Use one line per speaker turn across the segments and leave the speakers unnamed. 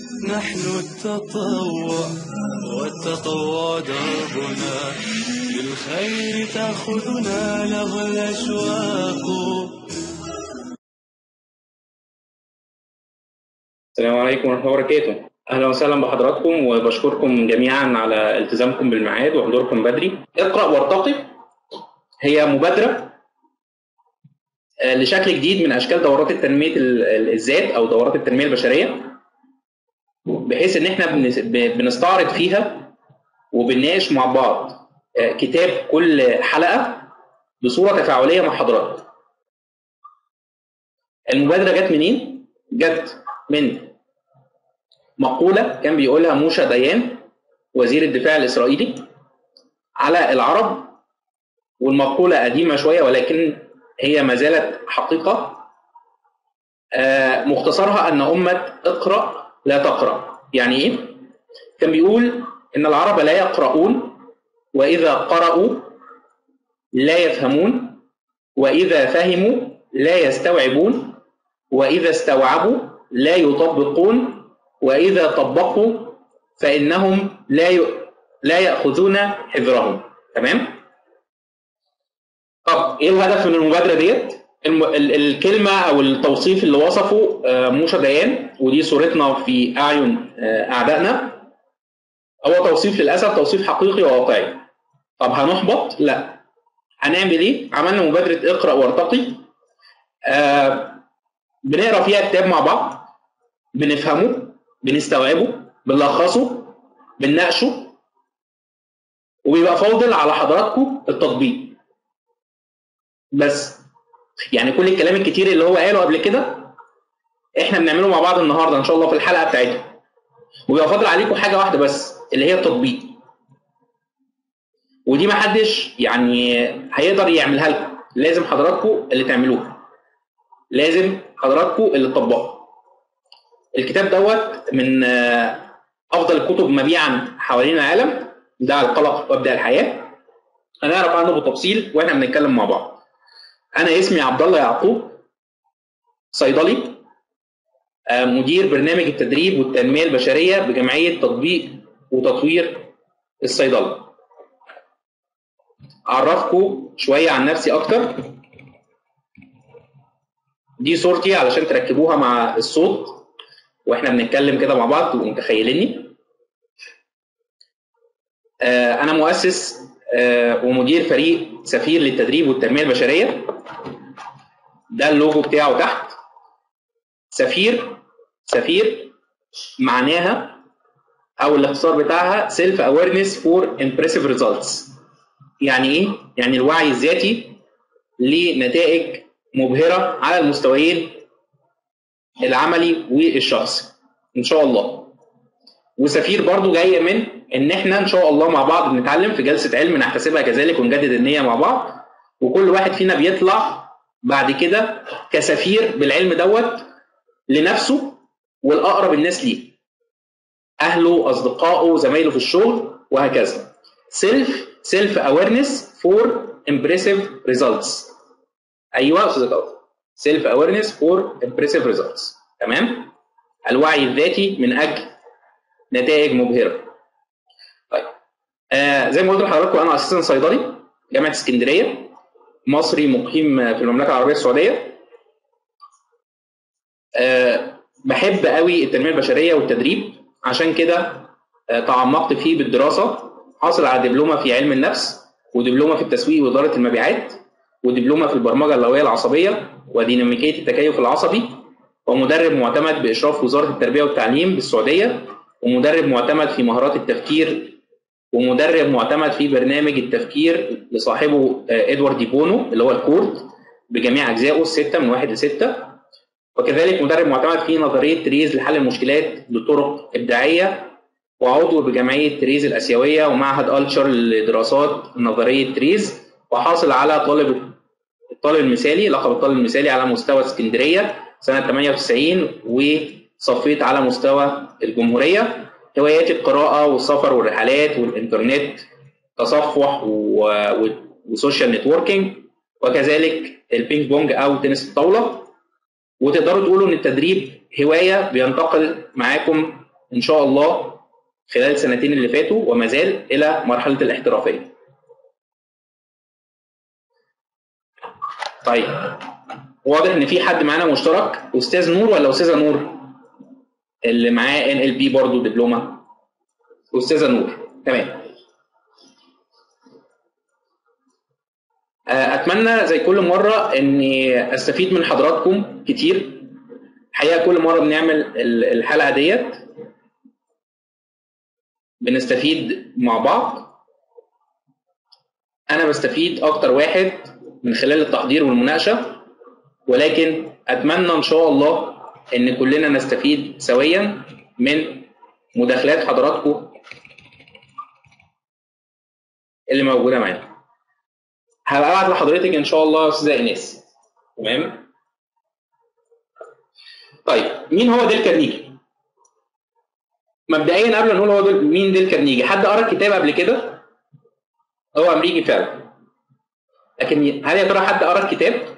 نحن التطوع والتطوع دربنا للخير تأخذنا له الأشواق
السلام عليكم ورحمة الله وبركاته أهلا وسهلا بحضراتكم وبشكركم جميعا على التزامكم بالميعاد وحضوركم بدري اقرأ وارتقي هي مبادرة آه، لشكل جديد من أشكال دورات التنمية ال- ال- الذات أو دورات التنمية البشرية بحيث إن إحنا بنس- ب- بنستعرض فيها وبنناقش مع بعض آه، كتاب كل حلقة بصورة تفاعلية مع حضراتكم المبادرة جت منين؟ جت من مقولة كان بيقولها موشا ديان وزير الدفاع الإسرائيلي على العرب والمقولة قديمة شوية ولكن هي ما زالت حقيقة آه، مختصرها أن أمة اقرأ لا تقرأ يعني إيه؟ كان بيقول إن العرب لا يقرؤون وإذا قرأوا لا يفهمون وإذا فهموا لا يستوعبون وإذا استوعبوا لا يطبقون وإذا طبقوا فإنهم لا ي... لا يأخذون حذرهم تمام؟ طب إيه الهدف من المبادرة ديت؟ الم... ال... الكلمة أو التوصيف اللي وصفه آه، موشا ديان ودي صورتنا في أعين آه، أعدائنا هو توصيف للأسف توصيف حقيقي وواقعي طب هنحبط؟ لا هنعمل إيه؟ عملنا مبادرة اقرأ وارتقي آه بنقرا فيها كتاب مع بعض بنفهمه بنستوعبه بنلخصه بنناقشه وبيبقى فاضل على حضراتكم التطبيق بس يعني كل الكلام الكتير اللي هو قاله قبل كده احنا بنعمله مع بعض النهارده ان شاء الله في الحلقه بتاعتنا وبيبقى فاضل عليكم حاجه واحده بس اللي هي التطبيق ودي ما حدش يعني هيقدر يعملها لكم لازم حضراتكم اللي تعملوها لازم حضراتكم اللي تطبقوا الكتاب دوت من آه، افضل الكتب مبيعا حوالين العالم ده القلق وابدا الحياه هنعرف عنه بالتفصيل واحنا بنتكلم مع بعض انا اسمي عبد الله يعقوب صيدلي آه، مدير برنامج التدريب والتنميه البشريه بجمعيه تطبيق وتطوير الصيدله اعرفكم شويه عن نفسي اكتر دي صورتي علشان تركبوها مع الصوت واحنا بنتكلم كده مع بعض تبقوا متخيليني آه، انا مؤسس آه، ومدير فريق سفير للتدريب والتنميه البشريه ده اللوجو بتاعه تحت سفير سفير معناها او الاختصار بتاعها سيلف اويرنس فور امبرسيف ريزلتس يعني ايه يعني الوعي الذاتي لنتائج مبهره على المستويين العملي والشخصي ان شاء الله وسفير برضو جايه من ان احنا ان شاء الله مع بعض بنتعلم في جلسه علم نحتسبها كذلك ونجدد النيه مع بعض وكل واحد فينا بيطلع بعد كده كسفير بالعلم دوت لنفسه والاقرب الناس ليه اهله اصدقائه زمايله في الشغل وهكذا سيلف سيلف اويرنس فور امبرسيف ريزلتس ايوه يا استاذ كوثر سيلف اويرنس فور امبرسيف ريزلتس تمام الوعي الذاتي من اجل نتائج مبهره طيب آه زي ما قلت لحضراتكم انا اساسا صيدلي جامعه اسكندريه مصري مقيم في المملكه العربيه السعوديه آه بحب قوي التنميه البشريه والتدريب عشان كده آه تعمقت فيه بالدراسه حاصل على دبلومه في علم النفس ودبلومه في التسويق واداره المبيعات ودبلومه في البرمجه اللغويه العصبيه وديناميكيه التكيف العصبي ومدرب معتمد باشراف وزاره التربيه والتعليم بالسعوديه ومدرب معتمد في مهارات التفكير ومدرب معتمد في برنامج التفكير لصاحبه آه، ادوارد دي بونو اللي هو الكورد بجميع اجزائه السته من واحد لسته وكذلك مدرب معتمد في نظريه تريز لحل المشكلات بطرق ابداعيه وعضو بجمعيه تريز الاسيويه ومعهد التشر لدراسات نظريه تريز وحاصل على طالب الطالب المثالي لقب الطالب المثالي على مستوى اسكندريه سنه 98 وصفيت على مستوى الجمهوريه هواياتي القراءه والسفر والرحلات والانترنت تصفح و... و... وسوشيال نتوركينج وكذلك البينج بونج او تنس الطاوله وتقدروا تقولوا ان التدريب هوايه بينتقل معاكم ان شاء الله خلال السنتين اللي فاتوا وما زال الى مرحله الاحترافيه. طيب واضح ان في حد معانا مشترك استاذ نور ولا استاذه نور؟ اللي معاه ان ال بي برضه دبلومه استاذه نور تمام اتمنى زي كل مره اني استفيد من حضراتكم كتير الحقيقه كل مره بنعمل الحلقه ديت بنستفيد مع بعض انا بستفيد اكتر واحد من خلال التحضير والمناقشه ولكن اتمنى ان شاء الله ان كلنا نستفيد سويا من مداخلات حضراتكم اللي موجوده معانا هبقى ابعت لحضرتك ان شاء الله يا استاذه ايناس تمام طيب مين هو ديل كارنيجي مبدئيا قبل ما نقول هو دول مين ديل كارنيجي حد قرا الكتاب قبل كده هو امريكي فعلا لكن هل يا ترى حد قرا الكتاب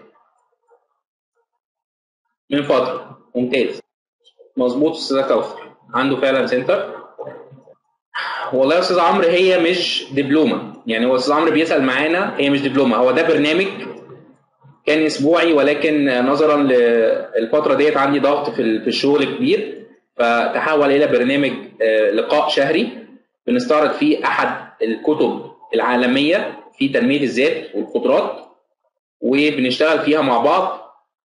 من فتره ممتاز مظبوط استاذه كوثر عنده فعلا سنتر والله يا استاذ عمرو هي مش دبلومه يعني هو استاذ عمرو بيسال معانا هي مش دبلومه هو ده برنامج كان اسبوعي ولكن نظرا للفتره ديت عندي ضغط في الشغل كبير فتحول الى برنامج لقاء شهري بنستعرض فيه احد الكتب العالميه في تنميه الذات والقدرات وبنشتغل فيها مع بعض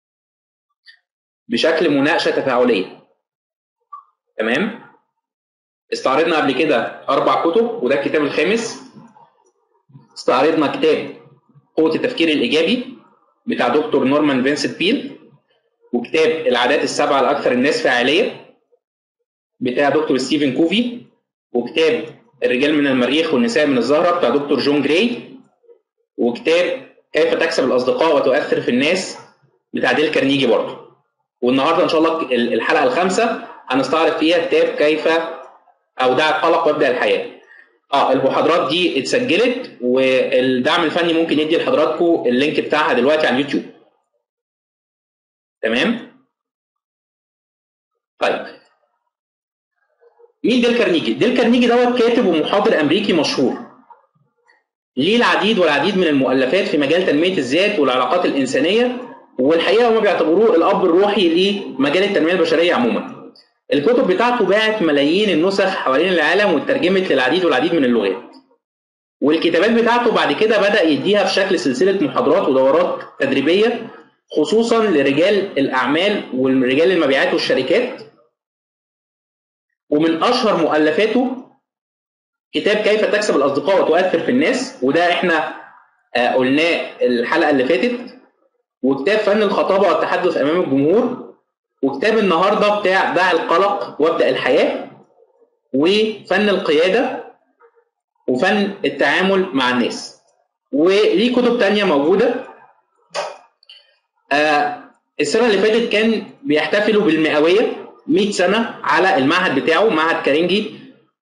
بشكل مناقشه تفاعليه تمام استعرضنا قبل كده اربع كتب وده الكتاب الخامس استعرضنا كتاب قوه التفكير الايجابي بتاع دكتور نورمان فينسنت بيل وكتاب العادات السبعه الاكثر الناس فاعليه بتاع دكتور ستيفن كوفي وكتاب الرجال من المريخ والنساء من الزهره بتاع دكتور جون جراي وكتاب كيف تكسب الاصدقاء وتؤثر في الناس بتاع ديل كارنيجي برضه والنهارده ان شاء الله الحلقه الخامسه هنستعرض فيها كتاب كيف اودع القلق وابدا الحياه. اه المحاضرات دي اتسجلت والدعم الفني ممكن يدي لحضراتكم اللينك بتاعها دلوقتي على اليوتيوب. تمام؟ طيب مين ديل كارنيجي؟ ديل كارنيجي دوت كاتب ومحاضر امريكي مشهور. ليه العديد والعديد من المؤلفات في مجال تنميه الذات والعلاقات الانسانيه والحقيقه هم بيعتبروه الاب الروحي لمجال التنميه البشريه عموما. الكتب بتاعته باعت ملايين النسخ حوالين العالم واترجمت للعديد والعديد من اللغات. والكتابات بتاعته بعد كده بدأ يديها في شكل سلسلة محاضرات ودورات تدريبية خصوصا لرجال الأعمال ورجال المبيعات والشركات. ومن أشهر مؤلفاته كتاب كيف تكسب الأصدقاء وتؤثر في الناس وده احنا قلناه الحلقة اللي فاتت وكتاب فن الخطابة والتحدث أمام الجمهور وكتاب النهارده بتاع دع القلق وابدا الحياه وفن القياده وفن التعامل مع الناس وليه كتب تانية موجودة آه السنة اللي فاتت كان بيحتفلوا بالمئوية 100 سنة على المعهد بتاعه معهد كارنجي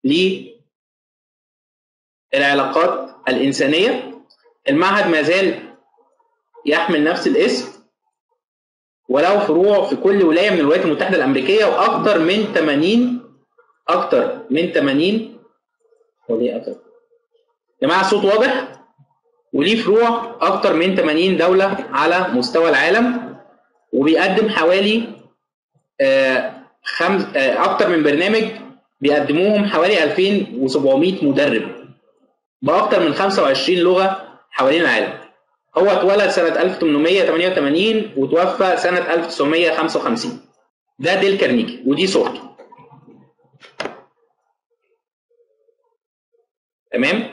للعلاقات الإنسانية المعهد ما زال يحمل نفس الاسم وله فروع في كل ولايه من الولايات المتحده الامريكيه واكثر من 80 اكثر من 80 وليه اكثر يا جماعه الصوت واضح وليه فروع اكثر من 80 دوله على مستوى العالم وبيقدم حوالي آه خمس آه اكثر من برنامج بيقدموهم حوالي 2700 مدرب باكثر من 25 لغه حوالين العالم هو اتولد سنة 1888 وتوفى سنة 1955 ده ديل كارنيجي ودي صورته تمام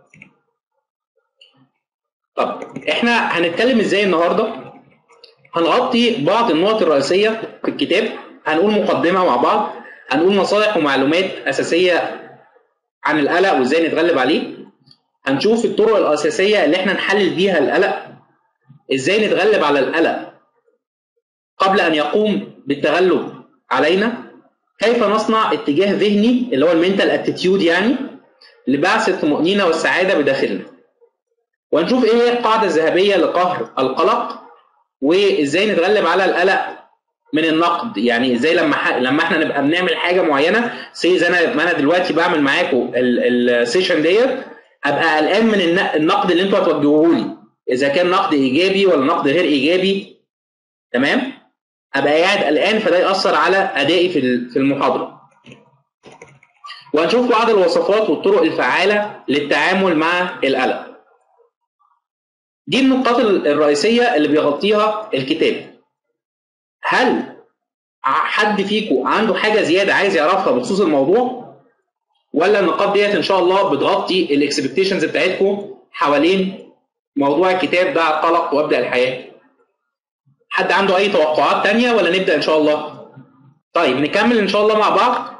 طب احنا هنتكلم ازاي النهارده هنغطي بعض النقط الرئيسية في الكتاب هنقول مقدمة مع بعض هنقول نصائح ومعلومات أساسية عن القلق وازاي نتغلب عليه هنشوف الطرق الأساسية اللي احنا نحلل بيها القلق ازاي نتغلب على القلق قبل أن يقوم بالتغلب علينا كيف نصنع اتجاه ذهني اللي هو المنتال اتيتيود يعني لبعث الطمأنينة والسعادة بداخلنا وهنشوف ايه هي القاعدة الذهبية لقهر القلق وازاي نتغلب على القلق من النقد يعني ازاي لما ح... لما احنا نبقى بنعمل حاجه معينه سي زي انا ما انا دلوقتي بعمل معاكم السيشن ديت ابقى قلقان من الن- النقد اللي انتوا هتوجهوه لي اذا كان نقد ايجابي ولا نقد غير ايجابي تمام ابقى قاعد قلقان فده ياثر على ادائي في ال- في المحاضره وهنشوف بعض الوصفات والطرق الفعاله للتعامل مع القلق دي النقاط ال- الرئيسيه اللي بيغطيها الكتاب هل ع- حد فيكم عنده حاجه زياده عايز يعرفها بخصوص الموضوع ولا النقاط ديت ان شاء الله بتغطي الاكسبكتيشنز بتاعتكم حوالين موضوع الكتاب ده القلق وابدا الحياه حد عنده اي توقعات تانية ولا نبدا ان شاء الله طيب نكمل ان شاء الله مع بعض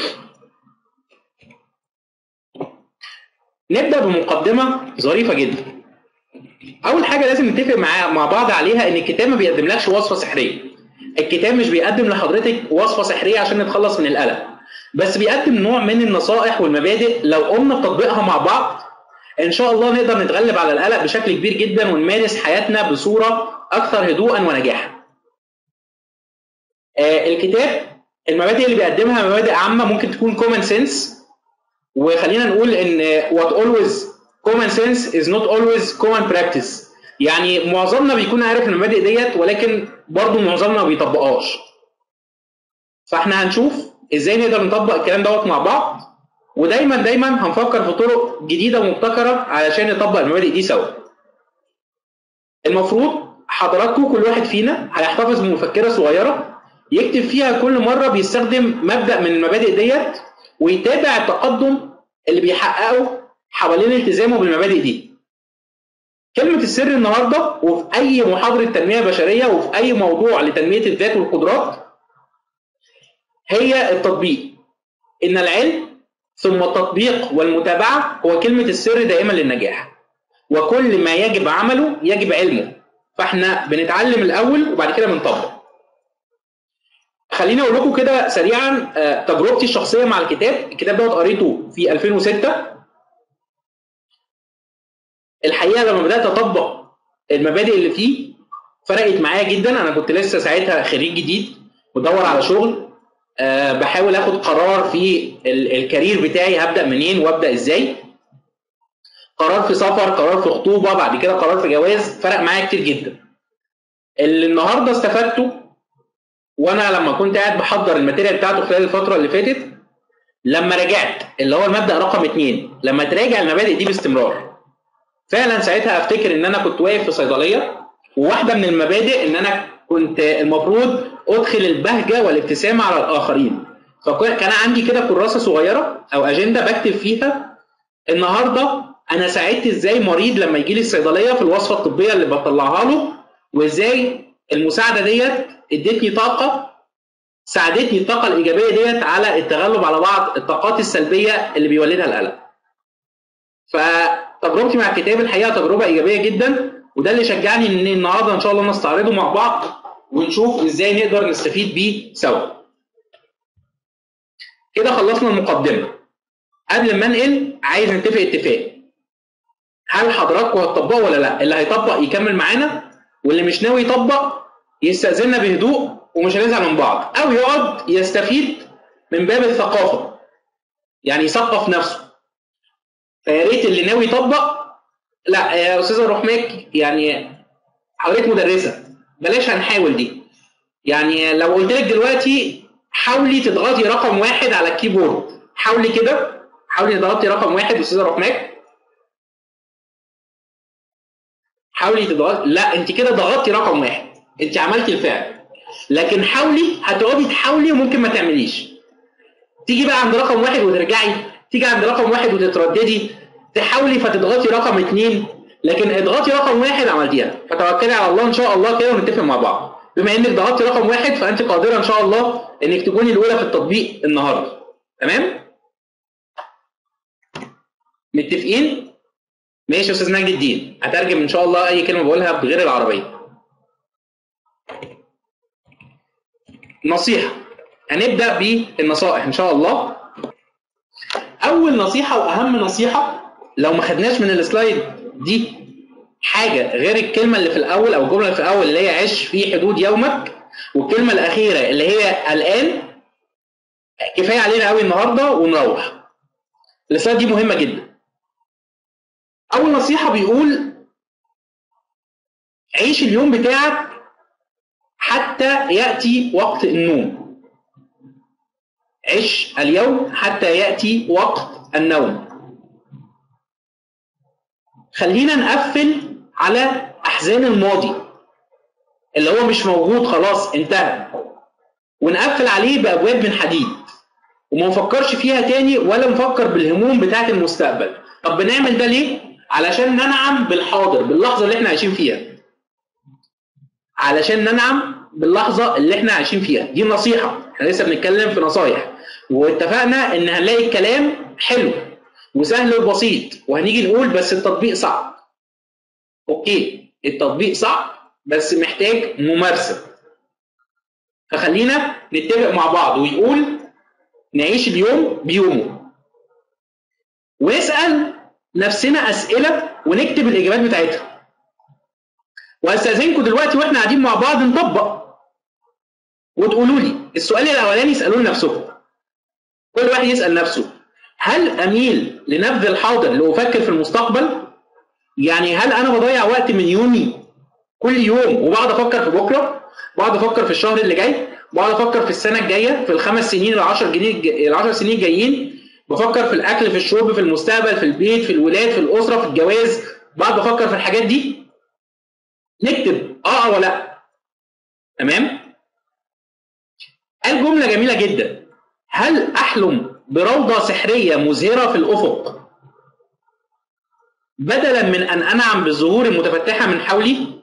نبدا بمقدمه ظريفه جدا اول حاجه لازم نتفق مع مع بعض عليها ان الكتاب ما بيقدملكش وصفه سحريه الكتاب مش بيقدم لحضرتك وصفه سحريه عشان نتخلص من القلق بس بيقدم نوع من النصائح والمبادئ لو قمنا بتطبيقها مع بعض ان شاء الله نقدر نتغلب على القلق بشكل كبير جدا ونمارس حياتنا بصوره اكثر هدوءا ونجاحا آه، الكتاب المبادئ اللي بيقدمها مبادئ عامه ممكن تكون common sense وخلينا نقول ان what always common sense is not always common practice يعني معظمنا بيكون عارف المبادئ ديت ولكن برضه معظمنا ما بيطبقهاش فاحنا هنشوف ازاي نقدر نطبق الكلام دوت مع بعض ودايما دايما هنفكر في طرق جديده ومبتكره علشان نطبق المبادئ دي سوا المفروض حضراتكم كل واحد فينا هيحتفظ بمفكره صغيره يكتب فيها كل مره بيستخدم مبدا من المبادئ ديت ويتابع التقدم اللي بيحققه حوالين التزامه بالمبادئ دي كلمة السر النهاردة وفي أي محاضرة تنمية بشرية وفي أي موضوع لتنمية الذات والقدرات هي التطبيق إن العلم ثم التطبيق والمتابعة هو كلمة السر دائما للنجاح وكل ما يجب عمله يجب علمه فاحنا بنتعلم الأول وبعد كده بنطبق خليني اقول لكم كده سريعا آه، تجربتي الشخصيه مع الكتاب الكتاب دوت قريته في 2006 الحقيقه لما بدات اطبق المبادئ اللي فيه فرقت معايا جدا انا كنت لسه ساعتها خريج جديد بدور على شغل أه بحاول اخد قرار في ال- الكارير بتاعي هبدا منين وابدا ازاي قرار في سفر قرار في خطوبه بعد كده قرار في جواز فرق معايا كتير جدا اللي النهارده استفدته وانا لما كنت قاعد بحضر الماتيريال بتاعته خلال الفتره اللي فاتت لما رجعت اللي هو المبدا رقم اتنين لما تراجع المبادئ دي باستمرار فعلا ساعتها افتكر ان انا كنت واقف في صيدليه وواحده من المبادئ ان انا كنت المفروض ادخل البهجه والابتسامه على الاخرين فكان عندي كده كراسه صغيره او اجنده بكتب فيها النهارده انا ساعدت ازاي مريض لما يجي لي الصيدليه في الوصفه الطبيه اللي بطلعها له وازاي المساعده ديت ادتني طاقه ساعدتني الطاقه الايجابيه ديت على التغلب على بعض الطاقات السلبيه اللي بيولدها القلق فتجربتي مع الكتاب الحقيقه تجربه ايجابيه جدا وده اللي شجعني ان النهارده ان شاء الله نستعرضه مع بعض ونشوف ازاي نقدر نستفيد بيه سوا كده خلصنا المقدمه قبل ما انقل عايز نتفق اتفاق هل حضراتكم هتطبقوا ولا لا اللي هيطبق يكمل معانا واللي مش ناوي يطبق يستأذننا بهدوء ومش هنزعل من بعض او يقعد يستفيد من باب الثقافه يعني يثقف نفسه فيا ريت اللي ناوي يطبق لا يا استاذه رحماك يعني حضرتك مدرسه بلاش هنحاول دي يعني لو قلت لك دلوقتي حاولي تضغطي رقم واحد على الكيبورد حاولي كده حاولي تضغطي رقم واحد استاذه رحماك حاولي تضغطي لا انت كده ضغطتي رقم واحد انت عملتي الفعل لكن حاولي هتقعدي تحاولي وممكن ما تعمليش تيجي بقى عند رقم واحد وترجعي تيجي عند رقم واحد وتترددي تحاولي فتضغطي رقم اتنين لكن اضغطي رقم واحد عملتيها فتوكلي على الله ان شاء الله كده ونتفق مع بعض بما انك ضغطتي رقم واحد فانت قادره ان شاء الله انك تكوني الاولى في التطبيق النهارده تمام متفقين ماشي يا استاذ مجد الدين هترجم ان شاء الله اي كلمه بقولها بغير العربيه نصيحه هنبدا بالنصائح ان شاء الله اول نصيحه واهم نصيحه لو ما خدناش من السلايد دي حاجه غير الكلمه اللي في الاول او الجمله اللي في الاول اللي هي عيش في حدود يومك والكلمه الاخيره اللي هي الان كفايه علينا قوي النهارده ونروح السلايد دي مهمه جدا اول نصيحه بيقول عيش اليوم بتاعك حتى ياتي وقت النوم عش اليوم حتى ياتي وقت النوم خلينا نقفل على احزان الماضي اللي هو مش موجود خلاص انتهى ونقفل عليه بابواب من حديد وما نفكرش فيها تاني ولا نفكر بالهموم بتاعه المستقبل طب بنعمل ده ليه علشان ننعم بالحاضر باللحظه اللي احنا عايشين فيها علشان ننعم باللحظه اللي احنا عايشين فيها دي نصيحه احنا لسه بنتكلم في نصايح واتفقنا ان هنلاقي الكلام حلو وسهل وبسيط وهنيجي نقول بس التطبيق صعب اوكي التطبيق صعب بس محتاج ممارسه فخلينا نتفق مع بعض ويقول نعيش اليوم بيومه ونسال نفسنا اسئله ونكتب الاجابات بتاعتها واستاذنكم دلوقتي واحنا قاعدين مع بعض نطبق وتقولوا لي السؤال الاولاني اسالوه لنفسكم كل واحد يسال نفسه هل اميل لنبذ الحاضر لافكر في المستقبل يعني هل انا بضيع وقت من يومي كل يوم وبقعد افكر في بكره بقعد افكر في الشهر اللي جاي بقعد افكر في السنه الجايه في الخمس سنين العشر جنيه العشر سنين الجايين بفكر في الاكل في الشرب في المستقبل في البيت في الولاد في الاسره في الجواز بقعد بفكر في الحاجات دي نكتب اه او لا تمام قال جمله جميله جدا هل احلم بروضه سحريه مزهره في الافق بدلا من ان انعم بالزهور المتفتحه من حولي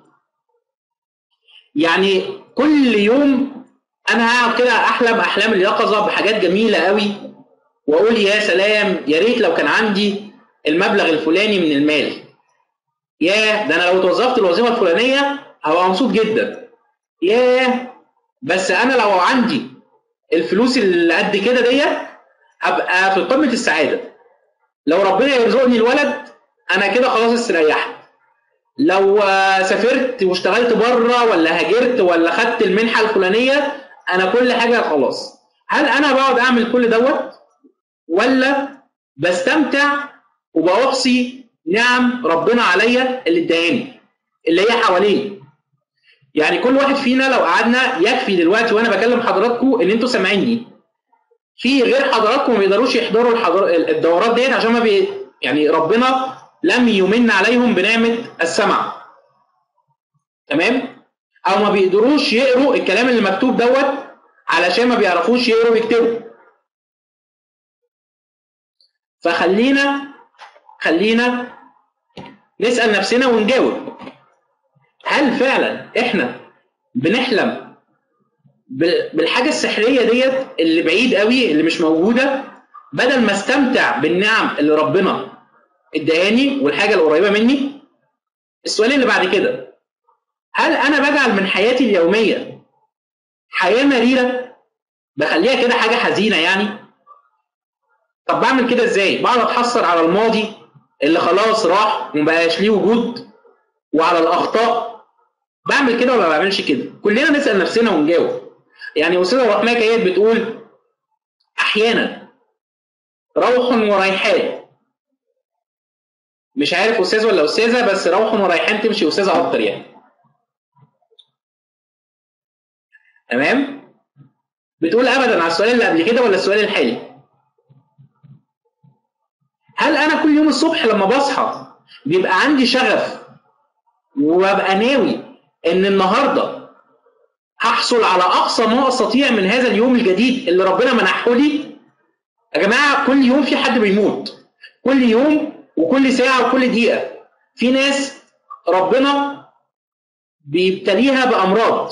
يعني كل يوم انا هقعد كده احلم احلام اليقظه بحاجات جميله قوي واقول يا سلام يا ريت لو كان عندي المبلغ الفلاني من المال ياه ده انا لو توظفت الوظيفه الفلانيه هبقى مبسوط جدا ياه بس انا لو عندي الفلوس اللي قد كده ديت هبقى في قمه السعاده لو ربنا يرزقني الولد انا كده خلاص استريحت لو سافرت واشتغلت بره ولا هاجرت ولا خدت المنحه الفلانيه انا كل حاجه خلاص هل انا بقعد اعمل كل دوت ولا بستمتع وبوصي نعم ربنا عليا اللي اداني اللي هي حواليا يعني كل واحد فينا لو قعدنا يكفي دلوقتي وانا بكلم حضراتكم ان انتوا سامعيني في غير حضراتكم ما بيقدروش يحضروا الحضر... الدورات ديت عشان ما بي... يعني ربنا لم يمن عليهم بنعمه السمع تمام او ما بيقدروش يقروا الكلام اللي مكتوب دوت علشان ما بيعرفوش يقروا ويكتبوا فخلينا خلينا نسال نفسنا ونجاوب هل فعلا احنا بنحلم بالحاجه السحريه ديت اللي بعيد قوي اللي مش موجوده بدل ما استمتع بالنعم اللي ربنا اداني والحاجه القريبه مني السؤال اللي بعد كده هل انا بجعل من حياتي اليوميه حياه مريره بخليها كده حاجه حزينه يعني طب بعمل كده ازاي بقعد اتحسر على الماضي اللي خلاص راح ومبقاش ليه وجود وعلى الاخطاء بعمل كده ولا ما بعملش كده كلنا نسال نفسنا ونجاوب يعني استاذه رحمه كانت بتقول احيانا روح وريحان مش عارف استاذ ولا استاذه بس روح وريحان تمشي استاذه اكتر يعني تمام بتقول ابدا على السؤال اللي قبل كده ولا السؤال الحالي هل انا كل يوم الصبح لما بصحى بيبقى عندي شغف وببقى ناوي ان النهارده هحصل على اقصى ما استطيع من هذا اليوم الجديد اللي ربنا منحه لي يا جماعه كل يوم في حد بيموت كل يوم وكل ساعه وكل دقيقه في ناس ربنا بيبتليها بامراض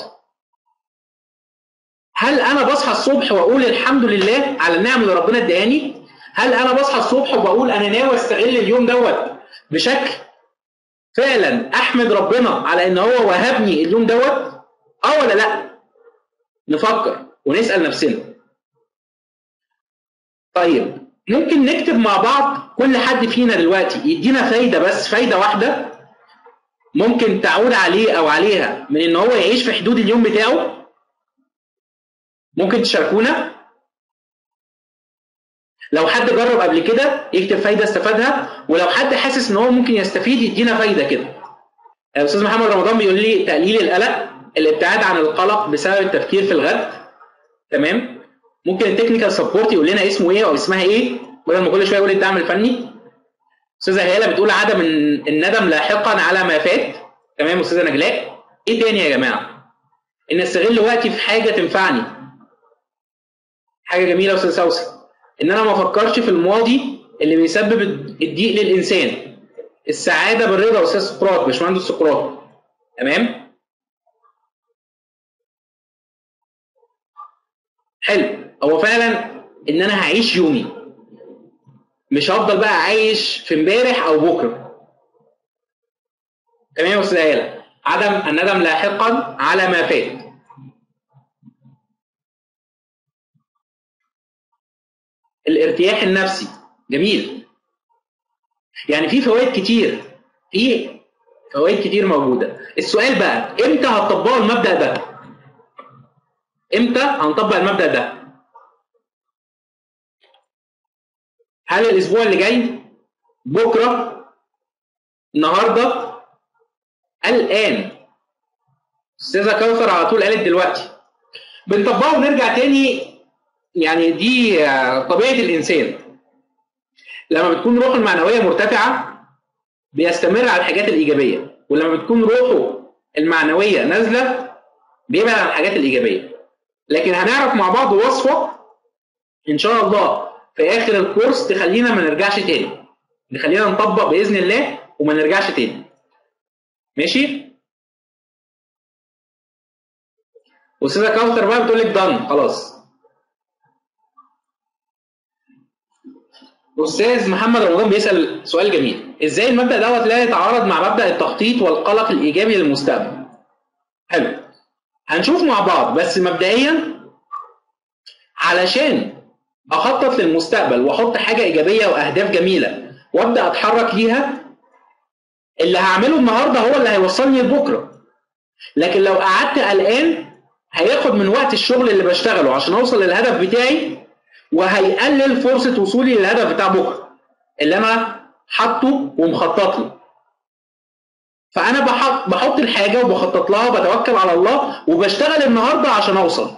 هل انا بصحى الصبح واقول الحمد لله على النعم اللي ربنا اداني هل انا بصحى الصبح وبقول انا ناوي استغل اليوم دوت بشكل فعلا احمد ربنا على ان هو وهبني اليوم دوت اه ولا لا نفكر ونسال نفسنا طيب ممكن نكتب مع بعض كل حد فينا دلوقتي يدينا فايده بس فايده واحده ممكن تعود عليه او عليها من ان هو يعيش في حدود اليوم بتاعه ممكن تشاركونا لو حد جرب قبل كده يكتب فايده استفادها ولو حد حاسس ان هو ممكن يستفيد يدينا فايده كده الاستاذ محمد رمضان بيقول لي تقليل القلق الابتعاد عن القلق بسبب التفكير في الغد تمام ممكن التكنيكال سبورت يقول لنا اسمه ايه او اسمها ايه بدل ما كل شويه يقول الدعم الفني استاذه هياله بتقول عدم الندم لاحقا على ما فات تمام استاذه نجلاء ايه تاني يا جماعه ان استغل وقتي في حاجه تنفعني حاجه جميله يا استاذ سوسن ان انا ما افكرش في الماضي اللي بيسبب الضيق للانسان السعاده بالرضا استاذ سقراط باشمهندس سقراط تمام حلو هو فعلا ان انا هعيش يومي مش هفضل بقى عايش في امبارح او بكره تمام يا استاذ آية عدم الندم لاحقا على ما فات الارتياح النفسي جميل يعني في فوائد كتير في فوائد كتير موجوده السؤال بقى امتى هتطبقوا المبدا ده امتى هنطبق المبدا ده هل الاسبوع اللي جاي بكره النهارده الان استاذه كوثر على طول قالت دلوقتي بنطبقه ونرجع تاني يعني دي طبيعه الانسان لما بتكون روحه المعنويه مرتفعه بيستمر على الحاجات الايجابيه ولما بتكون روحه المعنويه نازله بيبعد عن الحاجات الايجابيه لكن هنعرف مع بعض وصفه ان شاء الله في اخر الكورس تخلينا ما نرجعش تاني تخلينا نطبق باذن الله وما نرجعش تاني ماشي استاذه كاوثر بقى بتقول لك دن خلاص استاذ محمد رمضان بيسال سؤال جميل ازاي المبدا دوت لا يتعارض مع مبدا التخطيط والقلق الايجابي للمستقبل حلو هنشوف مع بعض بس مبدئيا علشان اخطط للمستقبل واحط حاجه ايجابيه واهداف جميله وابدا اتحرك ليها اللي هعمله النهارده هو اللي هيوصلني لبكره لكن لو قعدت قلقان هياخد من وقت الشغل اللي بشتغله عشان اوصل للهدف بتاعي وهيقلل فرصه وصولي للهدف بتاع بكره اللي انا حاطه ومخطط له فانا بحط بحط الحاجه وبخطط لها وبتوكل على الله وبشتغل النهارده عشان اوصل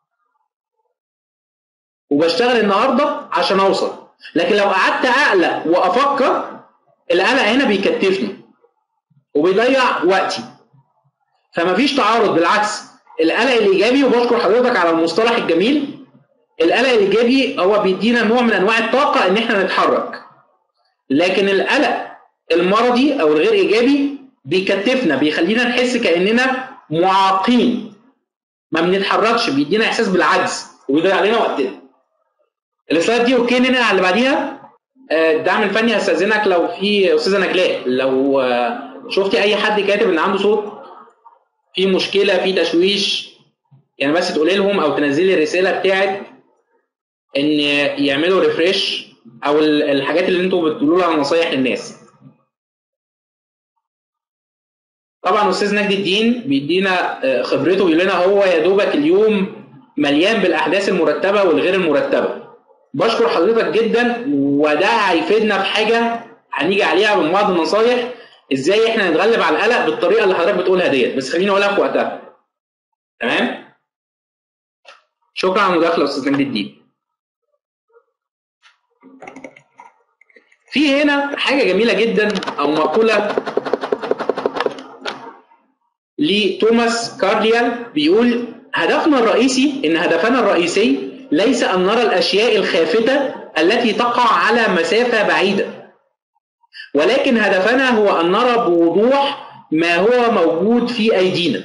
وبشتغل النهارده عشان اوصل لكن لو قعدت اقلق وافكر القلق هنا بيكتفني وبيضيع وقتي فمفيش تعارض بالعكس القلق الايجابي وبشكر حضرتك على المصطلح الجميل القلق الايجابي هو بيدينا نوع من انواع الطاقه ان احنا نتحرك لكن القلق المرضي او الغير ايجابي بيكتفنا بيخلينا نحس كاننا معاقين ما بنتحركش بيدينا احساس بالعجز وبيضيع علينا وقتنا السلايد دي اوكي ننقل على اللي بعديها الدعم الفني هستاذنك لو في استاذه نجلاء لو شفتي اي حد كاتب ان عنده صوت في مشكله في تشويش يعني بس تقولي لهم او تنزلي الرساله بتاعت ان يعملوا ريفريش او الحاجات اللي انتوا بتقولوا لها نصايح للناس طبعا استاذ نجد الدين بيدينا خبرته بيقول لنا هو يا دوبك اليوم مليان بالاحداث المرتبه والغير المرتبه بشكر حضرتك جدا وده هيفيدنا في حاجه هنيجي عليها من بعض النصايح ازاي احنا نتغلب على القلق بالطريقه اللي حضرتك بتقولها ديت بس خليني اقولها في وقتها تمام شكرا على المداخله استاذ نجد الدين في هنا حاجه جميله جدا او مقوله لتوماس كارديال بيقول هدفنا الرئيسي ان هدفنا الرئيسي ليس ان نرى الاشياء الخافته التي تقع على مسافه بعيده ولكن هدفنا هو ان نرى بوضوح ما هو موجود في ايدينا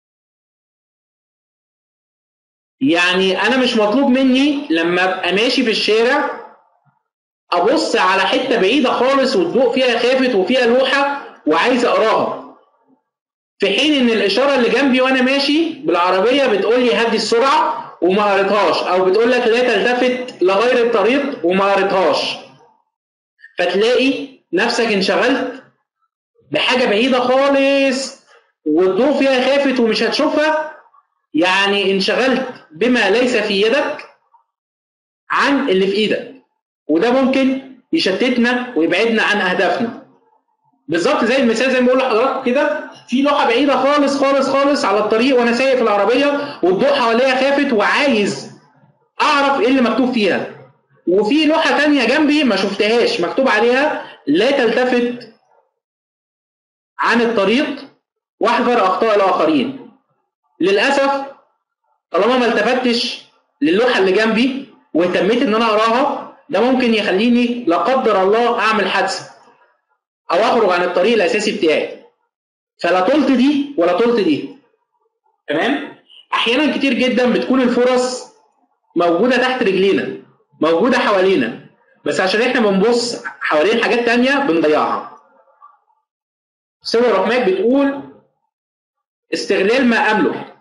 يعني انا مش مطلوب مني لما ابقى ماشي في الشارع ابص على حته بعيده خالص والضوء فيها خافت وفيها لوحه وعايز اقراها في حين ان الاشاره اللي جنبي وانا ماشي بالعربيه بتقول لي هدي السرعه وما قريتهاش او بتقول لك لا تلتفت لغير الطريق وما قريتهاش فتلاقي نفسك انشغلت بحاجه بعيده خالص والضوء فيها خافت ومش هتشوفها يعني انشغلت بما ليس في يدك عن اللي في ايدك وده ممكن يشتتنا ويبعدنا عن اهدافنا بالظبط زي المثال زي ما بقول لحضراتكم كده في لوحه بعيده خالص خالص خالص على الطريق وانا سايق في العربيه والضوء حواليا خافت وعايز اعرف ايه اللي مكتوب فيها وفي لوحه تانية جنبي ما شفتهاش مكتوب عليها لا تلتفت عن الطريق واحذر اخطاء الاخرين للاسف طالما ما التفتش للوحه اللي جنبي واهتميت ان انا اقراها ده ممكن يخليني لا قدر الله اعمل حادثه او اخرج عن الطريق الاساسي بتاعي فلا طلت دي ولا طلت دي تمام احيانا كتير جدا بتكون الفرص موجوده تحت رجلينا موجوده حوالينا بس عشان احنا بنبص حوالين حاجات تانية بنضيعها سيدة الرحمن بتقول استغلال ما املك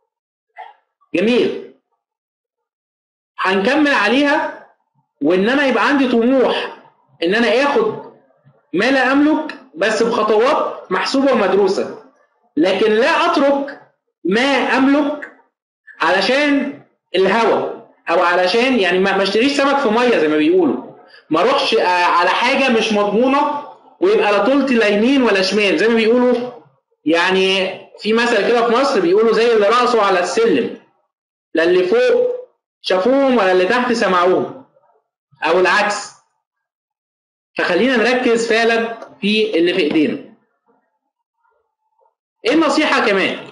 جميل هنكمل عليها وان انا يبقى عندي طموح ان انا اخد ما لا املك بس بخطوات محسوبه ومدروسه لكن لا اترك ما املك علشان الهوى او علشان يعني ما اشتريش سمك في ميه زي ما بيقولوا ما اروحش على حاجه مش مضمونه ويبقى لا طولت لا يمين ولا شمال زي ما بيقولوا يعني في مثل كده في مصر بيقولوا زي اللي رقصوا على السلم لا اللي فوق شافوهم ولا اللي تحت سمعوهم او العكس فخلينا نركز فعلا في اللي في ايدينا ايه النصيحه كمان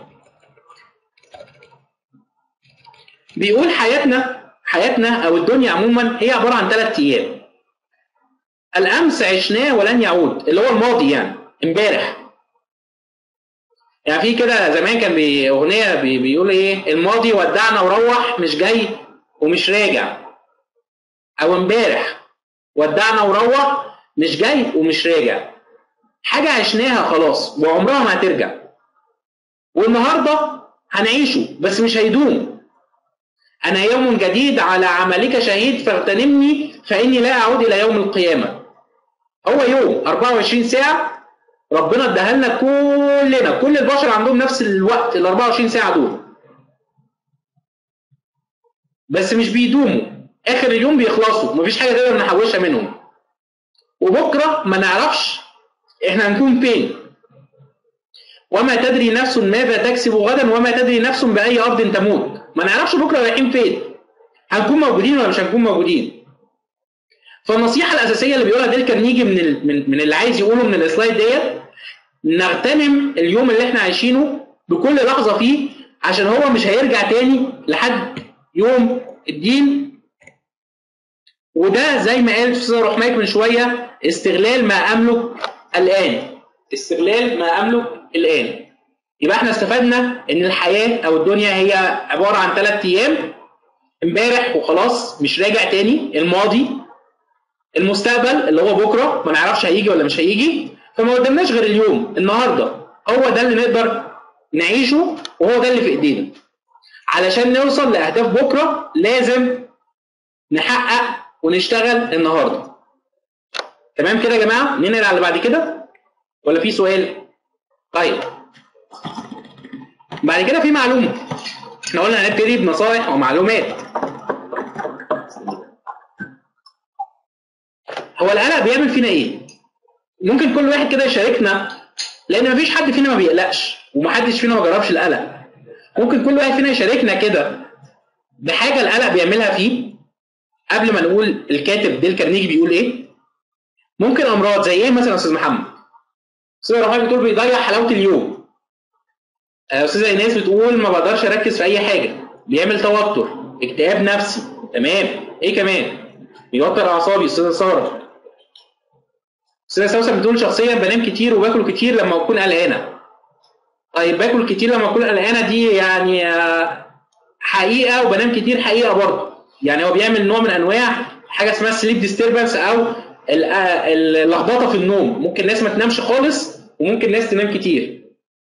بيقول حياتنا حياتنا او الدنيا عموما هي عباره عن ثلاث ايام الامس عشناه ولن يعود اللي هو الماضي يعني امبارح يعني في كده زمان كان بي اغنيه بي بيقول ايه الماضي ودعنا وروح مش جاي ومش راجع او امبارح ودعنا وروح مش جاي ومش راجع حاجه عشناها خلاص وعمرها ما هترجع والنهارده هنعيشه بس مش هيدوم انا يوم جديد على عملك شهيد فاغتنمني فاني لا اعود الى يوم القيامه هو يوم 24 ساعه ربنا اداها لنا كلنا كل البشر عندهم نفس الوقت ال 24 ساعه دول بس مش بيدوموا اخر اليوم بيخلصوا مفيش حاجه تقدر نحوشها منهم وبكره ما نعرفش احنا هنكون فين وما تدري نفس ماذا تكسب غدا وما تدري نفس باي ارض تموت ما نعرفش بكره رايحين فين هنكون موجودين ولا مش هنكون موجودين فالنصيحه الاساسيه اللي بيقولها ديل كارنيجي من ال... من من اللي عايز يقوله من السلايد ديت نغتنم اليوم اللي احنا عايشينه بكل لحظه فيه عشان هو مش هيرجع تاني لحد يوم الدين وده زي ما قال استاذ رحماك من شويه استغلال ما املك الان استغلال ما املك الان يبقى احنا استفدنا ان الحياه او الدنيا هي عباره عن ثلاث ايام امبارح وخلاص مش راجع تاني الماضي المستقبل اللي هو بكره ما نعرفش هيجي ولا مش هيجي فما قدامناش غير اليوم النهارده هو ده اللي نقدر نعيشه وهو ده اللي في ايدينا علشان نوصل لاهداف بكره لازم نحقق ونشتغل النهارده تمام كده يا جماعه ننقل على اللي بعد كده ولا في سؤال طيب بعد كده في معلومه احنا قلنا هنبتدي بنصائح ومعلومات هو القلق بيعمل فينا ايه ممكن كل واحد كده يشاركنا لان مفيش حد فينا ما بيقلقش ومحدش فينا ما جربش القلق ممكن كل واحد فينا يشاركنا كده بحاجه القلق بيعملها فيه قبل ما نقول الكاتب ديل كارنيجي بيقول ايه ممكن امراض زي ايه مثلا يا استاذ محمد استاذ رحمه بتقول بيضيع حلاوه اليوم استاذه ايناس بتقول ما بقدرش اركز في اي حاجه بيعمل توتر اكتئاب نفسي تمام ايه كمان بيوتر اعصابي استاذه ساره استاذه سوسن بتقول شخصيا بنام كتير وباكل كتير لما اكون قلقانه طيب باكل كتير لما اكون قلقانه دي يعني حقيقه وبنام كتير حقيقه برضه يعني هو بيعمل نوع من انواع حاجه اسمها سليب ديستربنس او اللخبطه في النوم ممكن ناس ما تنامش خالص وممكن ناس تنام كتير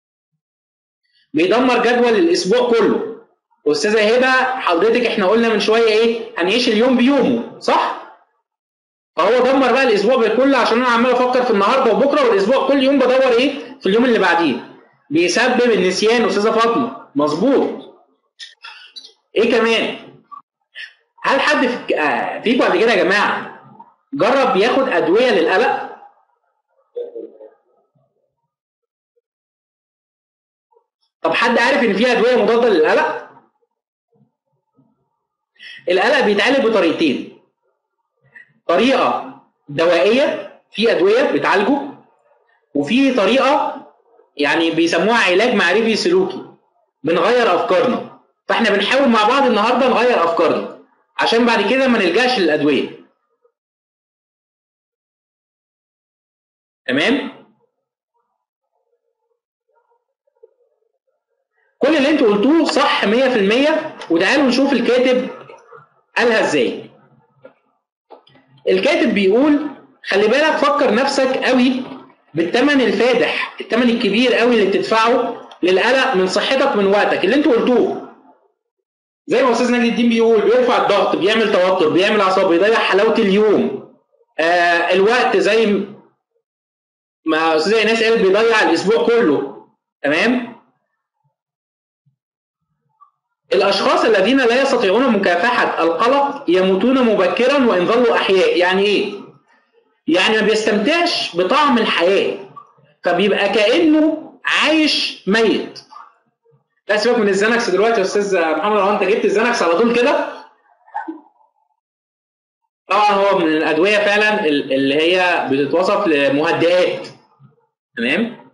بيدمر جدول الاسبوع كله استاذه هبه حضرتك احنا قلنا من شويه ايه هنعيش اليوم بيومه صح فهو دمر بقى الاسبوع بالكل عشان انا عمال افكر في النهارده وبكره والاسبوع كل يوم بدور ايه في اليوم اللي بعديه بيسبب النسيان استاذه فاطمه مظبوط ايه كمان هل حد في- آه، فيكم قبل كده يا جماعه جرب ياخد ادويه للقلق طب حد عارف ان في ادويه مضاده للقلق القلق بيتعالج بطريقتين طريقه دوائيه في ادويه بتعالجه وفي طريقه يعني بيسموها علاج معرفي سلوكي بنغير افكارنا فاحنا بنحاول مع بعض النهارده نغير افكارنا عشان بعد كده ما نلجاش للادويه تمام كل اللي انتوا قلتوه صح 100% وتعالوا نشوف الكاتب قالها ازاي الكاتب بيقول خلي بالك فكر نفسك قوي بالثمن الفادح الثمن الكبير قوي اللي بتدفعه للقلق من صحتك من وقتك اللي انتوا قلتوه زي ما استاذ نجم الدين بيقول بيرفع الضغط بيعمل توتر بيعمل اعصاب بيضيع حلاوه اليوم آه الوقت زي ما استاذ ايناس قالت بيضيع الاسبوع كله تمام الاشخاص الذين لا يستطيعون مكافحه القلق يموتون مبكرا وان ظلوا احياء يعني ايه يعني ما بيستمتعش بطعم الحياه فبيبقى كانه عايش ميت لا سيبك من الزنكس دلوقتي يا استاذ محمد لو انت جبت الزنكس على طول كده طبعا هو من الادويه فعلا ال- اللي هي بتتوصف لمهدئات تمام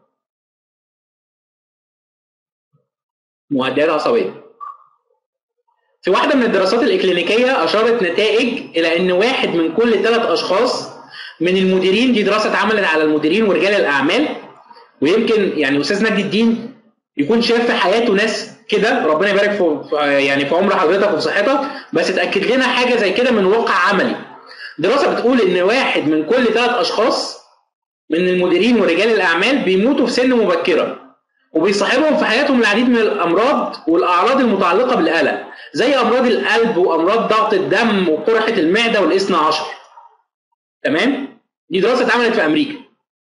مهدئات عصبيه في واحده من الدراسات الاكلينيكيه اشارت نتائج الى ان واحد من كل ثلاث اشخاص من المديرين دي دراسه اتعملت على المديرين ورجال الاعمال ويمكن يعني استاذ نجد الدين يكون شاف في حياته ناس كده ربنا يبارك في في- يعني في عمر حضرتك وفي صحتك بس اتاكد لنا حاجه زي كده من واقع عملي دراسه بتقول ان واحد من كل ثلاث اشخاص من المديرين ورجال الاعمال بيموتوا في سن مبكره وبيصاحبهم في حياتهم العديد من الامراض والاعراض المتعلقه بالقلق زي امراض القلب وامراض ضغط الدم وقرحه المعده والاثنى عشر تمام دي دراسه اتعملت في امريكا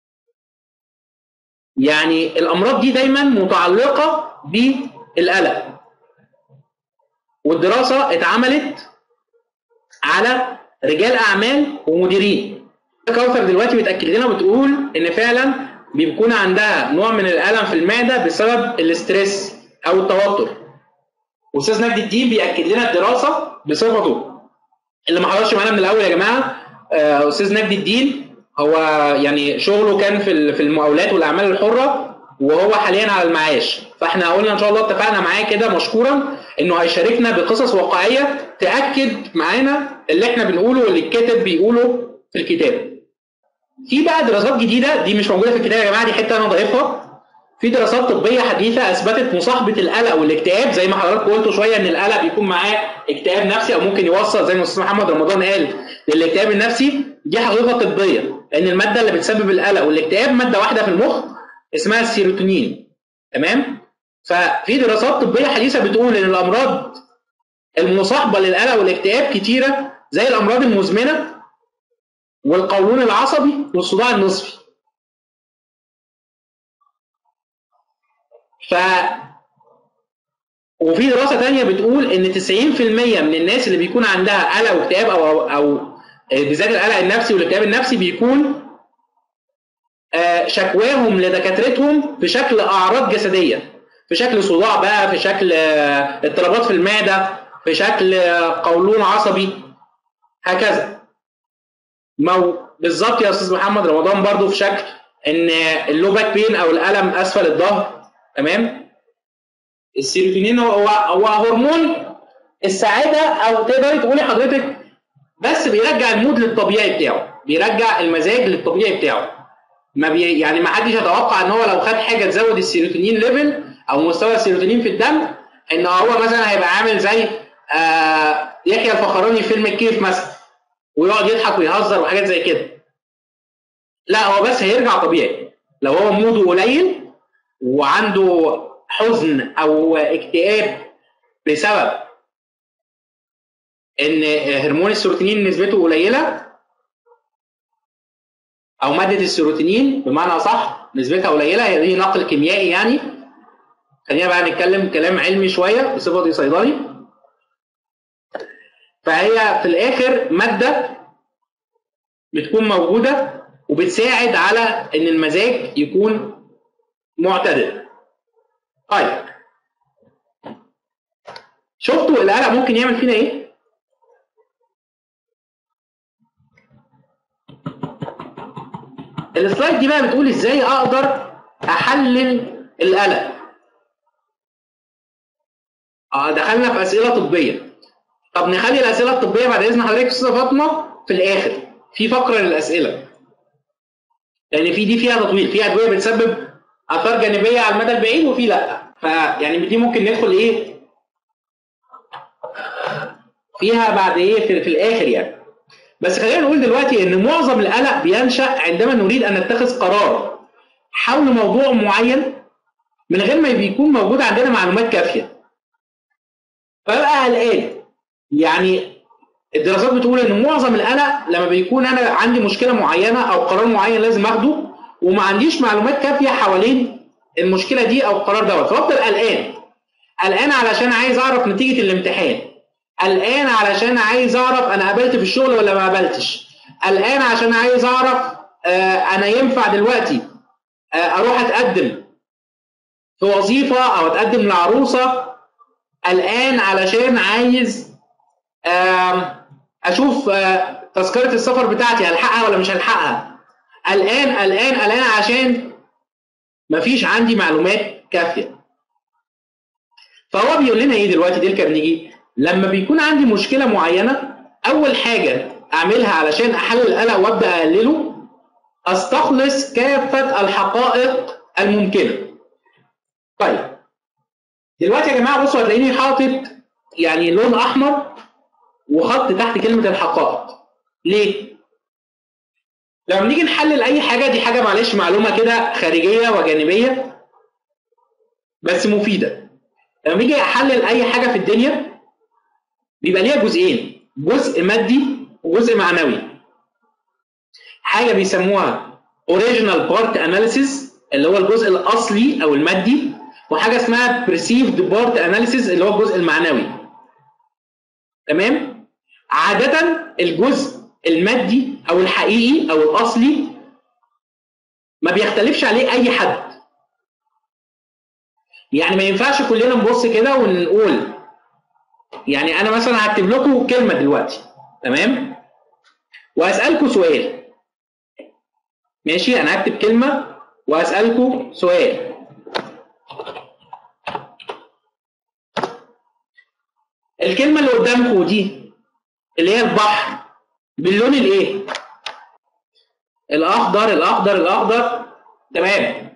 يعني الامراض دي دايما متعلقه بالقلق والدراسه اتعملت على رجال اعمال ومديرين كوثر دلوقتي بتاكد لنا بتقول ان فعلا بيكون عندها نوع من الالم في المعده بسبب الاسترس او التوتر واستاذ نجد الدين بياكد لنا الدراسه بصفته اللي ما حضرش معانا من الاول يا جماعه آه، استاذ نجد الدين هو يعني شغله كان في ال- في المقاولات والاعمال الحره وهو حاليا على المعاش فاحنا قلنا ان شاء الله اتفقنا معاه كده مشكورا انه هيشاركنا بقصص واقعيه تاكد معانا اللي احنا بنقوله واللي الكاتب بيقوله في الكتاب في بقى دراسات جديده دي مش موجوده في الكتاب يا جماعه دي حته انا ضايفها في دراسات طبيه حديثه اثبتت مصاحبه القلق والاكتئاب زي ما حضراتكم قلتوا شويه ان القلق بيكون معاه اكتئاب نفسي او ممكن يوصل زي ما الاستاذ محمد رمضان قال للاكتئاب النفسي دي حقيقه طبيه لان الماده اللي بتسبب القلق والاكتئاب ماده واحده في المخ اسمها السيروتونين تمام ففي دراسات طبيه حديثه بتقول ان الامراض المصاحبه للقلق والاكتئاب كتيره زي الامراض المزمنه والقولون العصبي والصداع النصفي ف وفي دراسه تانية بتقول ان 90% من الناس اللي بيكون عندها قلق واكتئاب او او بالذات القلق النفسي والاكتئاب النفسي بيكون آه، شكواهم لدكاترتهم في شكل اعراض جسديه في شكل صداع بقى في شكل آه، اضطرابات في المعده في شكل آه، قولون عصبي هكذا مو بالظبط يا استاذ محمد رمضان برضو في شكل ان اللو باك بين او الالم اسفل الظهر تمام السيروتونين هو هو هرمون السعاده او تقدري تقولي حضرتك بس بيرجع المود للطبيعي بتاعه بيرجع المزاج للطبيعي بتاعه ما بي يعني ما حدش يتوقع ان هو لو خد حاجه تزود السيروتونين ليفل او مستوى السيروتونين في الدم ان هو مثلا هيبقى عامل زي آه يحيى الفخراني في فيلم الكيف مثلا ويقعد يضحك ويهزر وحاجات زي كده لا هو بس هيرجع طبيعي لو هو موده قليل وعنده حزن او اكتئاب بسبب ان هرمون السيروتونين نسبته قليله او ماده السيروتونين بمعنى صح نسبتها قليله هي دي نقل كيميائي يعني خلينا بقى نتكلم كلام علمي شويه بصفتي صيدلي فهي في الاخر ماده بتكون موجوده وبتساعد على ان المزاج يكون معتدل طيب شفتوا القلق ممكن يعمل فينا ايه السلايد دي بقى بتقول ازاي اقدر احلل القلق اه دخلنا في اسئله طبيه طب نخلي الاسئله الطبيه بعد اذن حضرتك استاذه فاطمه في الاخر في فقره للاسئله لان في دي فيها تطويل في ادويه بتسبب اثار جانبيه على المدى البعيد وفي لا فيعني دي ممكن ندخل ايه فيها بعد ايه في, في الاخر يعني بس خلينا نقول دلوقتي ان معظم القلق بينشا عندما نريد ان نتخذ قرار حول موضوع معين من غير ما بيكون موجود عندنا معلومات كافيه فبقى قلقان يعني الدراسات بتقول ان معظم القلق لما بيكون انا عندي مشكله معينه او قرار معين لازم اخده وما عنديش معلومات كافيه حوالين المشكله دي او القرار دوت فافضل قلقان قلقان علشان عايز اعرف نتيجه الامتحان قلقان علشان عايز اعرف انا قابلت في الشغل ولا ما قابلتش قلقان عشان عايز اعرف آه انا ينفع دلوقتي آه اروح اتقدم في وظيفه او اتقدم لعروسه قلقان علشان عايز آه اشوف آه تذكره السفر بتاعتي هلحقها ولا مش هلحقها قلقان قلقان قلقان عشان مفيش عندي معلومات كافيه فهو بيقول لنا ايه دلوقتي ديل كارنيجي لما بيكون عندي مشكله معينه اول حاجه اعملها علشان احلل القلق وابدا اقلله استخلص كافه الحقائق الممكنه طيب دلوقتي يا جماعه بصوا هتلاقيني حاطط يعني لون احمر وخط تحت كلمه الحقائق ليه لما نيجي نحلل اي حاجه دي حاجه معلش معلومه كده خارجيه وجانبيه بس مفيده لما نيجي احلل اي حاجه في الدنيا بيبقى ليها جزئين جزء مادي وجزء معنوي حاجه بيسموها original part analysis اللي هو الجزء الاصلي او المادي وحاجه اسمها perceived part analysis اللي هو الجزء المعنوي تمام عاده الجزء المادي او الحقيقي او الاصلي ما بيختلفش عليه اي حد يعني ما ينفعش كلنا نبص كده ونقول يعني انا مثلا هكتب لكم كلمه دلوقتي تمام واسالكم سؤال ماشي انا هكتب كلمه واسالكم سؤال الكلمه اللي قدامكم دي اللي هي البحر باللون الايه الاخضر الاخضر الاخضر تمام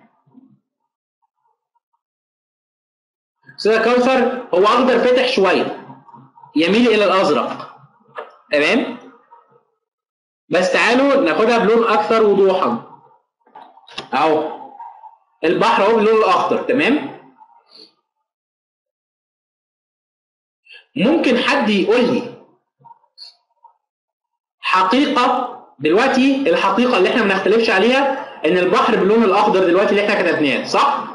استاذ كوثر هو اخضر فاتح شويه يميل الى الازرق تمام بس تعالوا ناخدها بلون اكثر وضوحا اهو البحر اهو باللون الاخضر تمام ممكن حد يقول لي حقيقه دلوقتي الحقيقه اللي احنا ما بنختلفش عليها ان البحر باللون الاخضر دلوقتي اللي احنا كتبناه صح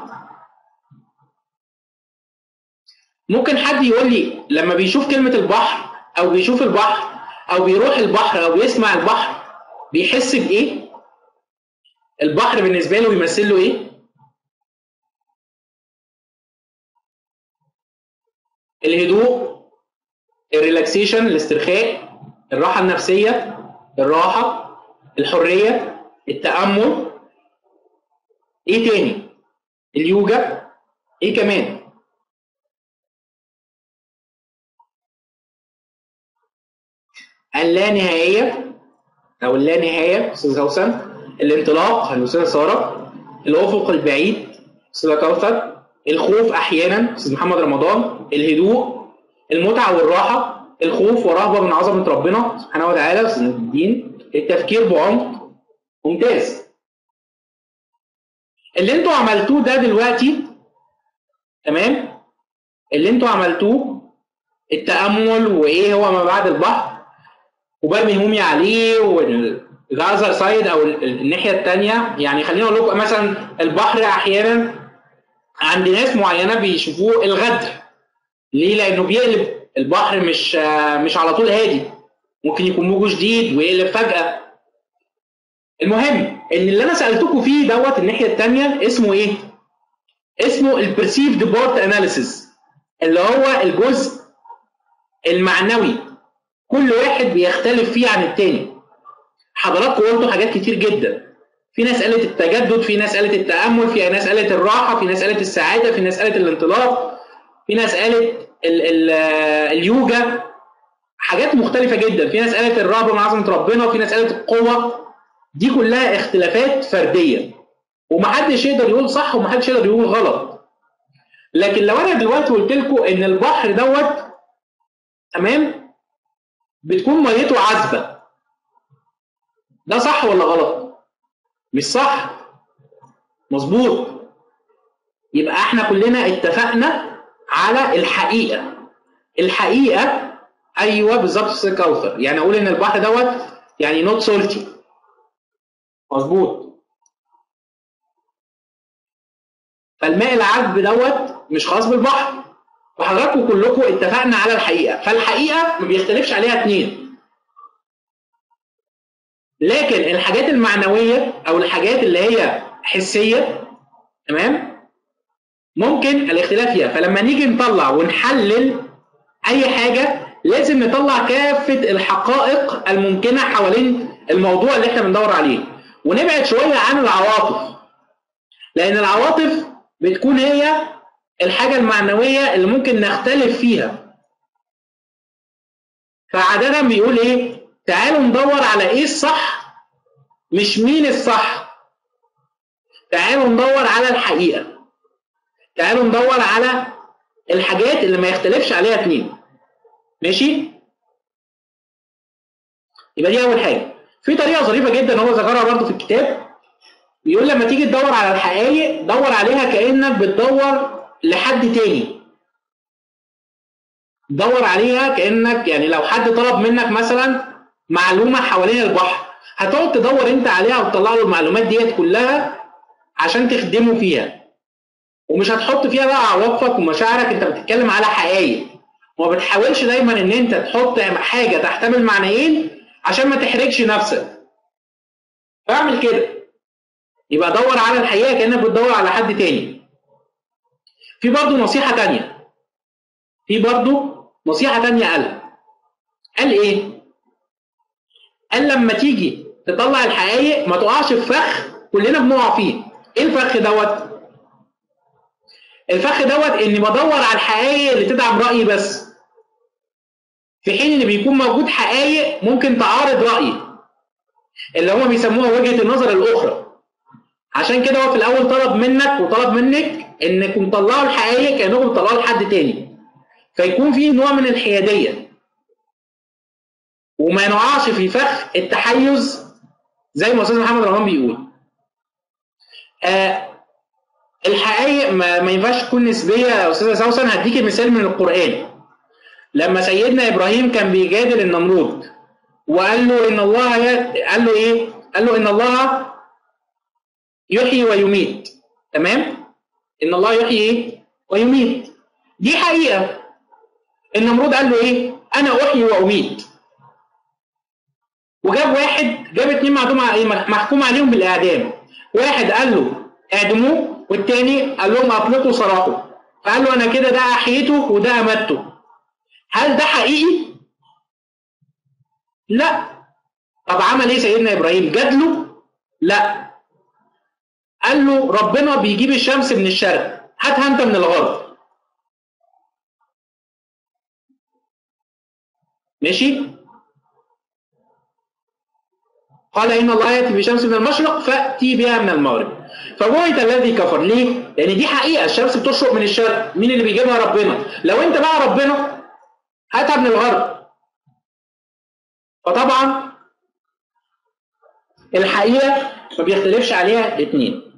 ممكن حد يقول لي لما بيشوف كلمه البحر او بيشوف البحر او بيروح البحر او بيسمع البحر بيحس بايه البحر بالنسبه له بيمثل له ايه الهدوء الريلاكسيشن الاسترخاء الراحه النفسيه الراحه الحريه التامل ايه تاني اليوجا ايه كمان اللانهائيه او اللانهايه استاذ هوسن الانطلاق الاستاذه ساره الافق البعيد استاذه كوثر الخوف احيانا استاذ محمد رمضان الهدوء المتعه والراحه الخوف ورهبه من عظمه ربنا سبحانه وتعالى استاذ الدين التفكير بعمق ممتاز اللي انتوا عملتوه ده دلوقتي تمام اللي انتوا عملتوه التامل وايه هو ما بعد البحر وبرمي همومي عليه والاذر سايد او الناحيه الثانيه يعني خليني اقول لكم مثلا البحر احيانا عند ناس معينه بيشوفوه الغدر ليه؟ لانه بيقلب البحر مش آه، مش على طول هادي ممكن يكون موجه شديد ويقلب فجاه المهم ان اللي انا سالتكم فيه دوت الناحيه الثانيه اسمه ايه اسمه البرسيفد بارت اناليسيس اللي هو الجزء المعنوي كل واحد بيختلف فيه عن التاني حضراتكم قلتوا حاجات كتير جدا في ناس قالت التجدد في ناس قالت التامل في ناس قالت الراحه في ناس قالت السعاده في ناس قالت الانطلاق في ناس قالت ال ال اليوجا حاجات مختلفه جدا في ناس قالت الرهبه من عظمه ربنا وفي ناس قالت القوه دي كلها اختلافات فرديه ومحدش يقدر يقول صح ومحدش يقدر يقول غلط لكن لو انا دلوقتي قلت لكم ان البحر دوت تمام بتكون ميته عذبه ده صح ولا غلط مش صح مظبوط يبقى احنا كلنا اتفقنا على الحقيقه الحقيقه ايوه بالظبط استاذ كوثر يعني اقول ان البحر دوت يعني نوت سولتي مظبوط فالماء العذب دوت مش خاص بالبحر وحضراتكم كلكم اتفقنا على الحقيقه فالحقيقه ما بيختلفش عليها اتنين لكن الحاجات المعنويه او الحاجات اللي هي حسيه تمام ممكن الاختلاف فيها فلما نيجي نطلع ونحلل اي حاجه لازم نطلع كافه الحقائق الممكنه حوالين الموضوع اللي احنا بندور عليه ونبعد شويه عن العواطف لان العواطف بتكون هي الحاجه المعنويه اللي ممكن نختلف فيها فعاده بيقول ايه تعالوا ندور على ايه الصح مش مين الصح تعالوا ندور على الحقيقه تعالوا ندور على الحاجات اللي ما يختلفش عليها اتنين ماشي يبقى دي اول حاجه في طريقه ظريفه جدا هو ذكرها برضه في الكتاب بيقول لما تيجي تدور على الحقائق دور عليها كانك بتدور لحد تاني دور عليها كانك يعني لو حد طلب منك مثلا معلومه حوالين البحر هتقعد تدور انت عليها وتطلع له المعلومات ديت كلها عشان تخدمه فيها ومش هتحط فيها بقى عواطفك ومشاعرك انت بتتكلم على حقائق وما بتحاولش دايما ان انت تحط حاجه تحتمل معنيين عشان ما تحرجش نفسك اعمل كده يبقى دور على الحقيقه كانك بتدور على حد تاني في برضه نصيحه تانية في برضه نصيحه تانية قالها قال ايه قال لما تيجي تطلع الحقائق ما تقعش في فخ كلنا بنقع فيه ايه الفخ دوت الفخ دوت اني بدور على الحقائق اللي تدعم رايي بس في حين ان بيكون موجود حقائق ممكن تعارض رايي اللي هم بيسموها وجهه النظر الاخرى عشان كده هو في الاول طلب منك وطلب منك انكم تطلعوا الحقائق كانكم تطلعوا لحد تاني فيكون في نوع من الحياديه وما نقعش في فخ التحيز زي ما استاذ محمد رمضان بيقول آه الحقائق ما, ما ينفعش تكون نسبيه يا استاذه سوسن هديكي مثال من القران لما سيدنا ابراهيم كان بيجادل النمرود وقال له ان الله ي... قال له ايه قال له ان الله يحيي ويميت تمام ان الله يحيي ايه ويميت دي حقيقه النمرود قال له ايه انا احيي واميت وجاب واحد جاب اتنين محكوم عليهم بالاعدام واحد قال له اعدموه والتاني قال لهم اطلقوا سراحه فقال له انا كده ده احييته وده امته هل ده حقيقي لا طب عمل ايه سيدنا ابراهيم جادله لا قال له ربنا بيجيب الشمس من الشرق هاتها انت من الغرب ماشي قال ان الله ياتي بشمس من المشرق فاتي بها من المغرب فبهت الذي كفر ليه؟ لان دي حقيقه الشمس بتشرق من الشرق مين اللي بيجيبها ربنا لو انت بقى ربنا هاتها من الغرب فطبعا الحقيقه ما بيختلفش عليها الاثنين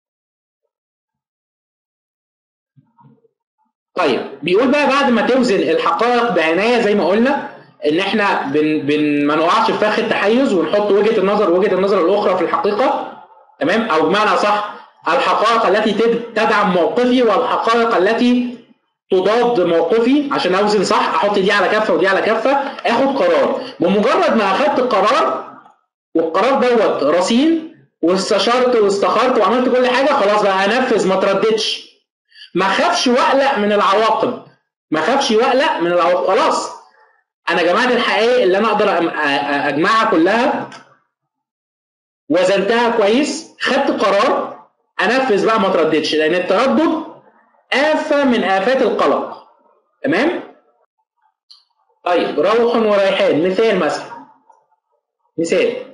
طيب بيقول بقى بعد ما توزن الحقائق بعنايه زي ما قلنا ان احنا بن بن ما نقعش في فخ التحيز ونحط وجهه النظر وجهه النظر الاخرى في الحقيقه تمام او بمعنى صح الحقائق التي تدعم موقفي والحقائق التي تضاد موقفي عشان اوزن صح احط دي على كفه ودي على كفه اخد قرار بمجرد ما اخدت القرار والقرار دوت رصين واستشرت واستخرت وعملت كل حاجه خلاص بقى انفذ ما ترددش ما اخافش واقلق من العواقب ما اخافش واقلق من العواقب خلاص انا جمعت الحقائق اللي انا اقدر أم- أ- أ- اجمعها كلها وزنتها كويس خدت قرار انفذ بقى ما ترددش لان التردد آفة من آفات القلق تمام طيب روح وريحان مثال مثلا مثال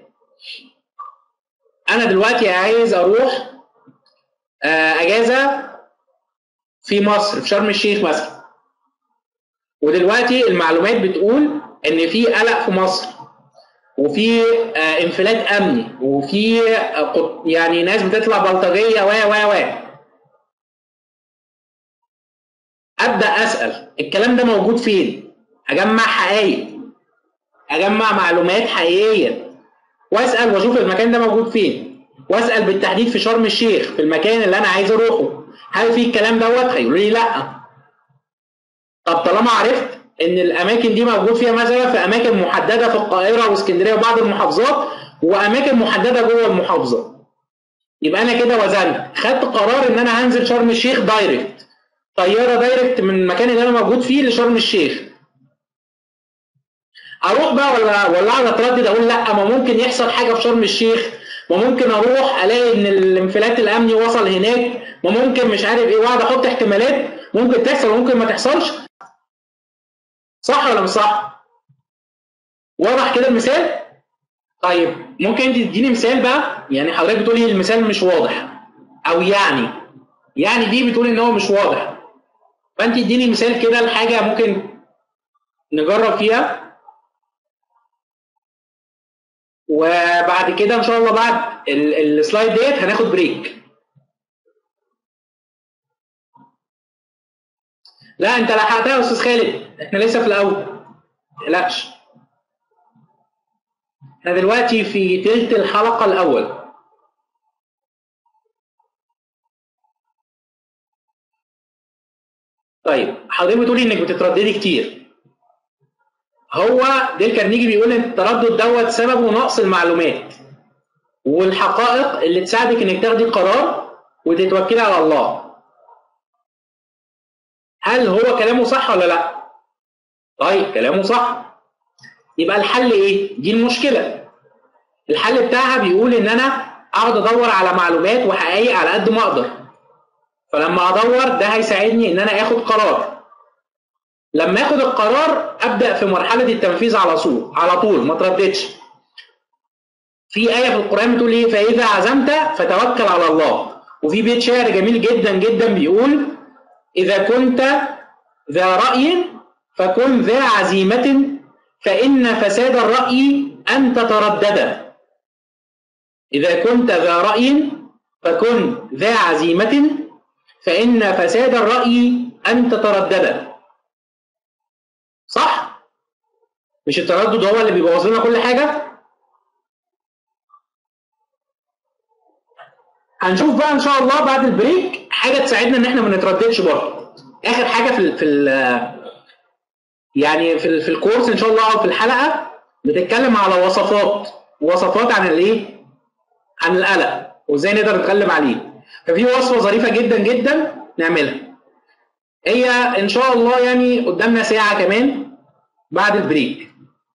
انا دلوقتي عايز اروح آه، اجازه في مصر في شرم الشيخ مثلا ودلوقتي المعلومات بتقول ان في قلق في مصر وفي آه، انفلات امني وفي آه، قط- يعني ناس بتطلع بلطجيه و و و ابدا اسال الكلام ده موجود فين اجمع حقائق اجمع معلومات حقيقيه واسال واشوف المكان ده موجود فين واسال بالتحديد في شرم الشيخ في المكان اللي انا عايز اروحه هل في الكلام دوت هيقولوا لي لا طب طالما عرفت ان الاماكن دي موجود فيها مثلا في اماكن محدده في القاهره واسكندريه وبعض المحافظات واماكن محدده جوه المحافظه يبقى انا كده وزنت خدت قرار ان انا هنزل شرم الشيخ دايركت طياره دايركت من المكان اللي انا موجود فيه لشرم الشيخ اروح بقى ولا ولا اقعد اتردد اقول لا ما ممكن يحصل حاجه في شرم الشيخ ما ممكن اروح الاقي ان الانفلات الامني وصل هناك ما ممكن مش عارف ايه واقعد احط احتمالات ممكن تحصل وممكن ما تحصلش صح ولا مش صح؟ واضح كده المثال؟ طيب ممكن انت تديني مثال بقى يعني حضرتك بتقولي المثال مش واضح او يعني يعني دي بتقول ان هو مش واضح فانت اديني مثال كده لحاجه ممكن نجرب فيها وبعد كده ان شاء الله بعد ال- السلايد ديت هناخد بريك لا انت لحقتها يا استاذ خالد احنا لسه في الاول متقلقش احنا دلوقتي في تلت الحلقه الاول طيب حضرتك بتقولي انك بتترددي كتير هو ديل كارنيجي بيقول ان التردد دوت سببه نقص المعلومات والحقائق اللي تساعدك انك تاخدي قرار وتتوكلي على الله هل هو كلامه صح ولا لا طيب كلامه صح يبقى الحل ايه دي المشكله الحل بتاعها بيقول ان انا اقعد ادور على معلومات وحقائق على قد ما اقدر فلما ادور ده هيساعدني ان انا اخد قرار لما اخد القرار ابدا في مرحله التنفيذ على طول على طول ما ترددش في ايه في القران بتقول ايه فاذا عزمت فتوكل على الله وفي بيت شعر جميل جدا جدا بيقول اذا كنت ذا راي فكن ذا عزيمه فان فساد الراي ان تتردد اذا كنت ذا راي فكن ذا عزيمه فان فساد الراي ان تتردد صح مش التردد هو اللي بيبوظ لنا كل حاجه هنشوف بقى ان شاء الله بعد البريك حاجه تساعدنا ان احنا ما نترددش برضه اخر حاجه في ال في ال يعني في ال في الكورس ان شاء الله او في الحلقه بتتكلم على وصفات وصفات عن الايه عن القلق وازاي نقدر نتغلب عليه ففي وصفه ظريفه جدا جدا نعملها هي ان شاء الله يعني قدامنا ساعه كمان بعد البريك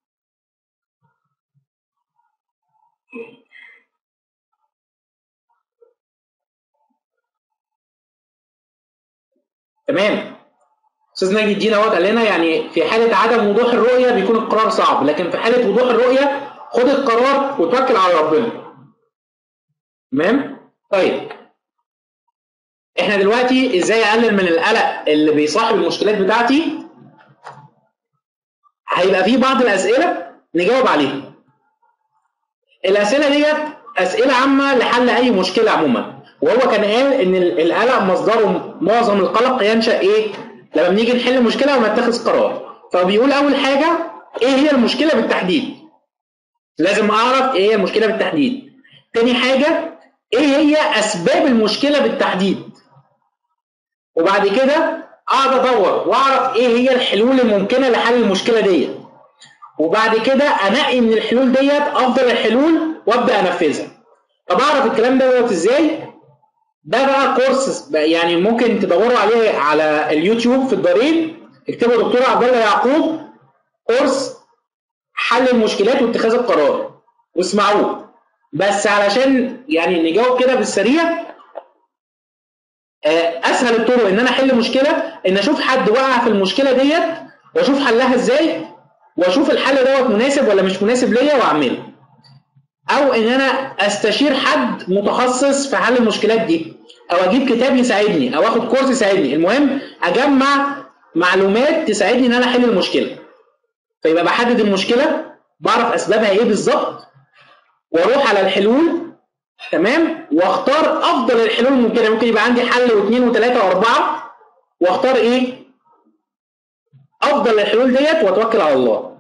تمام استاذ ناجي الدين اهوت قال لنا يعني في حاله عدم وضوح الرؤيه بيكون القرار صعب لكن في حاله وضوح الرؤيه خد القرار وتوكل على ربنا تمام طيب احنا دلوقتي ازاي اقلل من القلق اللي بيصاحب المشكلات بتاعتي هيبقى في بعض الاسئله نجاوب عليها الاسئله ديت اسئله عامه لحل اي مشكله عموما وهو كان قال ان القلق مصدره معظم القلق ينشا ايه لما بنيجي نحل مشكله ونتخذ قرار فبيقول اول حاجه ايه هي المشكله بالتحديد لازم اعرف ايه هي المشكله بالتحديد تاني حاجه ايه هي اسباب المشكله بالتحديد وبعد كده اقعد ادور واعرف ايه هي الحلول الممكنه لحل المشكله ديت وبعد كده انقي من الحلول ديت افضل الحلول وابدا انفذها طب اعرف الكلام دوت ازاي ده بقى كورس بقى يعني ممكن تدوروا عليه على اليوتيوب في الدارين اكتبوا دكتور عبد الله يعقوب كورس حل المشكلات واتخاذ القرار واسمعوه بس علشان يعني نجاوب كده بالسريع آه، اسهل الطرق ان انا احل مشكله ان اشوف حد وقع في المشكله ديت واشوف حلها ازاي واشوف الحل دوت مناسب ولا مش مناسب ليا واعمله او ان انا استشير حد متخصص في حل المشكلات دي او اجيب كتاب يساعدني او اخد كورس يساعدني المهم اجمع معلومات تساعدني ان انا احل المشكله فيبقى بحدد المشكله بعرف اسبابها ايه بالظبط واروح على الحلول تمام واختار افضل الحلول الممكنه ممكن يبقى عندي حل واثنين وثلاثه واربعه واختار ايه افضل الحلول ديت واتوكل على الله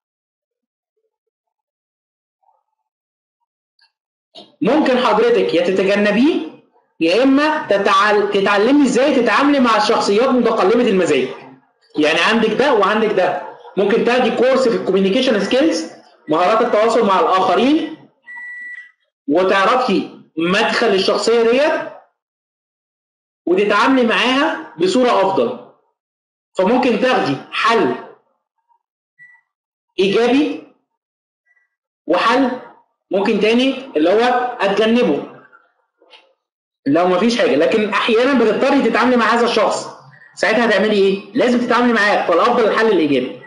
ممكن حضرتك يا تتجنبيه يا اما تتعل... تتعلمي ازاي تتعاملي مع الشخصيات متقلبه المزاج يعني عندك ده وعندك ده ممكن تاخدي كورس في الكوميونيكيشن سكيلز مهارات التواصل مع الاخرين وتعرفي مدخل الشخصيه ديت وتتعاملي معاها بصوره افضل فممكن تاخدي حل ايجابي وحل ممكن تاني اللي هو اتجنبه لو مفيش حاجه لكن احيانا بتضطري تتعاملي مع هذا الشخص ساعتها هتعملي ايه؟ لازم تتعاملي معاه فالافضل الحل الايجابي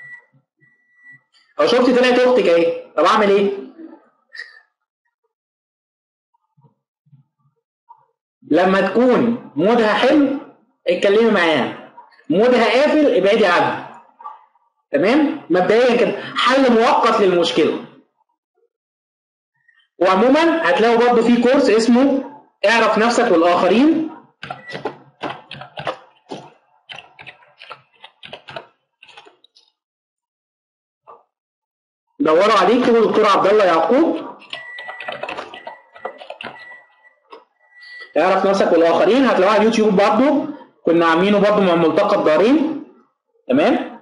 او شفتي طلعت اختك اهي طب اعمل ايه؟ لما تكون مودها حلو اتكلمي معاها مودها قافل ابعدي عنها تمام مبدئيا كده حل مؤقت للمشكله وعموما هتلاقوا برضه في كورس اسمه اعرف نفسك والاخرين دوروا عليه اكتبوا دكتور عبد الله يعقوب اعرف نفسك والاخرين هتلاقوه على اليوتيوب برضه كنا عاملينه برضه مع ملتقى الدارين تمام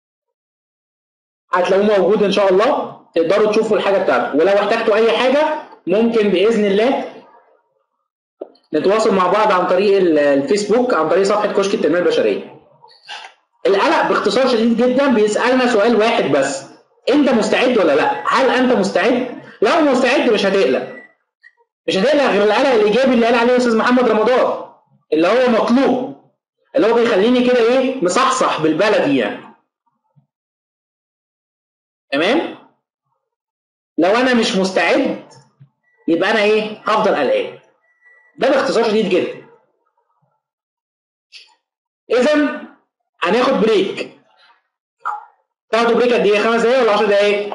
هتلاقوه موجود ان شاء الله تقدروا تشوفوا الحاجه بتاعته ولو احتجتوا اي حاجه ممكن باذن الله نتواصل مع بعض عن طريق ال- الفيسبوك عن طريق صفحه كشك التنميه البشريه القلق باختصار شديد جدا بيسالنا سؤال واحد بس انت مستعد ولا لا هل انت مستعد لو مستعد مش هتقلق مش هتقلق غير القلق الايجابي اللي قال عليه استاذ محمد رمضان اللي هو مطلوب اللي هو بيخليني كده ايه مصحصح بالبلدي يعني تمام لو انا مش مستعد يبقى انا ايه هفضل قلقان ده باختصار شديد جدا اذا هناخد بريك تاخدوا بريك قد ايه خمس دقايق ولا 10 دقايق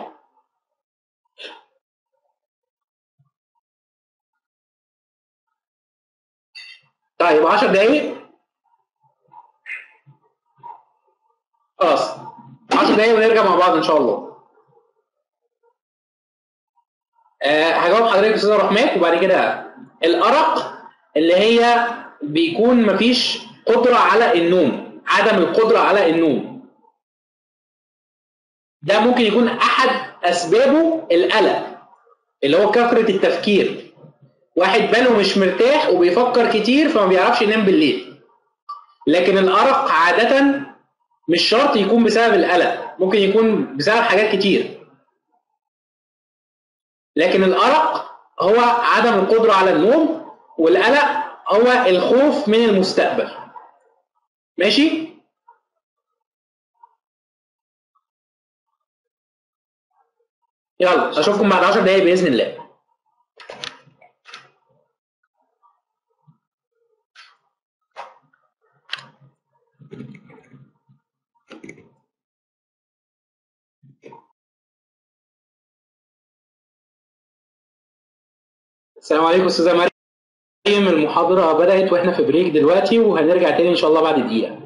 طيب 10 دقايق خلاص 10 دقايق ونرجع مع بعض ان شاء الله أه هجاوب حضرتك استاذ رحمات وبعد كده الارق اللي هي بيكون مفيش قدره على النوم عدم القدره على النوم ده ممكن يكون احد اسبابه القلق اللي هو كثره التفكير واحد باله مش مرتاح وبيفكر كتير فما بيعرفش ينام بالليل لكن الارق عاده مش شرط يكون بسبب القلق ممكن يكون بسبب حاجات كتير لكن الارق هو عدم القدره على النوم والقلق هو الخوف من المستقبل ماشي يلا اشوفكم بعد 10 دقايق باذن الله السلام عليكم استاذه مريم المحاضره بدات واحنا في بريك دلوقتي وهنرجع تاني ان شاء الله بعد دقيقه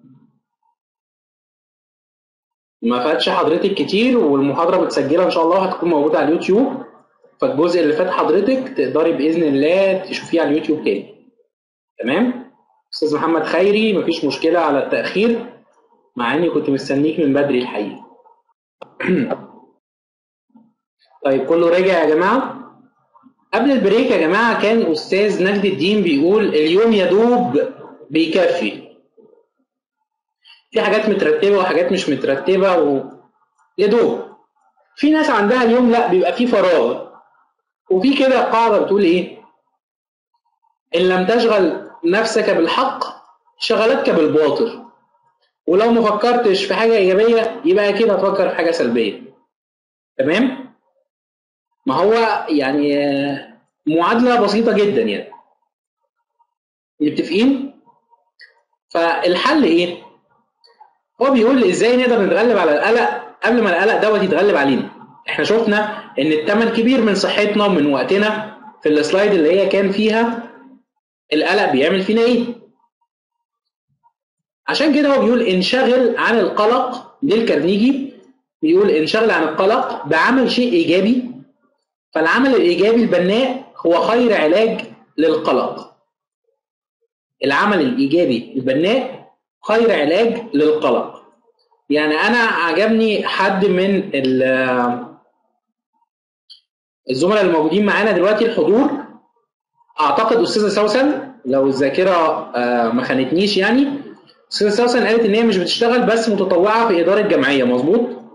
ما فاتش حضرتك كتير والمحاضره متسجله ان شاء الله هتكون موجوده على اليوتيوب فالجزء اللي فات حضرتك تقدري باذن الله تشوفيه على اليوتيوب تاني تمام استاذ محمد خيري مفيش مشكله على التاخير مع اني كنت مستنيك من بدري الحقيقه طيب كله راجع يا جماعه قبل البريك يا جماعه كان استاذ نجد الدين بيقول اليوم يدوب بيكفي في حاجات مترتبه وحاجات مش مترتبه و يدوب في ناس عندها اليوم لا بيبقى فيه فراغ وفي كده قاعده بتقول ايه ان لم تشغل نفسك بالحق شغلتك بالباطل ولو ما فكرتش في حاجه ايجابيه يبقى اكيد هتفكر في حاجه سلبيه تمام ما هو يعني معادله بسيطه جدا يعني متفقين فالحل ايه هو بيقول ازاي نقدر نتغلب على القلق قبل ما القلق دوت يتغلب علينا احنا شفنا ان الثمن كبير من صحتنا ومن وقتنا في السلايد اللي هي كان فيها القلق بيعمل فينا ايه عشان كده هو بيقول انشغل عن القلق ديل كارنيجي بيقول انشغل عن القلق بعمل شيء ايجابي فالعمل الايجابي البناء هو خير علاج للقلق العمل الايجابي البناء خير علاج للقلق يعني انا عجبني حد من الزملاء الموجودين معانا دلوقتي الحضور اعتقد استاذه سوسن لو الذاكره ما خانتنيش يعني استاذه سوسن قالت ان هي مش بتشتغل بس متطوعه في اداره جمعيه مظبوط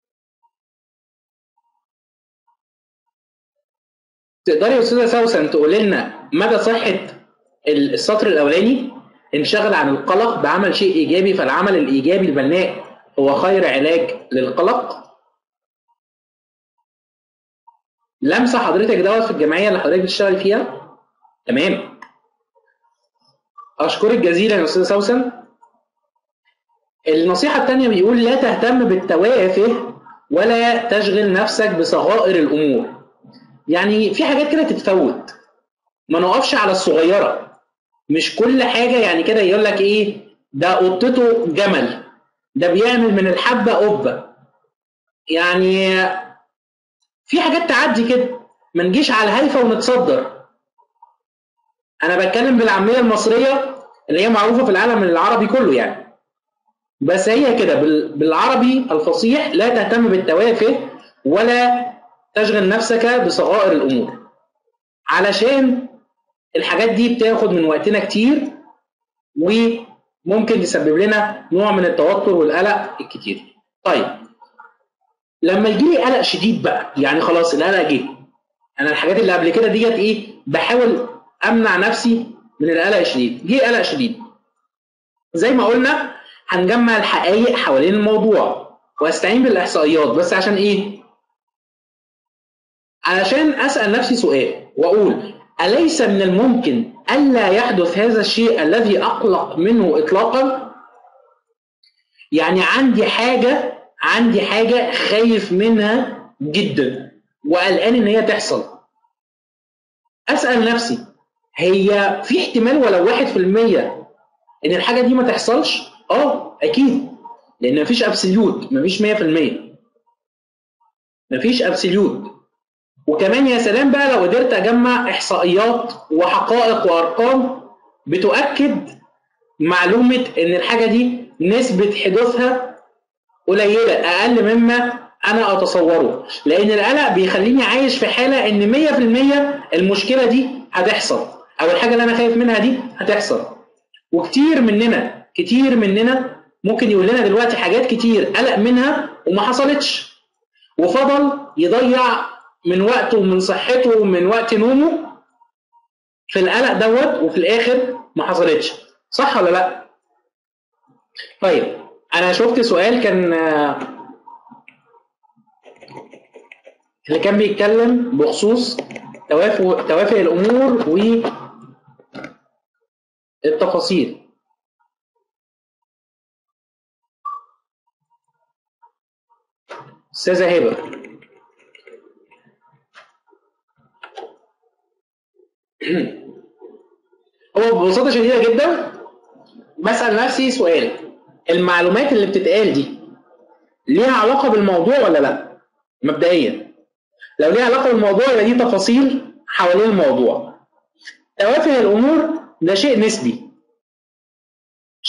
تقدري يا استاذه سوسن تقول لنا مدى صحه السطر الاولاني انشغل عن القلق بعمل شيء ايجابي فالعمل الايجابي البناء هو خير علاج للقلق لمسه حضرتك دوت في الجمعيه اللي حضرتك بتشتغل فيها تمام اشكرك جزيلا يا استاذ سوسن النصيحه الثانيه بيقول لا تهتم بالتوافه ولا تشغل نفسك بصغائر الامور يعني في حاجات كده تتفوت ما نقفش على الصغيره مش كل حاجه يعني كده يقول لك ايه ده قطته جمل ده بيعمل من الحبه قبه يعني في حاجات تعدي كده ما نجيش على الهايفه ونتصدر انا بتكلم بالعاميه المصريه اللي هي معروفه في العالم العربي كله يعني بس هي كده بالعربي الفصيح لا تهتم بالتوافه ولا تشغل نفسك بصغائر الامور علشان الحاجات دي بتاخد من وقتنا كتير وممكن تسبب لنا نوع من التوتر والقلق الكتير طيب لما يجي لي قلق شديد بقى يعني خلاص القلق جه انا الحاجات اللي قبل كده ديت ايه بحاول امنع نفسي من القلق الشديد جه قلق شديد زي ما قلنا هنجمع الحقائق حوالين الموضوع واستعين بالاحصائيات بس عشان ايه علشان اسال نفسي سؤال واقول اليس من الممكن الا يحدث هذا الشيء الذي اقلق منه اطلاقا يعني عندي حاجه عندي حاجه خايف منها جدا وقلقان ان هي تحصل اسال نفسي هي في احتمال ولو واحد في المية ان الحاجه دي ما تحصلش اه اكيد لان مفيش ابسوليوت مفيش 100% مفيش ابسوليوت وكمان يا سلام بقى لو قدرت اجمع احصائيات وحقائق وارقام بتؤكد معلومه ان الحاجه دي نسبه حدوثها قليله اقل مما انا اتصوره لان القلق بيخليني عايش في حاله ان 100% المشكله دي هتحصل او الحاجه اللي انا خايف منها دي هتحصل وكتير مننا كتير مننا ممكن يقول لنا دلوقتي حاجات كتير قلق منها وما حصلتش وفضل يضيع من وقته ومن صحته ومن وقت نومه في القلق دوت وفي الاخر ما حصلتش صح ولا لا طيب انا شفت سؤال كان اللي كان بيتكلم بخصوص توافق توافق الامور والتفاصيل استاذه هبه هو ببساطه شديده جدا بسال نفسي سؤال المعلومات اللي بتتقال دي ليها علاقه بالموضوع ولا لا مبدئيا لو ليها علاقه بالموضوع يبقى دي تفاصيل حوالين الموضوع توافه الامور ده شيء نسبي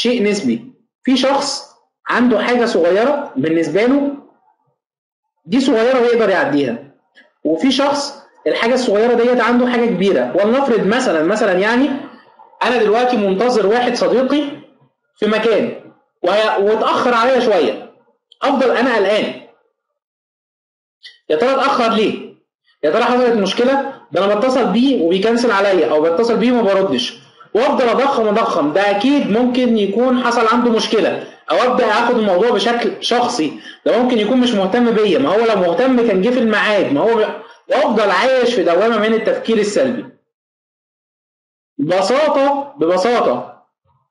شيء نسبي في شخص عنده حاجه صغيره بالنسبه له دي صغيره ويقدر يعديها وفي شخص الحاجه الصغيره ديت عنده حاجه كبيره ولنفرض مثلا مثلا يعني انا دلوقتي منتظر واحد صديقي في مكان وهي- واتاخر عليا شويه افضل انا قلقان يا ترى اتاخر ليه يا ترى حصلت مشكله ده انا بتصل بيه وبيكنسل عليا او بتصل بيه وما بردش وافضل اضخم اضخم ده اكيد ممكن يكون حصل عنده مشكله او ابدا اخد الموضوع بشكل شخصي ده ممكن يكون مش مهتم بيا ما هو لو مهتم كان جه في الميعاد ما هو وافضل عايش في دوامه من التفكير السلبي ببساطه ببساطه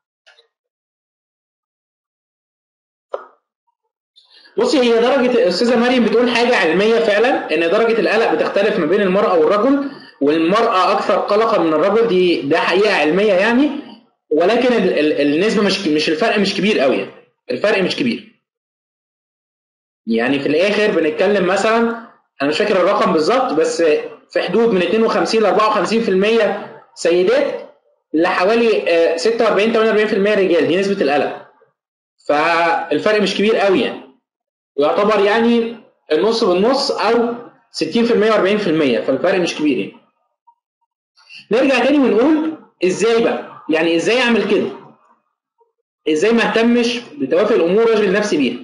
بصي هي درجة الأستاذة مريم بتقول حاجة علمية فعلا إن درجة القلق بتختلف ما بين المرأة والرجل والمرأة أكثر قلقا من الرجل دي ده حقيقة علمية يعني ولكن ال ال النسبة مش مش الفرق مش كبير قوي يعني الفرق مش كبير يعني في الآخر بنتكلم مثلا أنا مش فاكر الرقم بالظبط بس في حدود من 52 ل 54% سيدات لحوالي آه، 46 48% رجال دي نسبة القلق فالفرق مش كبير قوي يعني ويعتبر يعني النص بالنص او 60% و40% فالفرق مش كبير يعني. نرجع تاني ونقول ازاي بقى؟ يعني ازاي اعمل كده؟ ازاي ما اهتمش بتوافق الامور واشغل نفسي بيها؟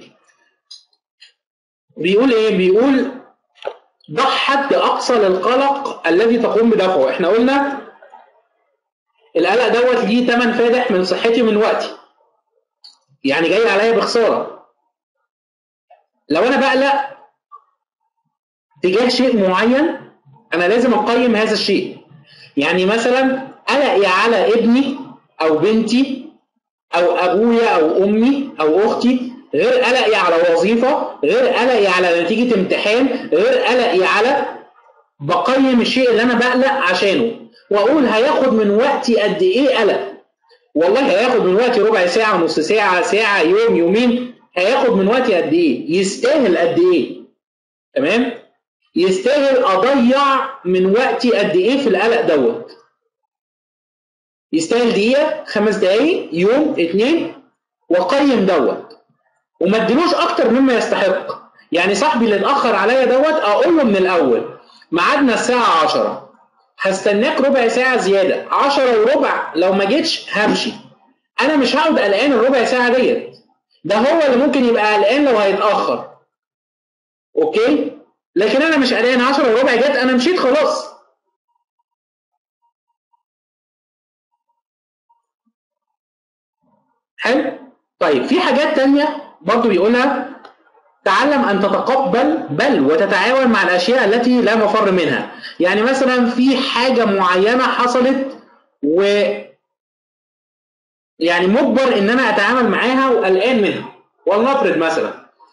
بيقول ايه؟ بيقول ضع حد اقصى للقلق الذي تقوم بدفعه، احنا قلنا القلق دوت ليه تمن فادح من صحتي ومن وقتي. يعني جاي عليا بخساره. لو انا بقلق تجاه شيء معين انا لازم اقيم هذا الشيء يعني مثلا قلقي على ابني او بنتي او ابويا او امي او اختي غير قلقي على وظيفه غير قلقي على نتيجه امتحان غير قلقي على بقيم الشيء اللي انا بقلق عشانه واقول هياخد من وقتي قد ايه قلق والله هياخد من وقتي ربع ساعه نص ساعه ساعه يوم يومين هياخد من وقتي قد ايه يستاهل قد ايه تمام يستاهل اضيع من وقتي قد ايه في القلق دوت يستاهل دقيقه خمس دقايق يوم اتنين واقيم دوت وما اديلوش اكتر مما يستحق يعني صاحبي اللي اتاخر عليا دوت اقول له من الاول ميعادنا الساعه 10 هستناك ربع ساعه زياده 10 وربع لو ما جيتش همشي انا مش هقعد قلقان الربع ساعه ديت ده هو اللي ممكن يبقى قلقان لو هيتاخر اوكي لكن انا مش قلقان 10 وربع جت انا مشيت خلاص حلو طيب في حاجات تانية برضو بيقولها تعلم ان تتقبل بل وتتعاون مع الاشياء التي لا مفر منها يعني مثلا في حاجه معينه حصلت و يعني مجبر ان انا اتعامل معاها وقلقان منها ولنفرض مثلا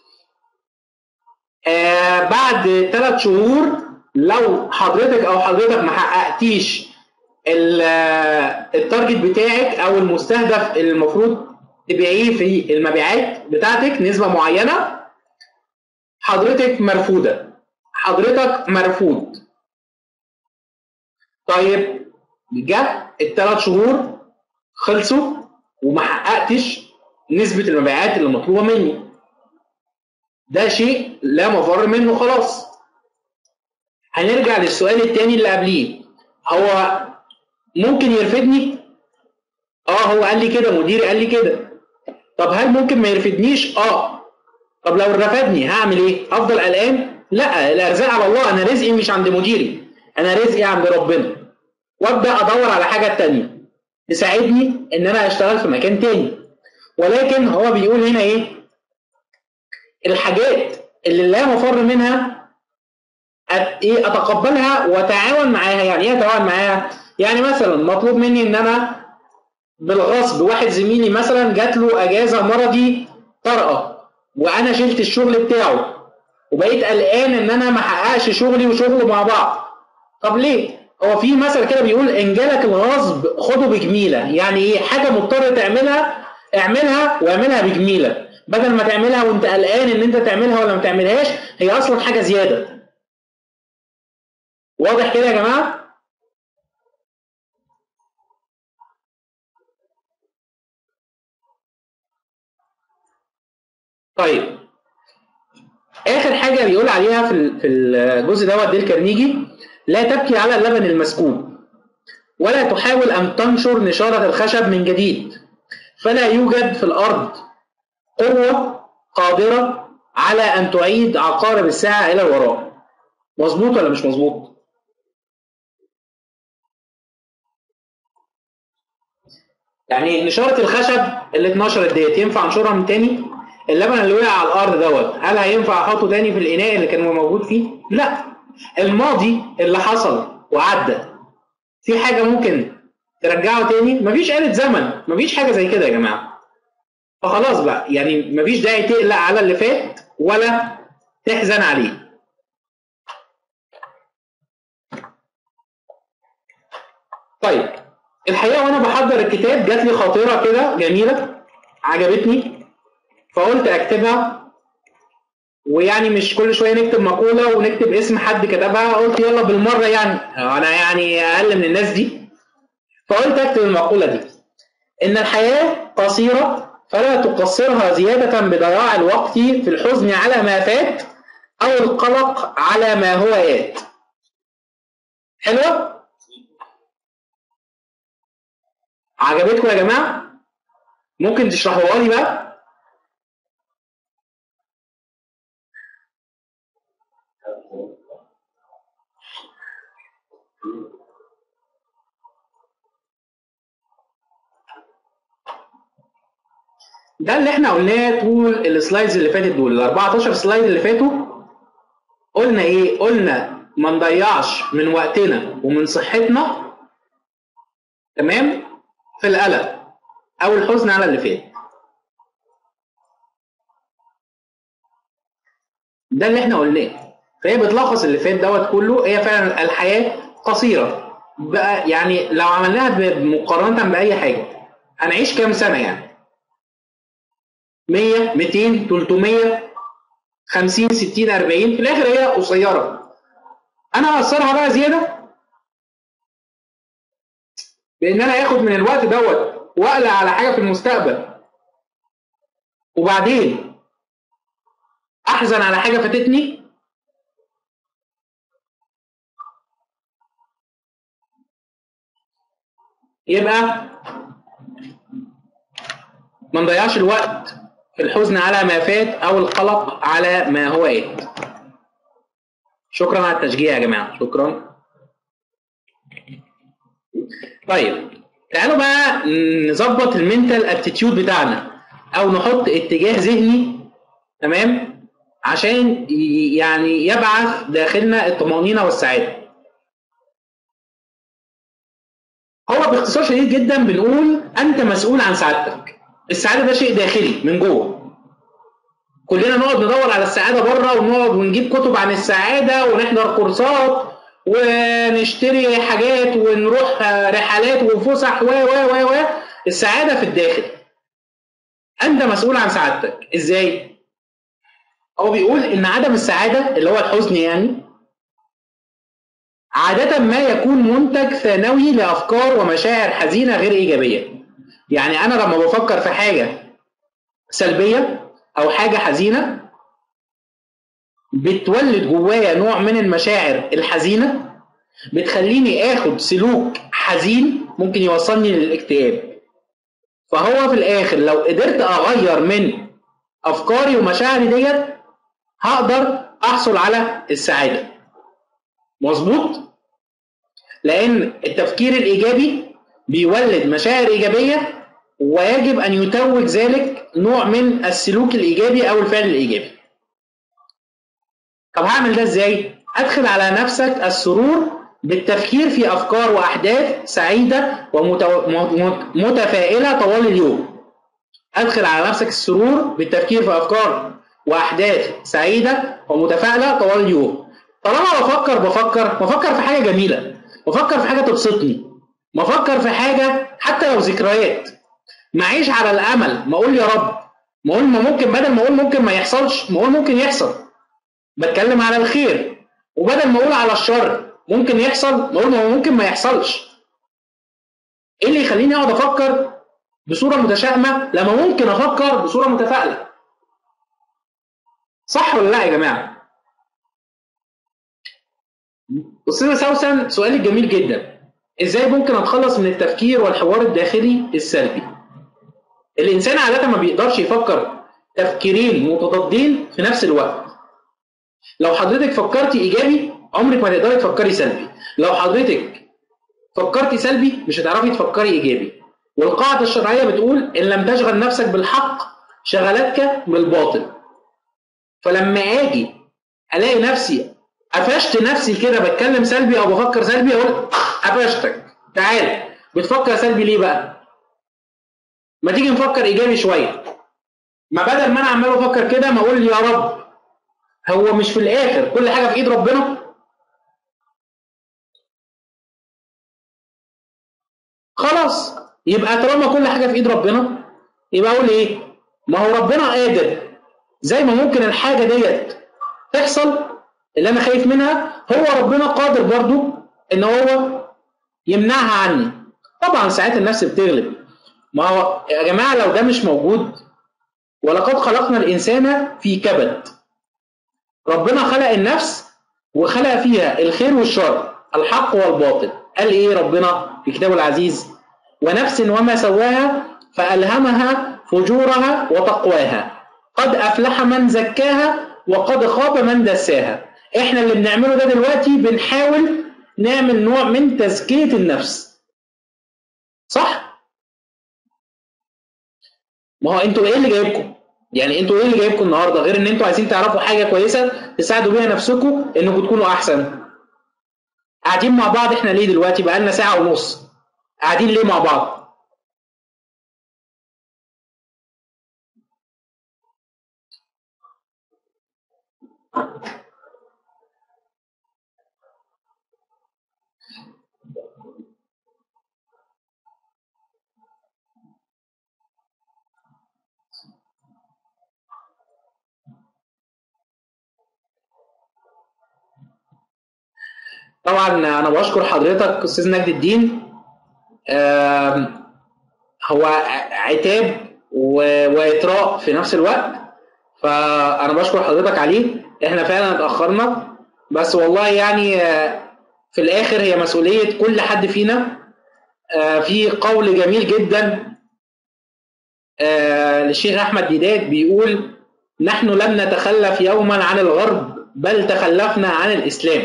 آه بعد ثلاث شهور لو حضرتك او حضرتك ما حققتيش ال- آه، التارجت بتاعك او المستهدف اللي المفروض تبيعيه في المبيعات بتاعتك نسبه معينه حضرتك مرفوضه حضرتك مرفوض طيب جه الثلاث شهور خلصوا وما حققتش نسبة المبيعات اللي مطلوبة مني ده شيء لا مفر منه خلاص هنرجع للسؤال التاني اللي قبليه هو ممكن يرفدني اه هو قال لي كده مديري قال لي كده طب هل ممكن ما يرفدنيش اه طب لو رفدني هعمل ايه افضل قلقان لا الارزاق على الله انا رزقي مش عند مديري انا رزقي عند ربنا وابدا ادور على حاجه تانية تساعدني ان انا اشتغل في مكان تاني ولكن هو بيقول هنا ايه الحاجات اللي لا مفر منها أت- ايه اتقبلها واتعاون معاها يعني ايه اتعاون معاها يعني مثلا مطلوب مني ان انا بالغصب واحد زميلي مثلا جات له اجازه مرضي طارئه وانا شلت الشغل بتاعه وبقيت قلقان ان انا ما احققش شغلي وشغله مع بعض طب ليه هو في مثل كده بيقول ان جالك الغصب خده بجميله يعني ايه حاجه مضطر تعملها اعملها واعملها بجميله بدل ما تعملها وانت قلقان ان انت تعملها ولا ما تعملهاش هي اصلا حاجه زياده واضح كده يا جماعه طيب اخر حاجه بيقول عليها في في الجزء دوت ديل كارنيجي لا تبكي على اللبن المسكوب ولا تحاول ان تنشر نشاره الخشب من جديد فلا يوجد في الارض قوه قادره على ان تعيد عقارب الساعه الى الوراء مظبوط ولا مش مظبوط يعني نشاره الخشب اللي اتنشرت ديت ينفع انشرها من تاني اللبن اللي وقع على الارض دوت هل هينفع احطه تاني في الاناء اللي كان موجود فيه لا الماضي اللي حصل وعدى في حاجه ممكن ترجعه تاني مفيش آلة زمن مفيش حاجه زي كده يا جماعه فخلاص بقى يعني مفيش داعي تقلق على اللي فات ولا تحزن عليه طيب الحقيقه وانا بحضر الكتاب جات لي خاطره كده جميله عجبتني فقلت اكتبها ويعني مش كل شويه نكتب مقوله ونكتب اسم حد كتبها قلت يلا بالمره يعني انا يعني اقل من الناس دي فقلت اكتب المقوله دي ان الحياه قصيره فلا تقصرها زياده بضياع الوقت في الحزن على ما فات او القلق على ما هو ات حلوه عجبتكم يا جماعه ممكن تشرحوها لي بقى ده اللي احنا قلناه طول السلايدز اللي فاتت دول ال 14 سلايد اللي فاتوا قلنا ايه؟ قلنا ما نضيعش من وقتنا ومن صحتنا تمام؟ في القلق او الحزن على اللي فات. ده اللي احنا قلناه. فهي بتلخص اللي فات دوت كله هي فعلا الحياه قصيره بقى يعني لو عملناها مقارنه باي حاجه هنعيش كام سنه يعني؟ 100 200 300 50 60 40 في الاخر هي قصيره انا هقصرها بقى زياده بان انا اخد من الوقت دوت واقلق على حاجه في المستقبل وبعدين احزن على حاجه فاتتني يبقى ما نضيعش الوقت في الحزن على ما فات او القلق على ما هو ات شكرا على التشجيع يا جماعه شكرا طيب تعالوا بقى نظبط المنتال ابتيتيود بتاعنا او نحط اتجاه ذهني تمام عشان يعني يبعث داخلنا الطمانينه والسعاده هو باختصار شديد جدا بنقول انت مسؤول عن سعادتك السعاده ده شيء داخلي من جوه كلنا نقعد ندور على السعاده بره ونقعد ونجيب كتب عن السعاده ونحضر كورسات ونشتري حاجات ونروح رحلات وفسح و و و و السعاده في الداخل انت مسؤول عن سعادتك ازاي هو بيقول ان عدم السعاده اللي هو الحزن يعني عادة ما يكون منتج ثانوي لأفكار ومشاعر حزينة غير إيجابية. يعني أنا لما بفكر في حاجة سلبية أو حاجة حزينة بتولد جوايا نوع من المشاعر الحزينة بتخليني آخد سلوك حزين ممكن يوصلني للاكتئاب. فهو في الآخر لو قدرت أغير من أفكاري ومشاعري ديت هقدر أحصل على السعادة. مظبوط؟ لان التفكير الايجابي بيولد مشاعر ايجابيه ويجب ان يتوج ذلك نوع من السلوك الايجابي او الفعل الايجابي. طب هعمل ده ازاي؟ ادخل على نفسك السرور بالتفكير في افكار واحداث سعيده ومتفائله طوال اليوم. ادخل على نفسك السرور بالتفكير في افكار واحداث سعيده ومتفائله طوال اليوم. طالما بفكر بفكر بفكر في حاجه جميله بفكر في حاجه تبسطني بفكر في حاجه حتى لو ذكريات معيش على الامل ما اقول يا رب ما اقول ما ممكن بدل ما اقول ممكن ما يحصلش ما اقول ممكن يحصل بتكلم على الخير وبدل ما اقول على الشر ممكن يحصل ما اقول ما ممكن ما يحصلش ايه اللي يخليني اقعد افكر بصوره متشائمه لما ممكن افكر بصوره متفائله صح ولا لا يا جماعه استاذه سوسن سؤالك جميل جدا ازاي ممكن اتخلص من التفكير والحوار الداخلي السلبي الانسان عاده ما بيقدرش يفكر تفكيرين متضادين في نفس الوقت لو حضرتك فكرتي ايجابي عمرك ما تقدري تفكري سلبي لو حضرتك فكرتي سلبي مش هتعرفي تفكري ايجابي والقاعده الشرعيه بتقول ان لم تشغل نفسك بالحق شغلتك بالباطل فلما اجي الاقي نفسي قفشت نفسي كده بتكلم سلبي او بفكر سلبي اقول قفشتك تعال بتفكر سلبي ليه بقى ما تيجي نفكر ايجابي شويه ما بدل ما انا عمال افكر كده ما اقول يا رب هو مش في الاخر كل حاجه في ايد ربنا خلاص يبقى طالما كل حاجه في ايد ربنا يبقى اقول ايه ما هو ربنا قادر زي ما ممكن الحاجه ديت تحصل اللي انا خايف منها هو ربنا قادر برضو ان هو يمنعها عني طبعا ساعات النفس بتغلب ما هو يا جماعه لو ده مش موجود ولقد خلقنا الانسان في كبد ربنا خلق النفس وخلق فيها الخير والشر الحق والباطل قال ايه ربنا في كتابه العزيز ونفس وما سواها فألهمها فجورها وتقواها قد أفلح من زكاها وقد خاب من دساها احنا اللي بنعمله ده دلوقتي بنحاول نعمل نوع من تزكية النفس صح؟ ما هو انتوا ايه اللي جايبكم؟ يعني انتوا ايه اللي جايبكم النهارده غير ان انتوا عايزين تعرفوا حاجه كويسه تساعدوا بيها نفسكم انكم تكونوا احسن قاعدين مع بعض احنا ليه دلوقتي بقالنا ساعه ونص قاعدين ليه مع بعض طبعا انا بشكر حضرتك استاذ نجد الدين آم، هو عتاب و- واطراء في نفس الوقت فانا بشكر حضرتك عليه احنا فعلا اتاخرنا بس والله يعني آه، في الاخر هي مسؤوليه كل حد فينا آه، في قول جميل جدا آه، للشيخ احمد ديدات بيقول نحن لم نتخلف يوما عن الغرب بل تخلفنا عن الاسلام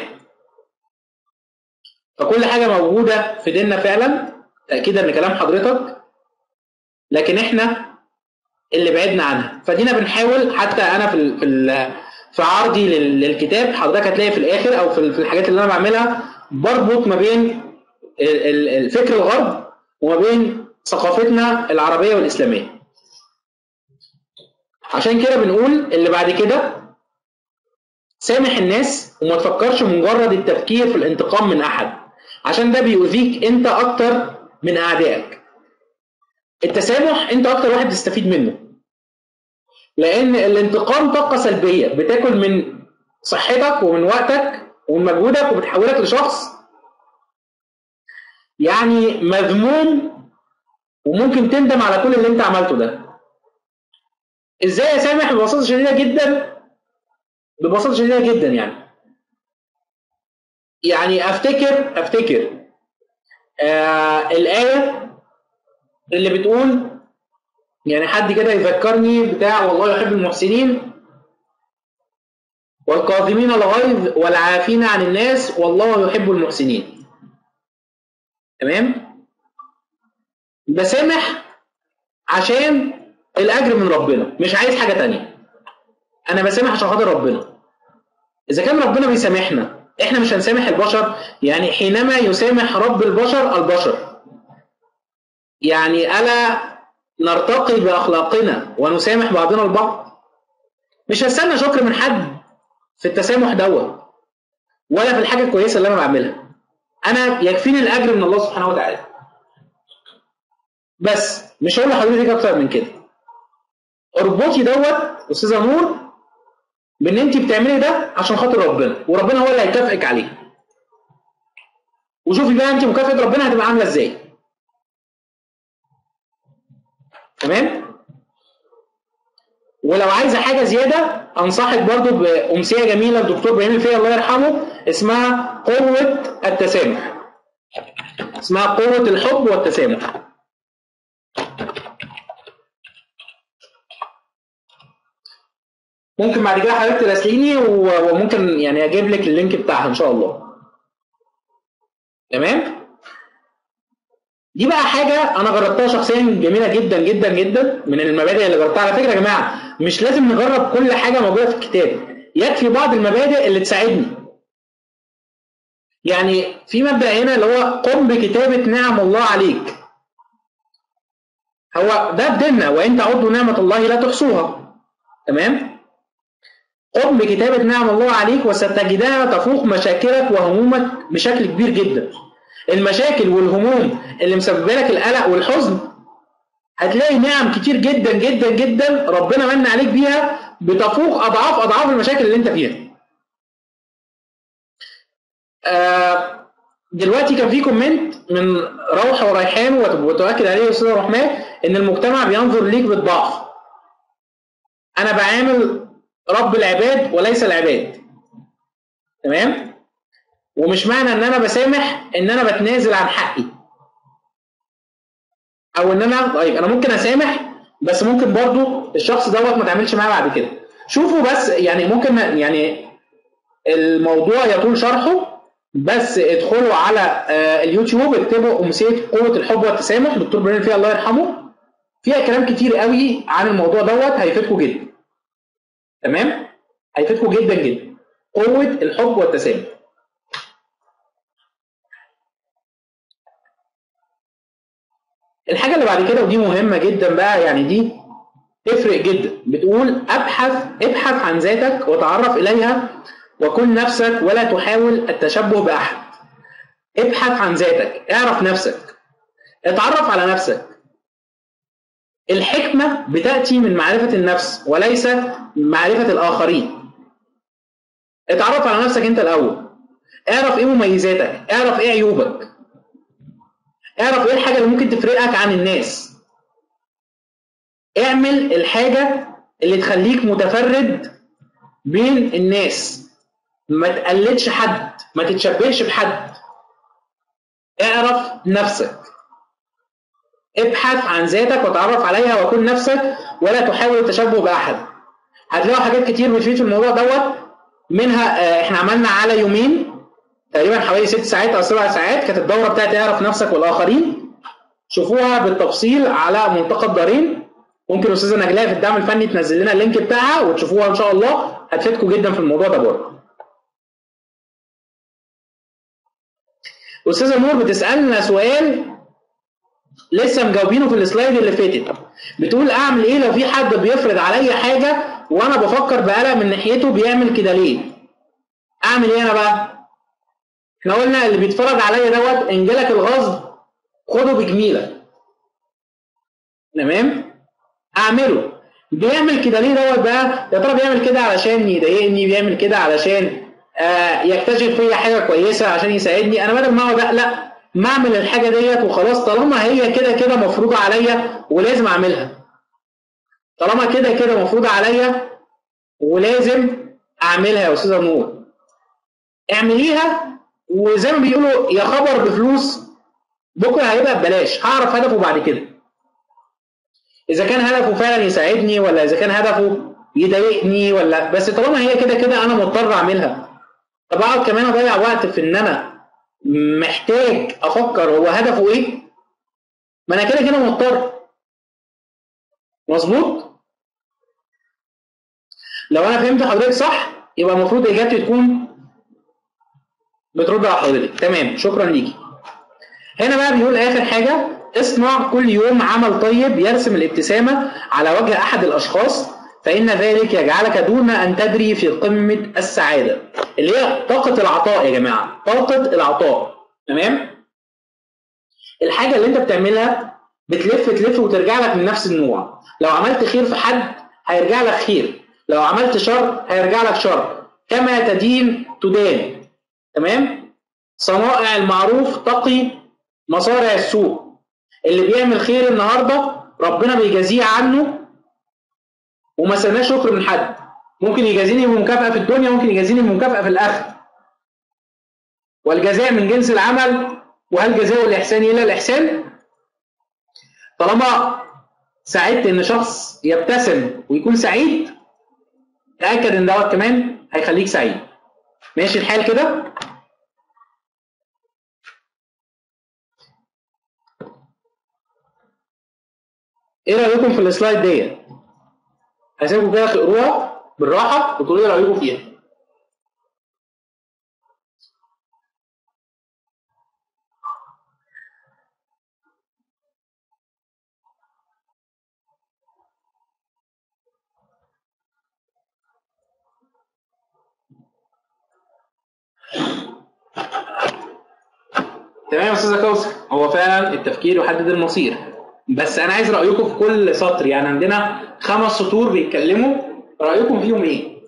فكل حاجه موجوده في ديننا فعلا تاكيدا لكلام حضرتك لكن احنا اللي بعدنا عنها فدينا بنحاول حتى انا في ال- في ال- في عرضي لل- للكتاب حضرتك هتلاقي في الاخر او في ال- في الحاجات اللي انا بعملها بربط ما بين ال- ال- الفكر الغرب وما بين ثقافتنا العربيه والاسلاميه عشان كده بنقول اللي بعد كده سامح الناس وما تفكرش مجرد التفكير في الانتقام من احد عشان ده بيؤذيك انت اكتر من اعدائك التسامح انت اكتر واحد تستفيد منه لان الانتقام طاقه سلبيه بتاكل من صحتك ومن وقتك ومن مجهودك وبتحولك لشخص يعني مذموم وممكن تندم على كل اللي انت عملته ده ازاي اسامح ببساطه شديده جدا ببساطه شديده جدا يعني يعني افتكر افتكر آه الايه اللي بتقول يعني حد كده يذكرني بتاع والله يحب المحسنين والكاظمين الغيظ والعافين عن الناس والله يحب المحسنين تمام بسامح عشان الاجر من ربنا مش عايز حاجه تانية انا بسامح عشان خاطر ربنا اذا كان ربنا بيسامحنا احنا مش هنسامح البشر يعني حينما يسامح رب البشر البشر يعني الا نرتقي باخلاقنا ونسامح بعضنا البعض مش هستنى شكر من حد في التسامح دوت ولا في الحاجه الكويسه اللي انا بعملها انا يكفيني الاجر من الله سبحانه وتعالى بس مش هقول لحضرتك اكتر من كده اربطي دوت استاذه نور بان انت بتعملي ده عشان خاطر ربنا وربنا هو اللي هيكافئك عليه وشوفي بقى انت مكافاه ربنا هتبقى عامله ازاي تمام ولو عايزه حاجه زياده انصحك برضو بامسيه جميله الدكتور ابراهيم الفقي الله يرحمه اسمها قوه التسامح اسمها قوه الحب والتسامح ممكن بعد كده حضرتك تراسليني و- وممكن يعني اجيب لك اللينك بتاعها ان شاء الله تمام دي بقى حاجه انا جربتها شخصيا جميله جدا جدا جدا من المبادئ اللي جربتها على فكره يا جماعه مش لازم نجرب كل حاجه موجوده في الكتاب يكفي بعض المبادئ اللي تساعدني يعني في مبدا هنا اللي هو قم بكتابه نعم الله عليك هو ده بديننا وان تعدوا نعمه الله لا تحصوها تمام قم بكتابة نعم الله عليك وستجدها تفوق مشاكلك وهمومك بشكل كبير جدا المشاكل والهموم اللي مسببه لك القلق والحزن هتلاقي نعم كتير جدا جدا جدا ربنا من عليك بيها بتفوق اضعاف اضعاف المشاكل اللي انت فيها آه دلوقتي كان في كومنت من روحه وريحان وتؤكد عليه يا استاذ الرحمن ان المجتمع بينظر ليك بالضعف انا بعامل رب العباد وليس العباد تمام ومش معنى ان انا بسامح ان انا بتنازل عن حقي او ان انا طيب انا ممكن اسامح بس ممكن برضو الشخص دوت ما تعملش معاه بعد كده شوفوا بس يعني ممكن يعني الموضوع يطول شرحه بس ادخلوا على آه، اليوتيوب اكتبوا امسيه قوه الحب والتسامح دكتور ابراهيم فيها الله يرحمه فيها كلام كتير قوي عن الموضوع دوت هيفيدكم جدا تمام هيفيدكم جدا جدا قوه الحب والتسامح الحاجه اللي بعد كده ودي مهمه جدا بقى يعني دي تفرق جدا بتقول ابحث ابحث عن ذاتك وتعرف اليها وكن نفسك ولا تحاول التشبه باحد ابحث عن ذاتك اعرف نفسك اتعرف على نفسك الحكمة بتأتي من معرفة النفس وليس من معرفة الآخرين اتعرف على نفسك انت الأول اعرف ايه مميزاتك اعرف ايه عيوبك اعرف ايه الحاجة اللي ممكن تفرقك عن الناس اعمل الحاجة اللي تخليك متفرد بين الناس ما تقلدش حد ما تتشبهش بحد اعرف نفسك ابحث عن ذاتك وتعرف عليها وكن نفسك ولا تحاول التشبه باحد هتلاقوا حاجات كتير بتفيد في الموضوع دوت منها آه، احنا عملنا على يومين تقريبا حوالي ست ساعات او سبع ساعات كانت الدوره بتاعت اعرف نفسك والاخرين شوفوها بالتفصيل على ملتقى الدارين ممكن استاذه نجلاء في الدعم الفني تنزل لنا اللينك بتاعها وتشوفوها ان شاء الله هتفيدكم جدا في الموضوع ده برضه استاذه نور بتسالنا سؤال لسه مجاوبينه في السلايد اللي فاتت بتقول اعمل ايه لو في حد بيفرض عليا حاجه وانا بفكر بقلق من ناحيته بيعمل كده ليه اعمل ايه انا بقى احنا قلنا اللي بيتفرج عليا دوت ان جالك الغصب خده بجميله تمام اعمله بيعمل كده ليه دوت بقى يا ترى بيعمل كده علشان يضايقني بيعمل كده علشان آه يكتشف فيا حاجه كويسه عشان يساعدني انا بدل ما اقعد اقلق ما اعمل الحاجه ديت وخلاص طالما هي كده كده مفروضه عليا ولازم اعملها طالما كده كده مفروضه عليا ولازم اعملها يا استاذه نور اعمليها وزي ما بيقولوا يا خبر بفلوس بكره هيبقى ببلاش هعرف هدفه بعد كده اذا كان هدفه فعلا يساعدني ولا اذا كان هدفه يضايقني ولا بس طالما هي كده كده انا مضطر اعملها طب اقعد كمان اضيع وقت في ان انا محتاج افكر هو هدفه ايه ما انا كده كده مضطر مظبوط لو انا فهمت حضرتك صح يبقى المفروض اجابتي تكون بترد على حضرتك تمام شكرا ليكي هنا بقى بيقول اخر حاجه اصنع كل يوم عمل طيب يرسم الابتسامه على وجه احد الاشخاص فان ذلك يجعلك دون ان تدري في قمه السعاده اللي هي طاقه العطاء يا جماعه طاقه العطاء تمام الحاجه اللي انت بتعملها بتلف تلف وترجع لك من نفس النوع لو عملت خير في حد هيرجع لك خير لو عملت شر هيرجع لك شر كما تدين تدان تمام صنائع المعروف تقي مصارع السوء اللي بيعمل خير النهارده ربنا بيجازيه عنه وما استناش شكر من حد ممكن يجازيني بمكافأة في الدنيا ممكن يجازيني بمكافأة في الآخرة والجزاء من جنس العمل وهل جزاء الإحسان إلا الإحسان طالما ساعدت إن شخص يبتسم ويكون سعيد تأكد إن دوت كمان هيخليك سعيد ماشي الحال كده ايه رايكم في السلايد ديت هسيبكم كده تقروها بالراحه وتقولوا لي رايكم فيها تمام يا استاذه كوثر هو فعلا التفكير يحدد المصير بس انا عايز رايكم في كل سطر يعني عندنا خمس سطور بيتكلموا رايكم فيهم ايه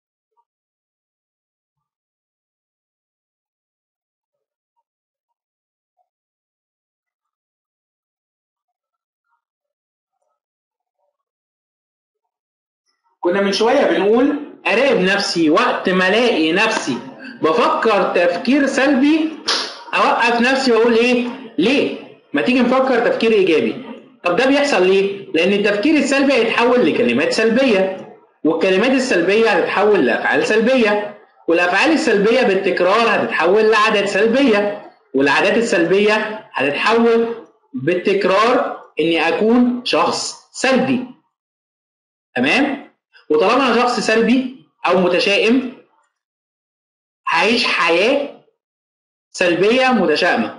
كنا من شويه بنقول اراقب نفسي وقت ما الاقي نفسي بفكر تفكير سلبي اوقف نفسي واقول ايه ليه ما تيجي نفكر تفكير ايجابي طب ده بيحصل ليه لان التفكير السلبي هيتحول لكلمات سلبيه والكلمات السلبيه هتتحول لافعال سلبيه والافعال السلبيه بالتكرار هتتحول لعادات سلبيه والعادات السلبيه هتتحول بالتكرار اني اكون شخص سلبي تمام وطالما انا شخص سلبي او متشائم هعيش حياه سلبيه متشائمه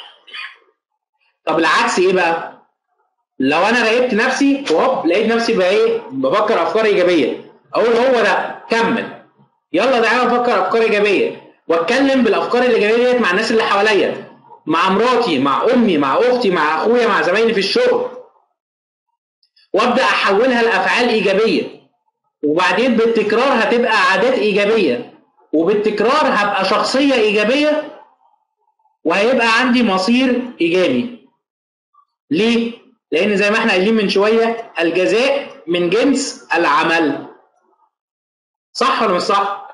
طب العكس ايه بقى لو انا راقبت نفسي وهوب لقيت نفسي بقى ايه بفكر افكار ايجابيه اقول هو ده كمل يلا تعالى نفكر افكار ايجابيه واتكلم بالافكار الايجابيه ديت مع الناس اللي حواليا مع مراتي مع امي مع اختي مع اخويا مع زمايلي في الشغل وابدا احولها لافعال ايجابيه وبعدين بالتكرار هتبقى عادات ايجابيه وبالتكرار هبقى شخصيه ايجابيه وهيبقى عندي مصير ايجابي ليه لان زي ما احنا قايلين من شويه الجزاء من جنس العمل صح ولا مش صح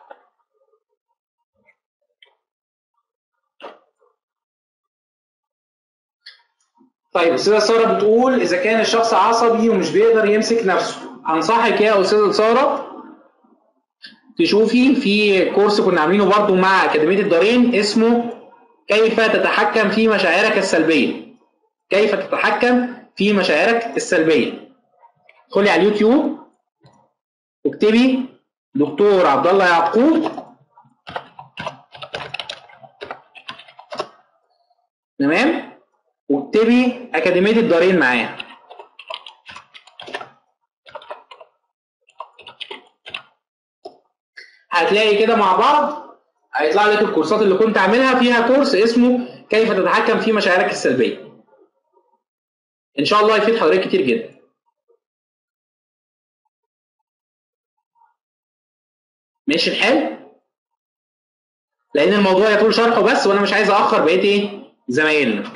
طيب استاذه ساره بتقول اذا كان الشخص عصبي ومش بيقدر يمسك نفسه انصحك يا استاذه ساره تشوفي في كورس كنا عاملينه برضو مع اكاديميه الدارين اسمه كيف تتحكم في مشاعرك السلبيه كيف تتحكم في مشاعرك السلبيه ادخلي على اليوتيوب واكتبي دكتور عبد الله يعقوب تمام واكتبي اكاديميه الدارين معايا هتلاقي كده مع بعض هيطلع لك الكورسات اللي كنت عاملها فيها كورس اسمه كيف تتحكم في مشاعرك السلبيه ان شاء الله يفيد حضرتك كتير جدا ماشي الحال لان الموضوع يطول شرحه بس وانا مش عايز اخر بقيه ايه زمايلنا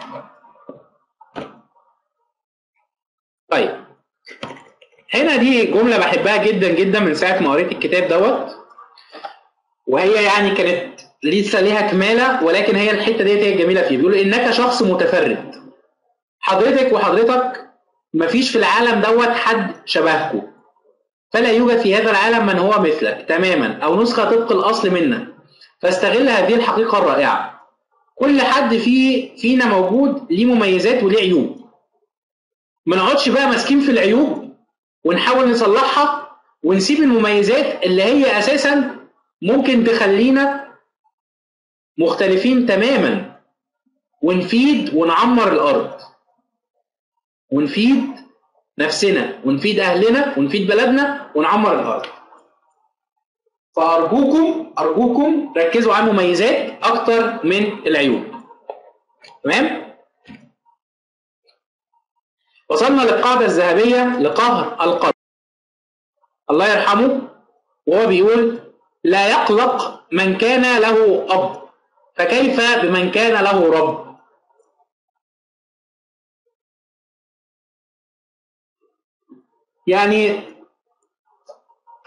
طيب هنا دي جمله بحبها جدا جدا من ساعه ما قريت الكتاب دوت وهي يعني كانت لسه ليها كماله ولكن هي الحته ديت هي الجميله فيه بيقول انك شخص متفرد حضرتك وحضرتك مفيش في العالم دوت حد شبهكم فلا يوجد في هذا العالم من هو مثلك تماما او نسخه طبق الاصل منك فاستغل هذه الحقيقه الرائعه كل حد فيه فينا موجود ليه مميزات وليه عيوب ما نقعدش بقى ماسكين في العيوب ونحاول نصلحها ونسيب المميزات اللي هي اساسا ممكن تخلينا مختلفين تماما ونفيد ونعمر الارض ونفيد نفسنا ونفيد اهلنا ونفيد بلدنا ونعمر الارض فارجوكم ارجوكم ركزوا على المميزات اكتر من العيوب تمام وصلنا للقاعده الذهبيه لقهر القلب الله يرحمه وهو بيقول لا يقلق من كان له اب فكيف بمن كان له رب يعني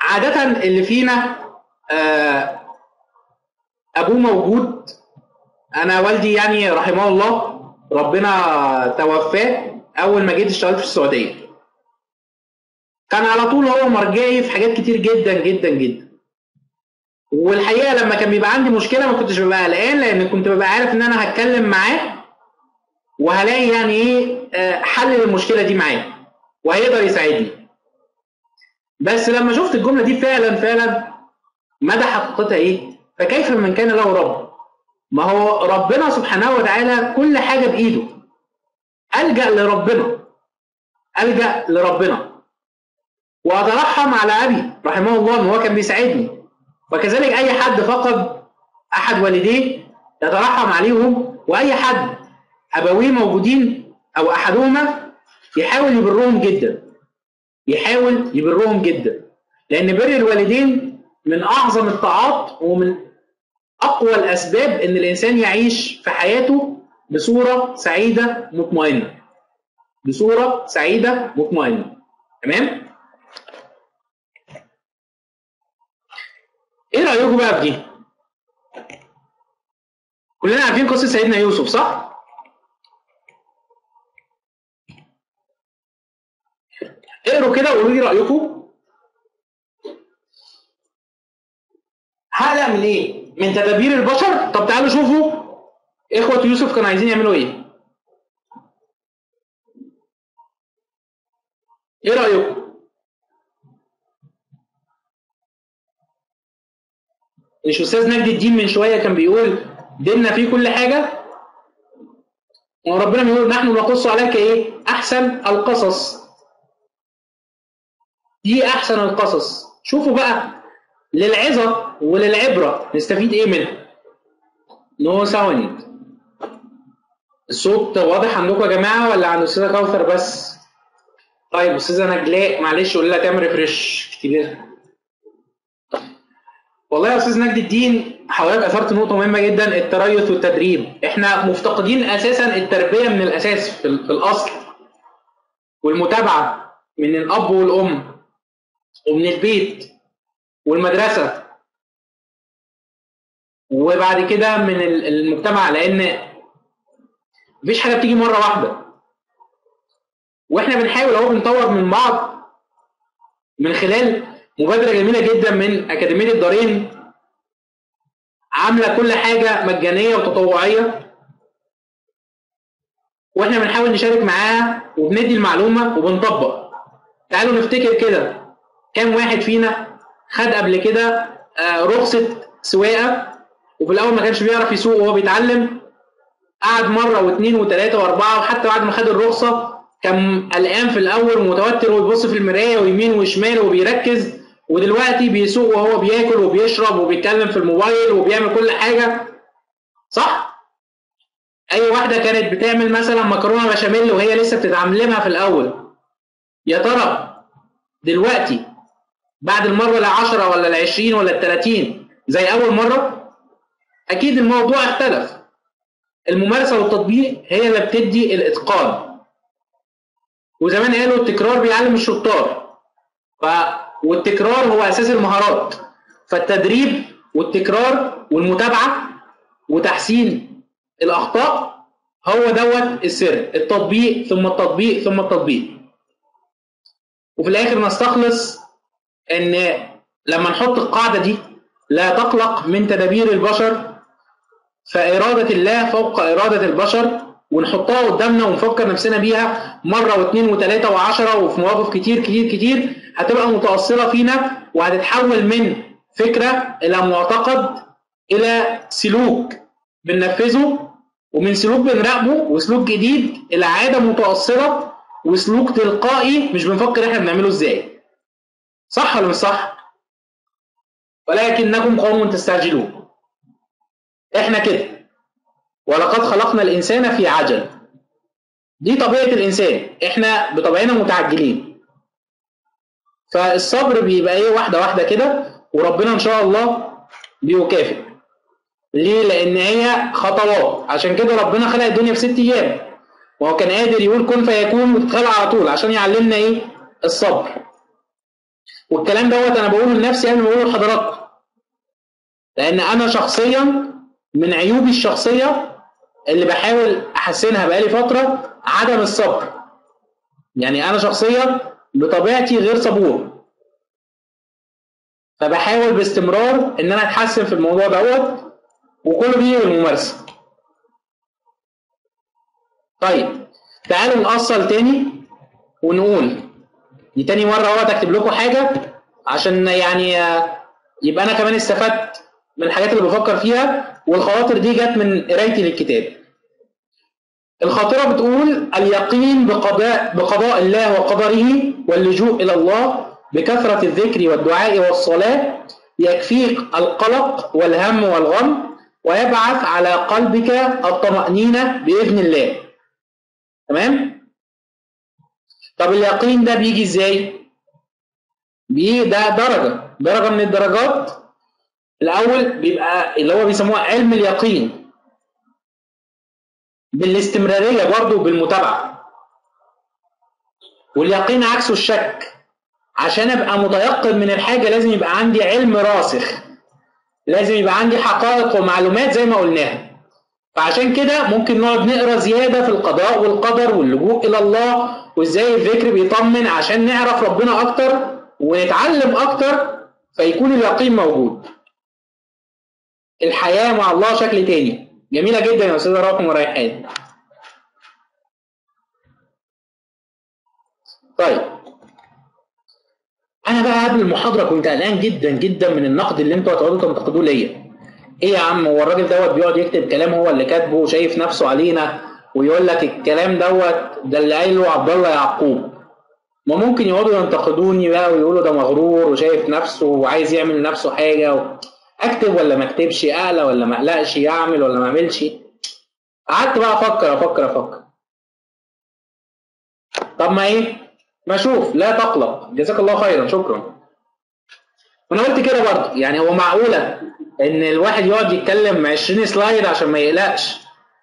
عاده اللي فينا آه، ابوه موجود انا والدي يعني رحمه الله ربنا توفاه اول ما جيت اشتغلت في السعوديه كان على طول هو مرجعي في حاجات كتير جدا جدا جدا والحقيقه لما كان بيبقى عندي مشكله ما كنتش ببقى قلقان لان كنت ببقى عارف ان انا هتكلم معاه وهلاقي يعني ايه آه، حل للمشكله دي معاه وهيقدر يساعدني بس لما شفت الجمله دي فعلا فعلا مدى حقيقتها ايه فكيف من كان له رب ما هو ربنا سبحانه وتعالى كل حاجه بايده الجا لربنا الجا لربنا واترحم على ابي رحمه الله ان هو كان بيساعدني وكذلك اي حد فقد احد والديه يترحم عليهم واي حد ابويه موجودين او احدهما يحاول يبرهم جدا يحاول يبرهم جدا لان بر الوالدين من اعظم الطاعات ومن اقوى الاسباب ان الانسان يعيش في حياته بصوره سعيده مطمئنه بصوره سعيده مطمئنه تمام ايه رايكم بقى في دي كلنا عارفين قصه سيدنا يوسف صح اقروا كده وقولوا لي رايكم هقلق من ايه من تدابير البشر طب تعالوا شوفوا اخوه يوسف كانوا عايزين يعملوا ايه ايه رايكم مش استاذ نجد الدين من شويه كان بيقول ديننا فيه كل حاجه وربنا بيقول نحن نقص عليك ايه احسن القصص دي احسن القصص شوفوا بقى للعظه وللعبره نستفيد ايه منها نو ساوند الصوت واضح عندكم يا جماعه ولا عند استاذه كوثر بس طيب استاذه نجلاء معلش قول لها تعمل ريفرش كتير والله يا استاذ نجد الدين حضرتك اثرت نقطه مهمه جدا التريث والتدريب احنا مفتقدين اساسا التربيه من الاساس في, ال- في الاصل والمتابعه من الاب والام ومن البيت والمدرسه وبعد كده من ال- المجتمع لان مفيش حاجه بتيجي مره واحده واحنا بنحاول اهو بنطور من بعض من خلال مبادره جميله جدا من اكاديميه الدارين عامله كل حاجه مجانيه وتطوعيه واحنا بنحاول نشارك معاها وبندي المعلومه وبنطبق تعالوا نفتكر كده كام واحد فينا خد قبل كده آه، رخصه سواقه وفي الاول ما كانش بيعرف يسوق وهو بيتعلم قعد مره واثنين وثلاثه واربعه وحتى بعد ما خد الرخصه كان قلقان في الاول ومتوتر ويبص في المرايه ويمين وشمال وبيركز ودلوقتي بيسوق وهو بياكل وبيشرب وبيتكلم في الموبايل وبيعمل كل حاجه صح؟ اي واحده كانت بتعمل مثلا مكرونه بشاميل وهي لسه بتتعلمها في الاول يا ترى دلوقتي بعد المره العشرة ولا العشرين ولا التلاتين زي اول مره اكيد الموضوع اختلف الممارسه والتطبيق هي اللي بتدي الاتقان وزمان قالوا التكرار بيعلم الشطار ف... والتكرار هو اساس المهارات فالتدريب والتكرار والمتابعه وتحسين الاخطاء هو دوت السر التطبيق ثم التطبيق ثم التطبيق وفي الاخر نستخلص ان لما نحط القاعده دي لا تقلق من تدابير البشر فإرادة الله فوق إرادة البشر ونحطها قدامنا ونفكر نفسنا بيها مرة واثنين وثلاثة وعشرة وفي مواقف كتير كتير كتير هتبقى متأصلة فينا وهتتحول من فكرة إلى معتقد إلى سلوك بننفذه ومن سلوك بنراقبه وسلوك جديد إلى عادة متأصلة وسلوك تلقائي مش بنفكر إحنا بنعمله إزاي صح ولا مش صح؟ ولكنكم قوم تستعجلون احنا كده ولقد خلقنا الانسان في عجل دي طبيعه الانسان احنا بطبعنا متعجلين فالصبر بيبقى ايه واحده واحده كده وربنا ان شاء الله بيكافئ ليه لان هي خطوات عشان كده ربنا خلق الدنيا في ست ايام وهو كان قادر يقول كن فيكون وتتخلق على طول عشان يعلمنا ايه الصبر والكلام دوت انا بقوله لنفسي قبل ما بقوله لحضراتكم لان انا شخصيا من عيوبي الشخصيه اللي بحاول احسنها بقالي فتره عدم الصبر يعني انا شخصيا بطبيعتي غير صبور فبحاول باستمرار ان انا اتحسن في الموضوع دوت وكله بيجي بالممارسه طيب تعالوا نأصل تاني ونقول دي تاني مرة اهوت اكتب لكم حاجة عشان يعني آه، يبقى انا كمان استفدت من الحاجات اللي بفكر فيها والخواطر دي جت من قرايتي للكتاب. الخاطرة بتقول اليقين بقضاء بقضاء الله وقدره واللجوء إلى الله بكثرة الذكر والدعاء والصلاة يكفيك القلق والهم والغم ويبعث على قلبك الطمأنينة بإذن الله. تمام؟ طب اليقين ده بيجي ازاي؟ بيجي ده درجة درجة من الدرجات الأول بيبقى اللي هو بيسموه علم اليقين بالاستمرارية برضه بالمتابعة واليقين عكسه الشك عشان ابقى متيقن من الحاجة لازم يبقى عندي علم راسخ لازم يبقى عندي حقائق ومعلومات زي ما قلناها فعشان كده ممكن نقعد نقرا زياده في القضاء والقدر واللجوء الى الله وازاي الذكر بيطمن عشان نعرف ربنا اكتر ونتعلم اكتر فيكون اليقين موجود. الحياه مع الله شكل تاني جميله جدا يا استاذه راكم وريحان. طيب انا بقى قبل المحاضره كنت قلقان جدا جدا من النقد اللي انتوا هتقعدوا تنتقدوه ليا. ايه يا عم هو الراجل دوت بيقعد يكتب كلام هو اللي كاتبه وشايف نفسه علينا ويقول لك الكلام دوت ده اللي قايله عبد الله يعقوب ما ممكن يقعدوا ينتقدوني بقى ويقولوا ده مغرور وشايف نفسه وعايز يعمل لنفسه حاجه و... اكتب ولا ما اكتبش اقلق ولا ما اقلقش اعمل ولا ما اعملش قعدت بقى افكر افكر افكر طب ما ايه ما اشوف لا تقلق جزاك الله خيرا شكرا وانا قلت كده برضه يعني هو معقوله ان الواحد يقعد يتكلم 20 سلايد عشان ما يقلقش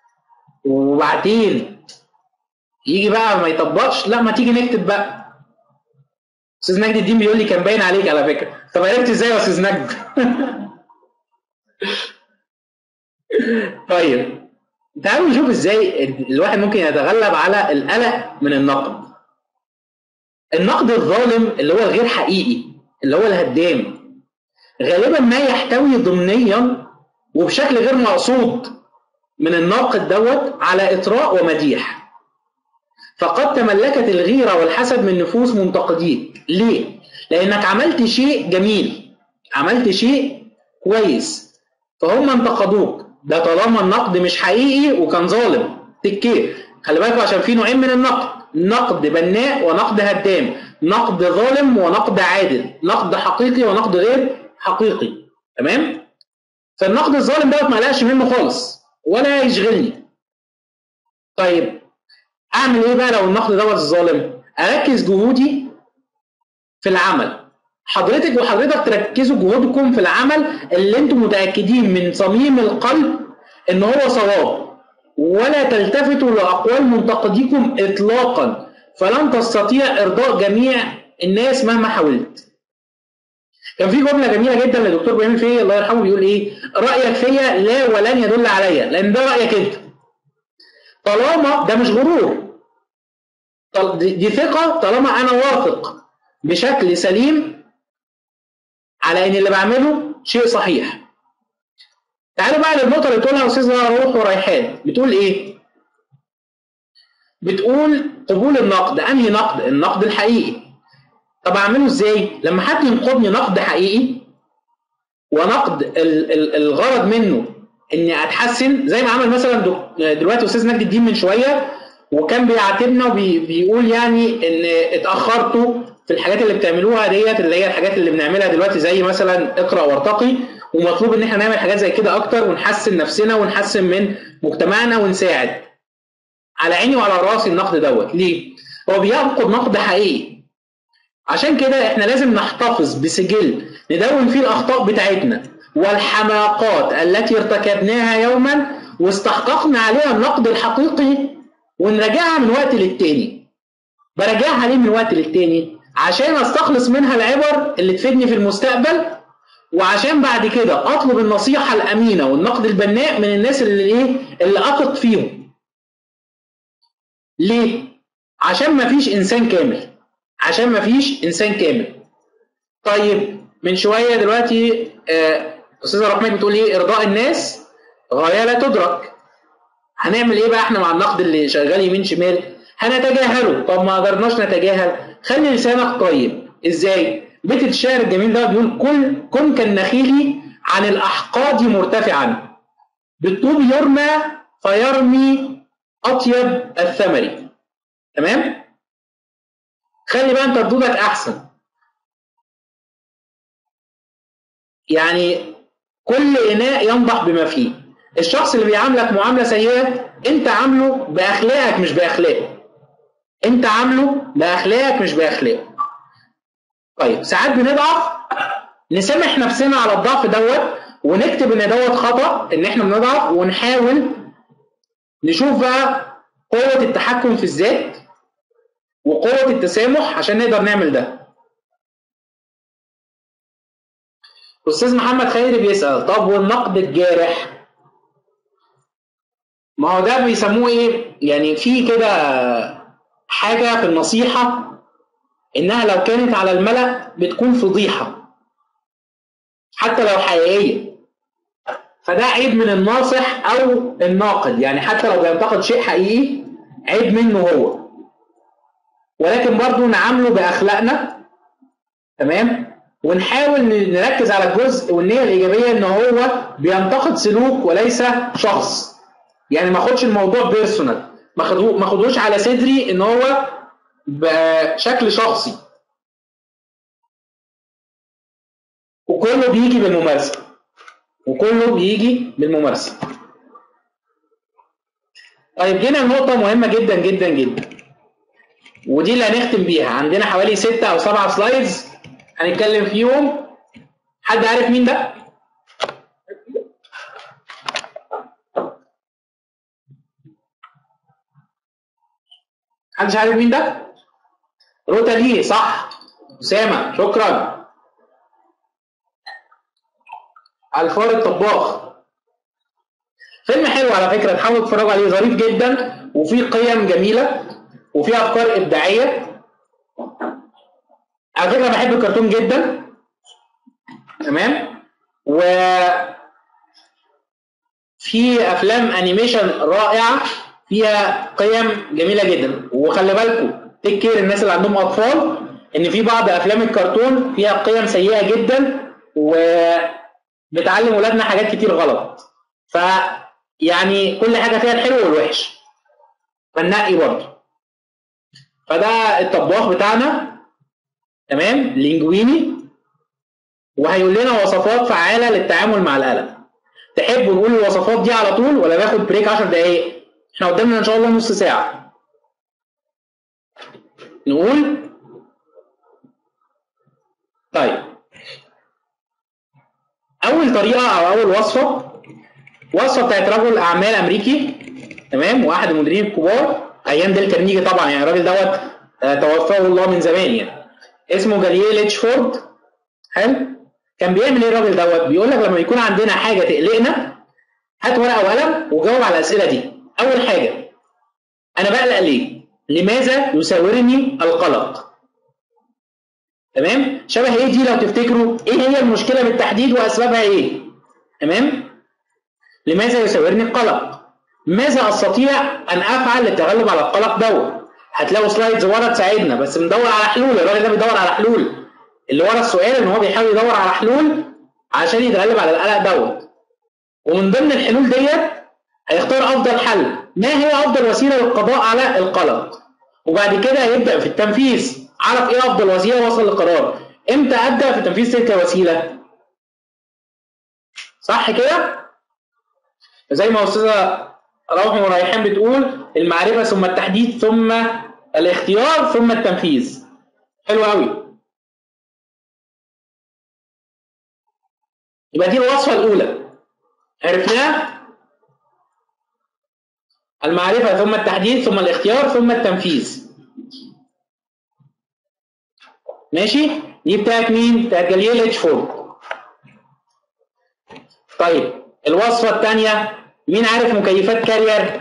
وبعدين يجي بقى ما يطبقش لا ما تيجي نكتب بقى استاذ نجد الدين بيقول لي كان باين عليك على فكره طب عرفت ازاي يا استاذ نجد طيب تعالوا نشوف ازاي الواحد ممكن يتغلب على القلق من النقد النقد الظالم اللي هو الغير حقيقي اللي هو الهدام غالبا ما يحتوي ضمنيا وبشكل غير مقصود من الناقد دوت على اطراء ومديح فقد تملكت الغيرة والحسد من نفوس منتقديك ليه؟ لأنك عملت شيء جميل عملت شيء كويس فهم انتقدوك ده طالما النقد مش حقيقي وكان ظالم تكير خلي بالكوا عشان في نوعين من النقد نقد بناء ونقد هدام نقد ظالم ونقد عادل نقد حقيقي ونقد غير حقيقي تمام فالنقد الظالم دوت ما قلقش منه خالص ولا يشغلني طيب اعمل ايه بقى لو النقد دوت الظالم اركز جهودي في العمل حضرتك وحضرتك تركزوا جهودكم في العمل اللي انتم متاكدين من صميم القلب ان هو صواب ولا تلتفتوا لاقوال منتقديكم اطلاقا فلن تستطيع ارضاء جميع الناس مهما حاولت كان في جمله جميله جدا للدكتور ابراهيم الفقي الله يرحمه بيقول ايه رايك فيا لا ولن يدل عليا لان ده رايك انت طالما ده مش غرور دي ثقه طالما انا واثق بشكل سليم على ان اللي بعمله شيء صحيح تعالوا بقى للنقطه اللي بتقولها استاذه روح وريحان بتقول ايه بتقول قبول النقد انهي نقد النقد الحقيقي طب اعمله ازاي لما حد ينقدني نقد حقيقي ونقد الغرض منه اني اتحسن زي ما عمل مثلا دلوقتي استاذ نجد الدين من شويه وكان بيعاتبنا وبيقول يعني ان اتاخرتوا في الحاجات اللي بتعملوها ديت اللي هي الحاجات اللي بنعملها دلوقتي زي مثلا اقرا وارتقي ومطلوب ان احنا نعمل حاجات زي كده اكتر ونحسن نفسنا ونحسن من مجتمعنا ونساعد على عيني وعلى راسي النقد دوت ليه؟ هو بينقد نقد حقيقي عشان كده احنا لازم نحتفظ بسجل ندون فيه الاخطاء بتاعتنا والحماقات التي ارتكبناها يوما واستحققنا عليها النقد الحقيقي ونراجعها من وقت للتاني براجعها ليه من وقت للتاني عشان استخلص منها العبر اللي تفيدني في المستقبل وعشان بعد كده اطلب النصيحه الامينه والنقد البناء من الناس اللي ايه اللي اثق فيهم ليه عشان ما فيش انسان كامل عشان ما فيش انسان كامل طيب من شويه دلوقتي آه، استاذه رحمه بتقول ايه ارضاء الناس غايه لا تدرك هنعمل ايه بقى احنا مع النقد اللي شغال يمين شمال هنتجاهله طب ما قدرناش نتجاهل خلي لسانك طيب ازاي بيت الشعر الجميل ده بيقول كل كن كالنخيل عن الاحقاد مرتفعا بالطوب يرمى فيرمي اطيب الثمر تمام خلي بقى انت ردودك احسن يعني كل اناء ينضح بما فيه الشخص اللي بيعاملك معامله سيئه انت عامله باخلاقك مش باخلاقه انت عامله باخلاقك مش باخلاقه طيب ساعات بنضعف نسامح نفسنا على الضعف دوت ونكتب ان دوت خطا ان احنا بنضعف ونحاول نشوف بقى قوه التحكم في الذات وقوه التسامح عشان نقدر نعمل ده استاذ محمد خيري بيسال طب والنقد الجارح ما هو ده بيسموه ايه يعني في كده حاجه في النصيحه انها لو كانت على الملأ بتكون فضيحه حتى لو حقيقيه فده عيب من الناصح او الناقد يعني حتى لو بينتقد شيء حقيقي عيب منه هو ولكن برضه نعامله باخلاقنا تمام ونحاول نركز على الجزء والنيه الايجابيه ان هو بينتقد سلوك وليس شخص يعني ما اخدش الموضوع بيرسونال ما اخدوش على صدري ان هو بشكل شخصي وكله بيجي بالممارسه وكله بيجي بالممارسه طيب جينا لنقطة مهمة جدا جدا جدا ودي اللي هنختم بيها عندنا حوالي ستة أو سبعة سلايدز هنتكلم فيهم حد عارف مين ده؟ محدش عارف مين ده؟ روتالي صح أسامة شكرا الفار الطباخ فيلم حلو على فكرة تحاولوا تتفرجوا عليه ظريف جدا وفيه قيم جميلة وفيه أفكار إبداعية على فكرة بحب الكرتون جدا تمام و في افلام انيميشن رائعه فيها قيم جميله جدا وخلي بالكم تيك كير الناس اللي عندهم اطفال ان في بعض افلام الكرتون فيها قيم سيئه جدا وبتعلم ولادنا حاجات كتير غلط ف يعني كل حاجه فيها الحلو والوحش فنقي برضه فده الطباخ بتاعنا تمام لينجويني وهيقول لنا وصفات فعاله للتعامل مع القلم تحبوا نقول الوصفات دي على طول ولا ناخد بريك 10 دقايق احنا قدامنا ان شاء الله نص ساعه نقول طيب اول طريقه او اول وصفه وصفه بتاعت رجل اعمال امريكي تمام واحد المديرين الكبار ايام ديل كارنيجي طبعا يعني الراجل دوت آه، توفاه الله من زمان يعني اسمه جاليه ليتشفورد حلو كان بيعمل ايه الراجل دوت بيقول لك لما يكون عندنا حاجه تقلقنا هات ورقه وقلم وجاوب على الاسئله دي اول حاجه انا بقلق ليه لماذا يساورني القلق تمام شبه ايه دي لو تفتكروا ايه هي المشكله بالتحديد واسبابها ايه تمام لماذا يساورني القلق ماذا استطيع ان افعل للتغلب على القلق دوت هتلاقوا سلايدز ورا تساعدنا بس بندور على حلول الراجل ده بيدور على حلول اللي ورا السؤال ان هو بيحاول يدور على حلول عشان يتغلب على القلق دوت ومن ضمن الحلول ديت هيختار افضل حل ما هي افضل وسيله للقضاء على القلق وبعد كده هيبدا في التنفيذ عرف ايه افضل وسيله وصل لقرار امتى ابدا في تنفيذ تلك الوسيله صح كده زي ما استاذه روح وريحان بتقول المعرفه ثم التحديد ثم الاختيار ثم التنفيذ حلو قوي يبقى دي الوصفه الاولى عرفناها المعرفة ثم التحديد ثم الاختيار ثم التنفيذ ماشي دي بتاعت مين بتاعت جاليل اتش فورد طيب الوصفه الثانيه مين عارف مكيفات كارير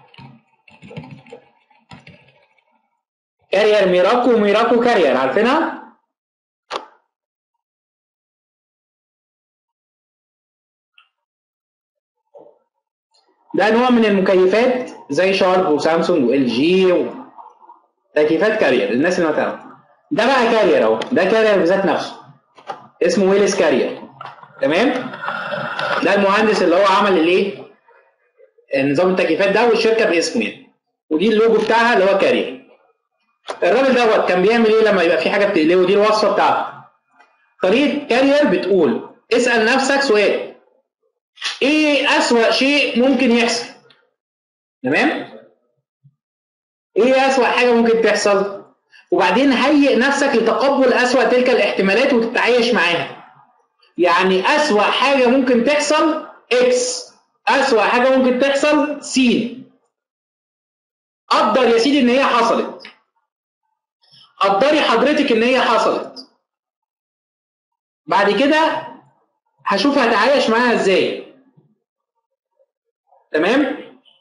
كارير ميراكو وميراكو كارير عارفينها ده نوع من المكيفات زي شارب وسامسونج وال جي و... تكييفات كارير الناس اللي ما تعرف ده بقى كارير اهو ده كارير بذات نفسه اسمه ويلس كارير تمام ده المهندس اللي هو عمل الايه نظام التكييفات ده والشركه باسمه يعني ودي اللوجو بتاعها اللي هو كارير الراجل دوت كان بيعمل ايه لما يبقى في حاجه بتقلقه دي الوصفه بتاعته طريقه كارير بتقول اسال نفسك سؤال ايه اسوأ شيء ممكن يحصل تمام ايه اسوأ حاجه ممكن تحصل وبعدين هيئ نفسك لتقبل اسوأ تلك الاحتمالات وتتعايش معاها يعني اسوأ حاجه ممكن تحصل اكس اسوأ حاجه ممكن تحصل سي قدر يا سيدي ان هي حصلت قدري حضرتك ان هي حصلت بعد كده هشوف هتعايش معاها ازاي تمام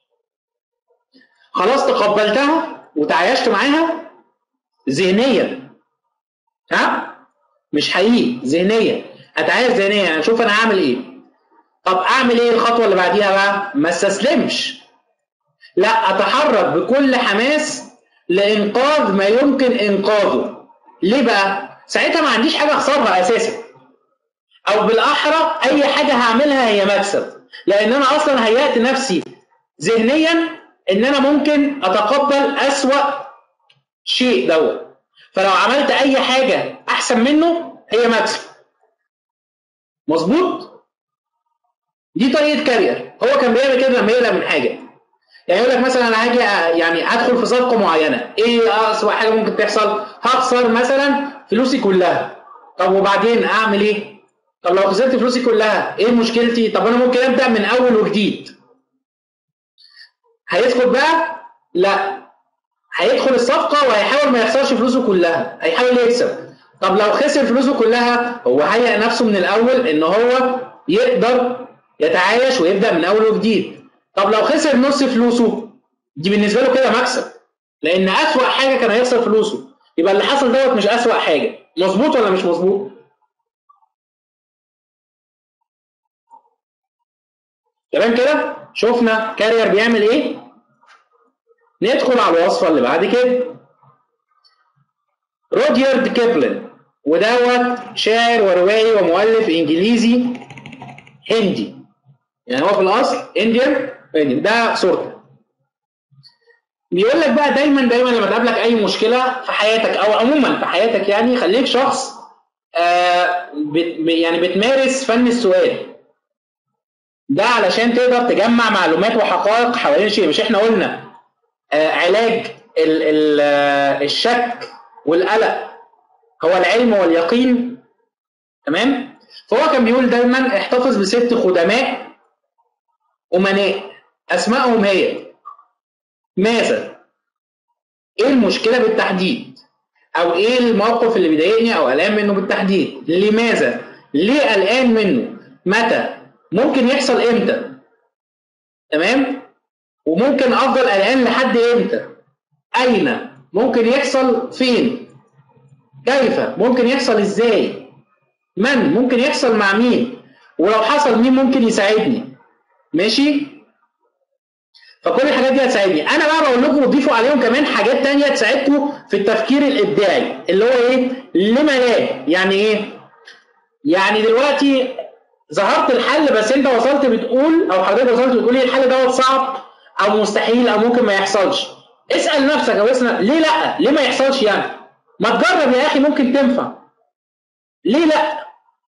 خلاص تقبلتها وتعايشت معاها ذهنيا ها مش حقيقي ذهنيا اتعايش ذهنيا يعني اشوف انا هعمل ايه طب اعمل ايه الخطوه اللي بعديها بقى ما استسلمش لا اتحرك بكل حماس لانقاذ ما يمكن انقاذه ليه بقى ساعتها ما عنديش حاجه اخسرها اساسا او بالاحرى اي حاجه هعملها هي مكسب لان انا اصلا هيأت نفسي ذهنيا ان انا ممكن اتقبل اسوأ شيء دوت فلو عملت اي حاجه احسن منه هي مكسب مظبوط دي طريقه كارير هو كان بيعمل كده لما يقلق من حاجه يعني يقول لك مثلا انا هاجي يعني ادخل في صفقه معينه ايه اسوأ حاجه ممكن تحصل هخسر مثلا فلوسي كلها طب وبعدين اعمل ايه طب لو خسرت فلوسي كلها ايه مشكلتي طب انا ممكن ابدا من اول وجديد هيدخل بقى لا هيدخل الصفقه وهيحاول ما يخسرش فلوسه كلها هيحاول يكسب طب لو خسر فلوسه كلها هو هيئ نفسه من الاول ان هو يقدر يتعايش ويبدا من اول وجديد طب لو خسر نص فلوسه دي بالنسبه له كده مكسب لان اسوأ حاجه كان هيخسر فلوسه يبقى اللي حصل دوت مش اسوأ حاجه مظبوط ولا مش مظبوط تمام كده شفنا كارير بيعمل ايه ندخل على الوصفه اللي بعد كده روديارد كيبلن ودوت شاعر وروائي ومؤلف انجليزي هندي يعني هو في الاصل انديان هندي ده صورته بيقول لك بقى دايما دايما لما تقابلك اي مشكله في حياتك او عموما في حياتك يعني خليك شخص آه بت يعني بتمارس فن السؤال ده علشان تقدر تجمع معلومات وحقائق حوالين شيء مش احنا قلنا آه علاج ال ال آه الشك والقلق هو العلم واليقين تمام فهو كان بيقول دايما احتفظ بست خدماء امناء اسمائهم هي ماذا ايه المشكله بالتحديد او ايه الموقف اللي بيضايقني او قلقان منه بالتحديد لماذا ليه قلقان منه متى ممكن يحصل امتى تمام وممكن افضل قلقان لحد امتى اين ممكن يحصل فين كيف ممكن يحصل ازاي من ممكن يحصل مع مين ولو حصل مين ممكن يساعدني ماشي فكل الحاجات دي هتساعدني انا بقى بقول لكم ضيفوا عليهم كمان حاجات تانية تساعدكم في التفكير الابداعي اللي هو ايه لما لا يعني ايه يعني دلوقتي ظهرت الحل بس انت وصلت بتقول او حضرتك وصلت بتقول الحل دوت صعب او مستحيل او ممكن ما يحصلش اسال نفسك او اسال ليه لا ليه ما يحصلش يعني ما تجرب يا اخي ممكن تنفع ليه لا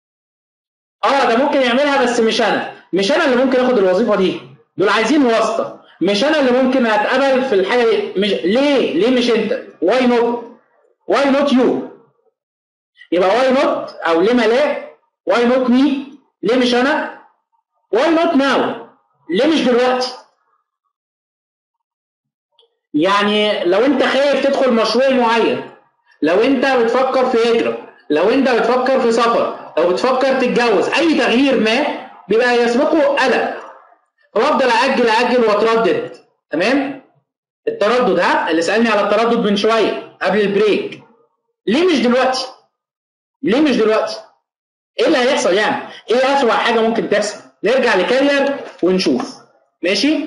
اه ده ممكن يعملها بس مش انا مش انا اللي ممكن اخد الوظيفه دي دول عايزين واسطه مش انا اللي ممكن اتقبل في الحاجه دي مش ليه ليه مش انت واي نوت واي نوت يو يبقى واي نوت او ليه ما لا واي نوت مي ليه مش انا واي نوت ناو ليه مش دلوقتي يعني لو انت خايف تدخل مشروع معين لو انت بتفكر في هجره لو انت بتفكر في سفر لو بتفكر تتجوز اي تغيير ما بيبقى يسبقه قلق فافضل اجل اجل واتردد تمام التردد ها اللي سالني على التردد من شويه قبل البريك ليه مش دلوقتي ليه مش دلوقتي ايه اللي هيحصل يعني ايه اسوأ حاجه ممكن تحصل نرجع لكارير ونشوف ماشي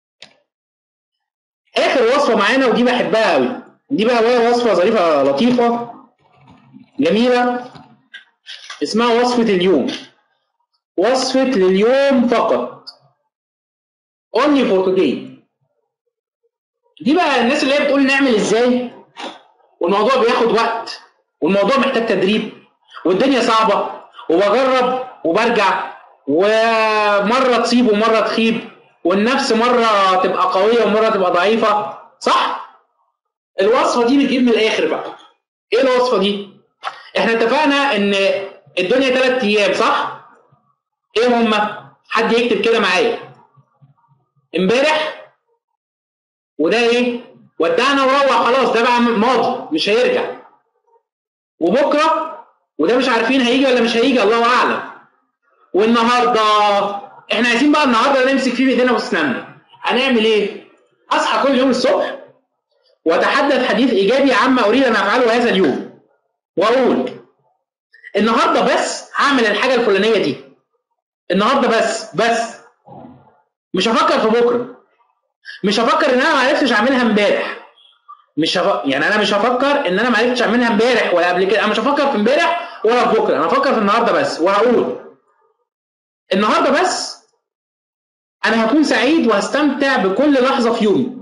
اخر وصفه معانا ودي بحبها قوي دي بقى وهي وصفه ظريفه لطيفه جميله اسمها وصفه اليوم وصفه لليوم فقط only for today دي بقى الناس اللي هي بتقول نعمل ازاي والموضوع بياخد وقت والموضوع محتاج تدريب والدنيا صعبه وبجرب وبرجع ومره تصيب ومره تخيب والنفس مره تبقى قويه ومره تبقى ضعيفه صح الوصفه دي بتجيب من الاخر بقى ايه الوصفه دي احنا اتفقنا ان الدنيا ثلاث ايام صح ايه هما حد يكتب كده معايا امبارح وده ايه ودعنا وروح خلاص ده بقى ماضي مش هيرجع وبكره وده مش عارفين هيجي ولا مش هيجي الله اعلم والنهارده احنا عايزين بقى النهارده نمسك فيه بايدينا واسناننا هنعمل ايه اصحى كل يوم الصبح واتحدث حديث ايجابي عما اريد ان افعله هذا اليوم واقول النهارده بس هعمل الحاجه الفلانيه دي النهارده بس بس مش هفكر في بكره مش هفكر ان انا ما عرفتش اعملها امبارح مش هف... يعني انا مش هفكر ان انا ما عرفتش اعملها امبارح ولا قبل كده انا مش هفكر في امبارح ولا في بكره انا هفكر في النهارده بس وهقول النهارده بس انا هكون سعيد وهستمتع بكل لحظه في يومي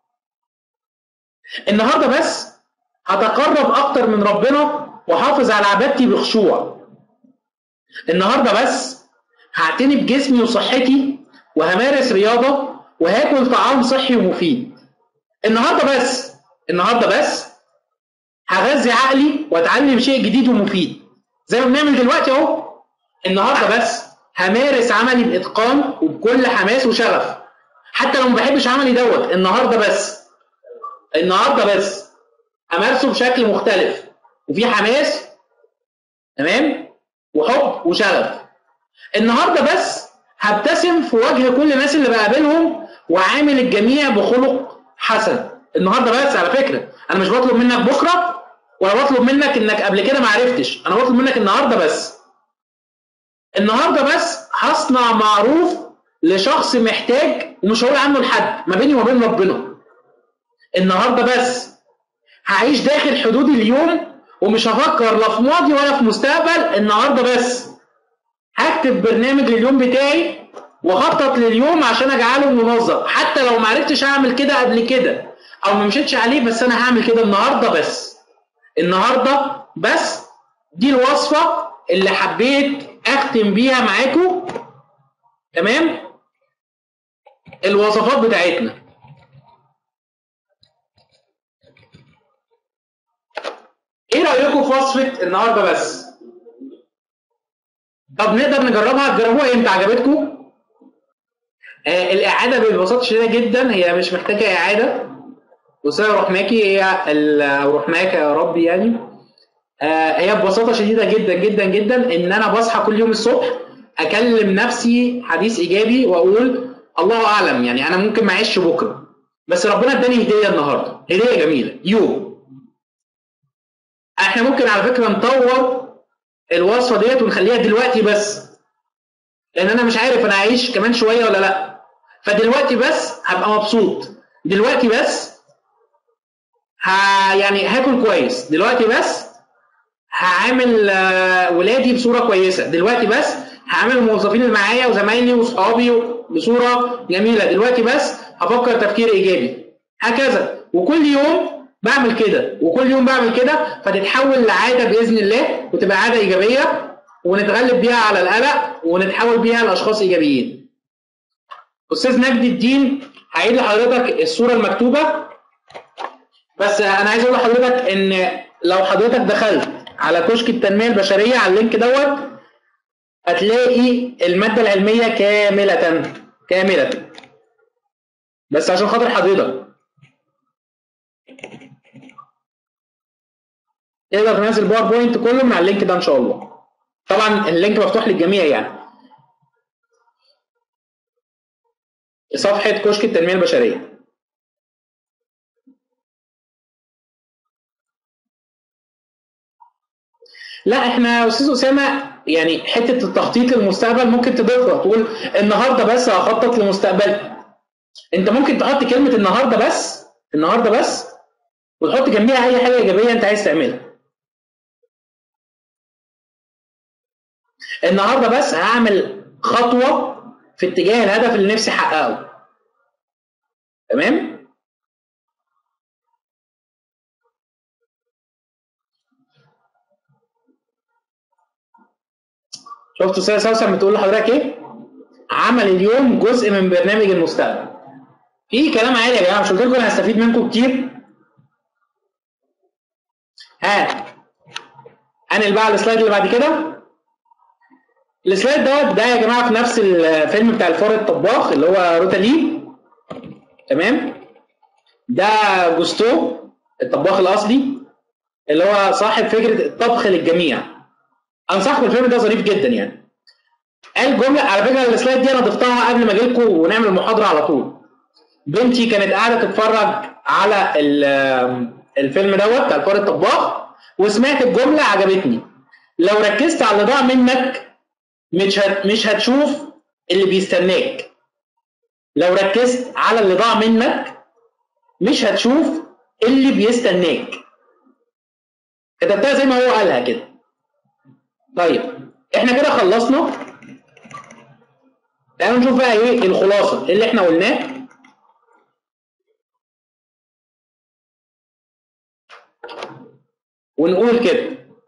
النهارده بس هتقرب اكتر من ربنا واحافظ على عبادتي بخشوع النهارده بس هعتني بجسمي وصحتي وهمارس رياضه وهاكل طعام صحي ومفيد النهارده بس النهارده بس هغذي عقلي واتعلم شيء جديد ومفيد زي ما بنعمل دلوقتي اهو النهارده بس همارس عملي باتقان وبكل حماس وشغف حتى لو ما بحبش عملي دوت النهارده بس النهارده بس امارسه بشكل مختلف وفي حماس تمام وحب وشغف النهارده بس هبتسم في وجه كل الناس اللي بقابلهم وعامل الجميع بخلق حسن النهارده بس على فكره انا مش بطلب منك بكره ولا بطلب منك انك قبل كده ما عرفتش انا بطلب منك النهارده بس النهارده بس هصنع معروف لشخص محتاج ومش هقول عنه لحد ما بيني وما بين ربنا النهارده بس هعيش داخل حدود اليوم ومش هفكر لا في ماضي ولا في مستقبل النهارده بس هكتب برنامج لليوم بتاعي واخطط لليوم عشان اجعله منظم حتى لو ما عرفتش اعمل كده قبل كده او ما مشيتش عليه بس انا هعمل كده النهارده بس النهارده بس دي الوصفه اللي حبيت اختم بيها معاكم تمام الوصفات بتاعتنا ايه رايكم في وصفه النهارده بس طب نقدر نجربها تجربوها امتى عجبتكم آه الاعاده ببساطه شديده جدا هي مش محتاجه اعاده استاذه رحماكي هي او رحماك يا رب يعني آه هي ببساطه شديده جدا جدا جدا ان انا بصحى كل يوم الصبح اكلم نفسي حديث ايجابي واقول الله اعلم يعني انا ممكن ما اعيش بكره بس ربنا اداني هديه النهارده هديه جميله يوم احنا ممكن على فكره نطور الوصفه ديت ونخليها دلوقتي بس لان انا مش عارف انا هعيش كمان شويه ولا لا فدلوقتي بس هبقى مبسوط دلوقتي بس ها يعني هاكل كويس دلوقتي بس هعامل ولادي بصوره كويسه دلوقتي بس هعامل الموظفين اللي معايا وزمايلي واصحابي بصوره جميله دلوقتي بس هفكر تفكير ايجابي هكذا وكل يوم بعمل كده وكل يوم بعمل كده فتتحول لعاده باذن الله وتبقى عاده ايجابيه ونتغلب بيها على القلق ونتحول بيها لاشخاص ايجابيين. استاذ نجد الدين هعيد لحضرتك الصوره المكتوبه بس انا عايز اقول لحضرتك ان لو حضرتك دخلت على كشك التنميه البشريه على اللينك دوت هتلاقي الماده العلميه كامله كامله بس عشان خاطر حضرتك تقدر تنزل باوربوينت كله من على اللينك ده ان شاء الله طبعا اللينك مفتوح للجميع يعني صفحه كشك التنميه البشريه لا احنا يا استاذ اسامه يعني حته التخطيط للمستقبل ممكن تضيفها تقول النهارده بس هخطط لمستقبلي انت ممكن تحط كلمه النهارده بس النهارده بس وتحط جنبيها اي حاجه ايجابيه انت عايز تعملها النهارده بس هعمل خطوه في اتجاه الهدف اللي نفسي احققه تمام شفت استاذ سوسن بتقول لحضرتك ايه عمل اليوم جزء من برنامج المستقبل في كلام عادي يا جماعه مش قلت لكم انا هستفيد منكم كتير ها انقل بقى على السلايد اللي بعد كده السلايد دوت ده يا جماعه في نفس الفيلم بتاع الفار الطباخ اللي هو روتالي تمام ده جوستو الطباخ الاصلي اللي هو صاحب فكره الطبخ للجميع انصحكم الفيلم ده ظريف جدا يعني قال جمله على فكره السلايد دي انا ضفتها قبل ما اجي لكم ونعمل المحاضره على طول بنتي كانت قاعده تتفرج على الفيلم دوت بتاع الفار الطباخ وسمعت الجمله عجبتني لو ركزت على اللي ضاع منك مش هت مش هتشوف اللي بيستناك لو ركزت على اللي ضاع منك مش هتشوف اللي بيستناك كتبتها زي ما هو قالها كده طيب احنا كده خلصنا تعالوا نشوف بقى ايه الخلاصه اللي احنا قلناه ونقول كده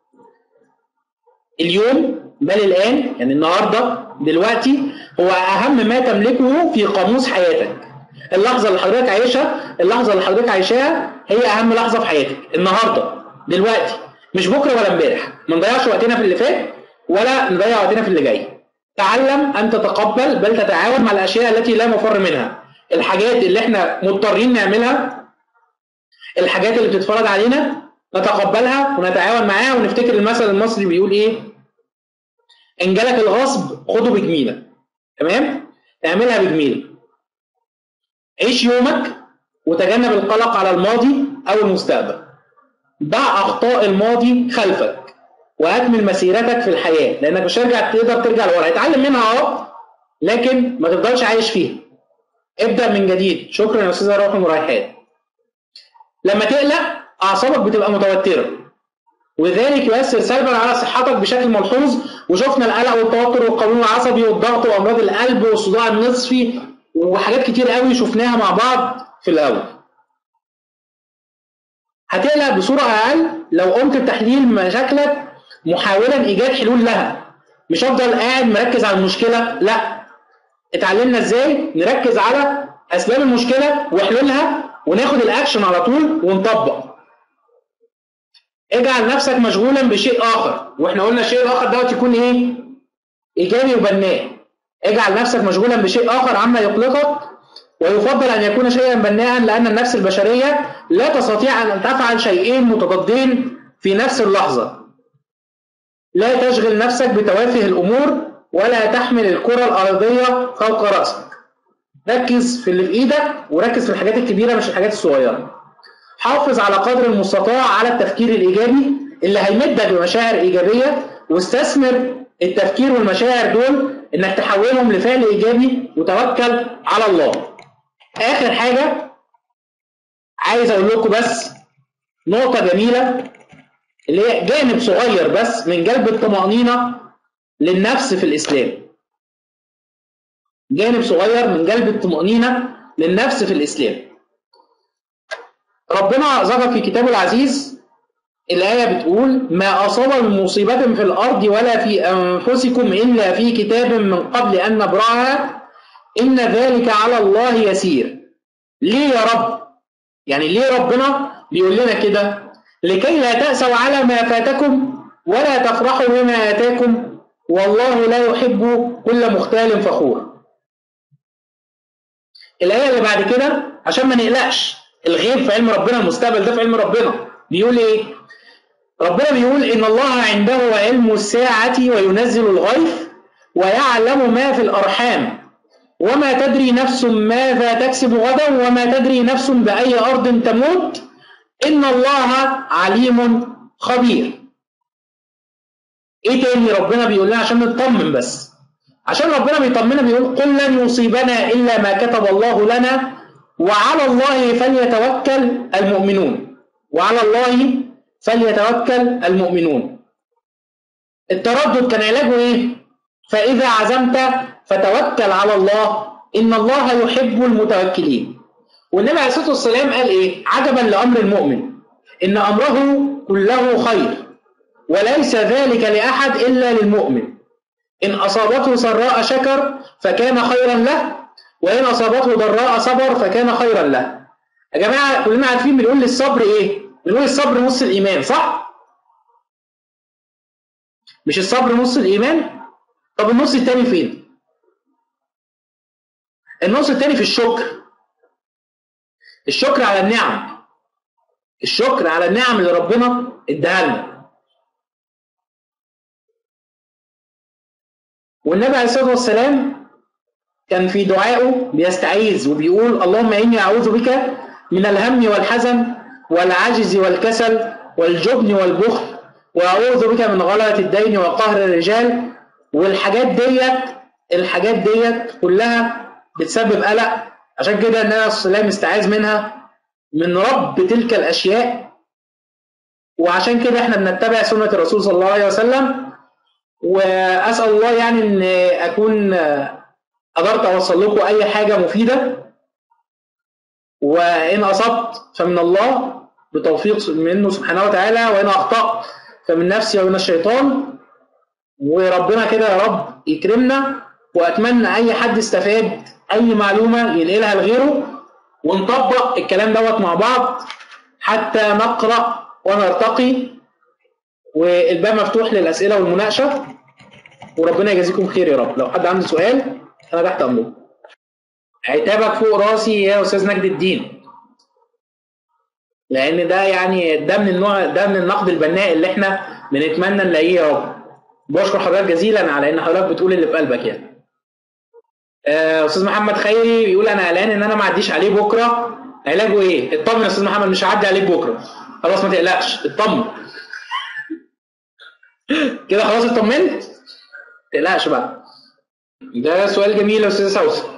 اليوم بل الان يعني النهارده دلوقتي هو اهم ما تملكه في قاموس حياتك اللحظه اللي حضرتك عايشها اللحظه اللي حضرتك عايشاها هي اهم لحظه في حياتك النهارده دلوقتي مش بكره ولا امبارح ما نضيعش وقتنا في اللي فات ولا نضيع وقتنا في اللي جاي تعلم ان تتقبل بل تتعاون مع الاشياء التي لا مفر منها الحاجات اللي احنا مضطرين نعملها الحاجات اللي بتتفرض علينا نتقبلها ونتعاون معاها ونفتكر المثل المصري بيقول ايه ان جالك الغصب خده بجميله تمام اعملها بجميله عيش يومك وتجنب القلق على الماضي او المستقبل ضع اخطاء الماضي خلفك واكمل مسيرتك في الحياه لانك مش هترجع تقدر ترجع لورا اتعلم منها اه لكن ما تفضلش عايش فيها ابدا من جديد شكرا يا استاذه روح المريحات لما تقلق اعصابك بتبقى متوتره وذلك يؤثر سلبا على صحتك بشكل ملحوظ وشفنا القلق والتوتر والقولون العصبي والضغط وامراض القلب والصداع النصفي وحاجات كتير قوي شفناها مع بعض في الاول هتقلق بصوره اقل لو قمت بتحليل مشاكلك محاولا ايجاد حلول لها مش افضل قاعد مركز على المشكله لا اتعلمنا ازاي نركز على اسباب المشكله وحلولها وناخد الاكشن على طول ونطبق اجعل نفسك مشغولا بشيء اخر واحنا قلنا الشيء الاخر دوت يكون ايه ايجابي وبناء اجعل نفسك مشغولا بشيء اخر عما يقلقك ويفضل ان يكون شيئا بناء لان النفس البشريه لا تستطيع ان تفعل شيئين متضادين في نفس اللحظه لا تشغل نفسك بتوافه الامور ولا تحمل الكره الارضيه فوق راسك ركز في اللي في ايدك وركز في الحاجات الكبيره مش الحاجات الصغيره حافظ على قدر المستطاع على التفكير الايجابي اللي هيمدك بمشاعر ايجابيه واستثمر التفكير والمشاعر دول انك تحولهم لفعل ايجابي وتوكل على الله اخر حاجه عايز اقول لكم بس نقطه جميله اللي هي جانب صغير بس من جلب الطمانينه للنفس في الاسلام جانب صغير من جلب الطمانينه للنفس في الاسلام ربنا ذكر في كتابه العزيز الآية بتقول ما أصاب من مصيبة في الأرض ولا في أنفسكم إلا في كتاب من قبل أن نبرأها إن ذلك على الله يسير ليه يا رب؟ يعني ليه ربنا بيقول لنا كده؟ لكي لا تأسوا على ما فاتكم ولا تفرحوا بما آتاكم والله لا يحب كل مختال فخور الآية اللي بعد كده عشان ما نقلقش الغيب في علم ربنا المستقبل ده في علم ربنا بيقول ايه ربنا بيقول إن الله عنده علم الساعة وينزل الغيث ويعلم ما في الأرحام وما تدري نفس ماذا تكسب غدا وما تدري نفس بأي أرض تموت إن الله عليم خبير إيه تاني ربنا بيقول لنا عشان نطمن بس عشان ربنا بيطمنا بيقول قل لن يصيبنا إلا ما كتب الله لنا وعلى الله فليتوكل المؤمنون وعلى الله فليتوكل المؤمنون التردد كان علاجه ايه فاذا عزمت فتوكل على الله ان الله يحب المتوكلين والنبي عليه الصلاه والسلام قال ايه عجبا لامر المؤمن ان امره كله خير وليس ذلك لاحد الا للمؤمن ان اصابته سراء شكر فكان خيرا له وان اصابته ضراء صبر فكان خيرا له يا جماعه كلنا عارفين بنقول للصبر ايه بنقول الصبر نص الايمان صح مش الصبر نص الايمان طب النص التاني فين النص التاني في الشكر الشكر على النعم الشكر على النعم اللي ربنا اداها لنا والنبي عليه الصلاه والسلام كان في دعائه بيستعيذ وبيقول اللهم اني اعوذ بك من الهم والحزن والعجز والكسل والجبن والبخل واعوذ بك من غلبة الدين وقهر الرجال والحاجات ديت الحاجات ديت كلها بتسبب قلق عشان كده النبي عليه الصلاه والسلام استعاذ منها من رب تلك الاشياء وعشان كده احنا بنتبع سنه الرسول صلى الله عليه وسلم واسال الله يعني ان اكون قدرت اوصل لكم اي حاجه مفيده وان اصبت فمن الله بتوفيق منه سبحانه وتعالى وان اخطات فمن نفسي ومن الشيطان وربنا كده يا رب يكرمنا واتمنى اي حد استفاد اي معلومه ينقلها لغيره ونطبق الكلام دوت مع بعض حتى نقرا ونرتقي والباب مفتوح للاسئله والمناقشه وربنا يجازيكم خير يا رب لو حد عنده سؤال انا تحت امره عتابك فوق راسي يا استاذ نجد الدين لان ده يعني ده من النوع ده من النقد البناء اللي احنا بنتمنى نلاقيه يا رب بشكر حضرتك جزيلا على ان حضرتك بتقول اللي في قلبك يعني آه، استاذ محمد خيري بيقول انا قلقان ان انا ما اعديش عليه بكره علاجه ايه اطمن يا استاذ محمد مش هعدي عليك بكره خلاص ما تقلقش اطمن كده خلاص اطمنت ما تقلقش بقى ده سؤال جميل يا استاذ سوسن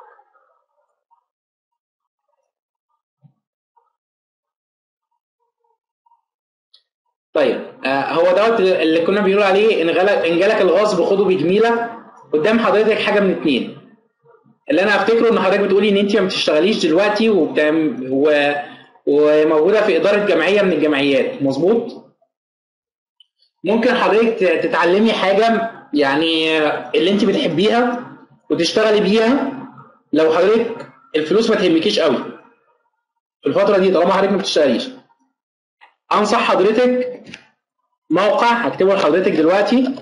طيب آه هو دوت اللي كنا بنقول عليه ان غلق ان جالك الغصب خده بجميله قدام حضرتك حاجه من اتنين اللي انا افتكره ان حضرتك بتقولي ان انت ما بتشتغليش دلوقتي وبتعم و... وموجوده في اداره جمعيه من الجمعيات مظبوط ممكن حضرتك تتعلمي حاجه يعني اللي انت بتحبيها وتشتغلي بيها لو حضرتك الفلوس ما تهمكيش قوي في الفتره دي طالما حضرتك ما بتشتغليش انصح حضرتك موقع هكتبه لحضرتك دلوقتي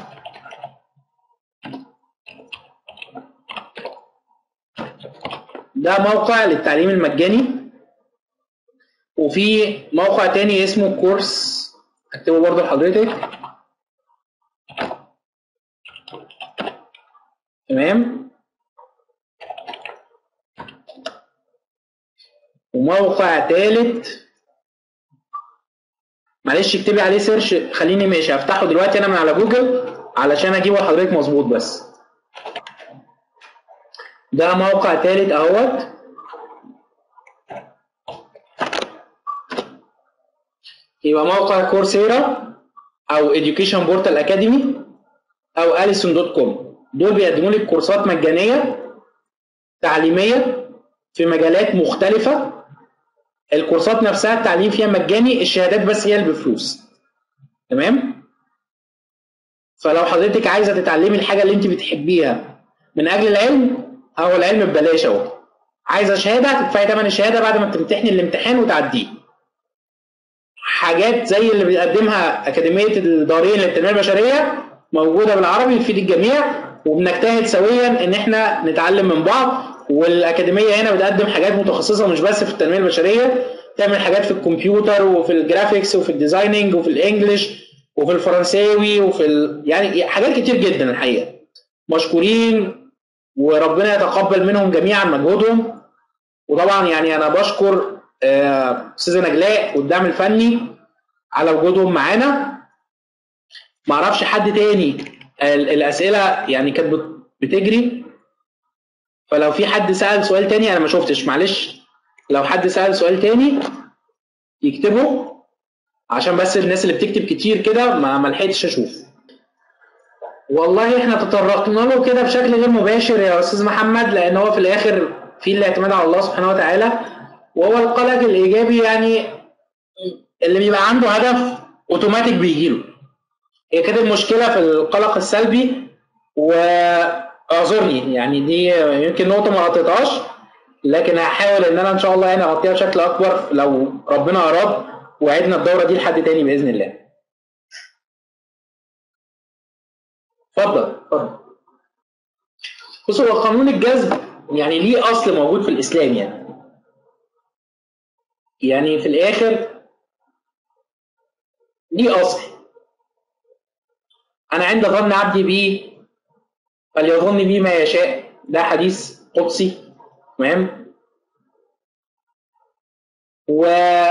ده موقع للتعليم المجاني وفي موقع تاني اسمه كورس اكتبه برضه لحضرتك تمام وموقع تالت معلش اكتبي عليه سيرش خليني ماشي هفتحه دلوقتي انا من على جوجل علشان اجيبه لحضرتك مظبوط بس ده موقع تالت اهوت يبقى موقع كورسيرا او education بورتال اكاديمي او اليسون دوت كوم دول بيقدموا لك كورسات مجانيه تعليميه في مجالات مختلفه الكورسات نفسها التعليم فيها مجاني الشهادات بس هي اللي بفلوس تمام فلو حضرتك عايزه تتعلمي الحاجه اللي انت بتحبيها من اجل العلم هو العلم ببلاش اهو عايزه شهاده هتدفعي ثمن الشهاده بعد ما تمتحني الامتحان وتعديه حاجات زي اللي بيقدمها اكاديميه الدارين للتنميه البشريه موجوده بالعربي بتفيد الجميع وبنجتهد سويا ان احنا نتعلم من بعض والاكاديميه هنا بتقدم حاجات متخصصه مش بس في التنميه البشريه تعمل حاجات في الكمبيوتر وفي الجرافيكس وفي الديزايننج وفي الانجليش وفي الفرنساوي وفي ال... يعني حاجات كتير جدا الحقيقه مشكورين وربنا يتقبل منهم جميعا مجهودهم وطبعا يعني انا بشكر آه، استاذه نجلاء والدعم الفني على وجودهم معانا ما اعرفش حد تاني ال- الاسئله يعني كانت بت- بتجري فلو في حد سال سؤال تاني انا ما شفتش معلش لو حد سال سؤال تاني يكتبه عشان بس الناس اللي بتكتب كتير كده ما ما لحقتش اشوف والله احنا تطرقنا له كده بشكل غير مباشر يا استاذ محمد لان هو في الاخر في الاعتماد على الله سبحانه وتعالى وهو القلق الايجابي يعني اللي بيبقى عنده هدف اوتوماتيك بيجي له هي كانت المشكله في القلق السلبي واعذرني يعني دي يمكن نقطه ما غطيتهاش لكن هحاول ان انا ان شاء الله يعني اغطيها بشكل اكبر لو ربنا اراد وعدنا الدوره دي لحد تاني باذن الله اتفضل اتفضل بص هو قانون الجذب يعني ليه اصل موجود في الاسلام يعني يعني في الاخر ليه اصل انا عند ظن عبدي بي فليظن بي ما يشاء ده حديث قدسي تمام و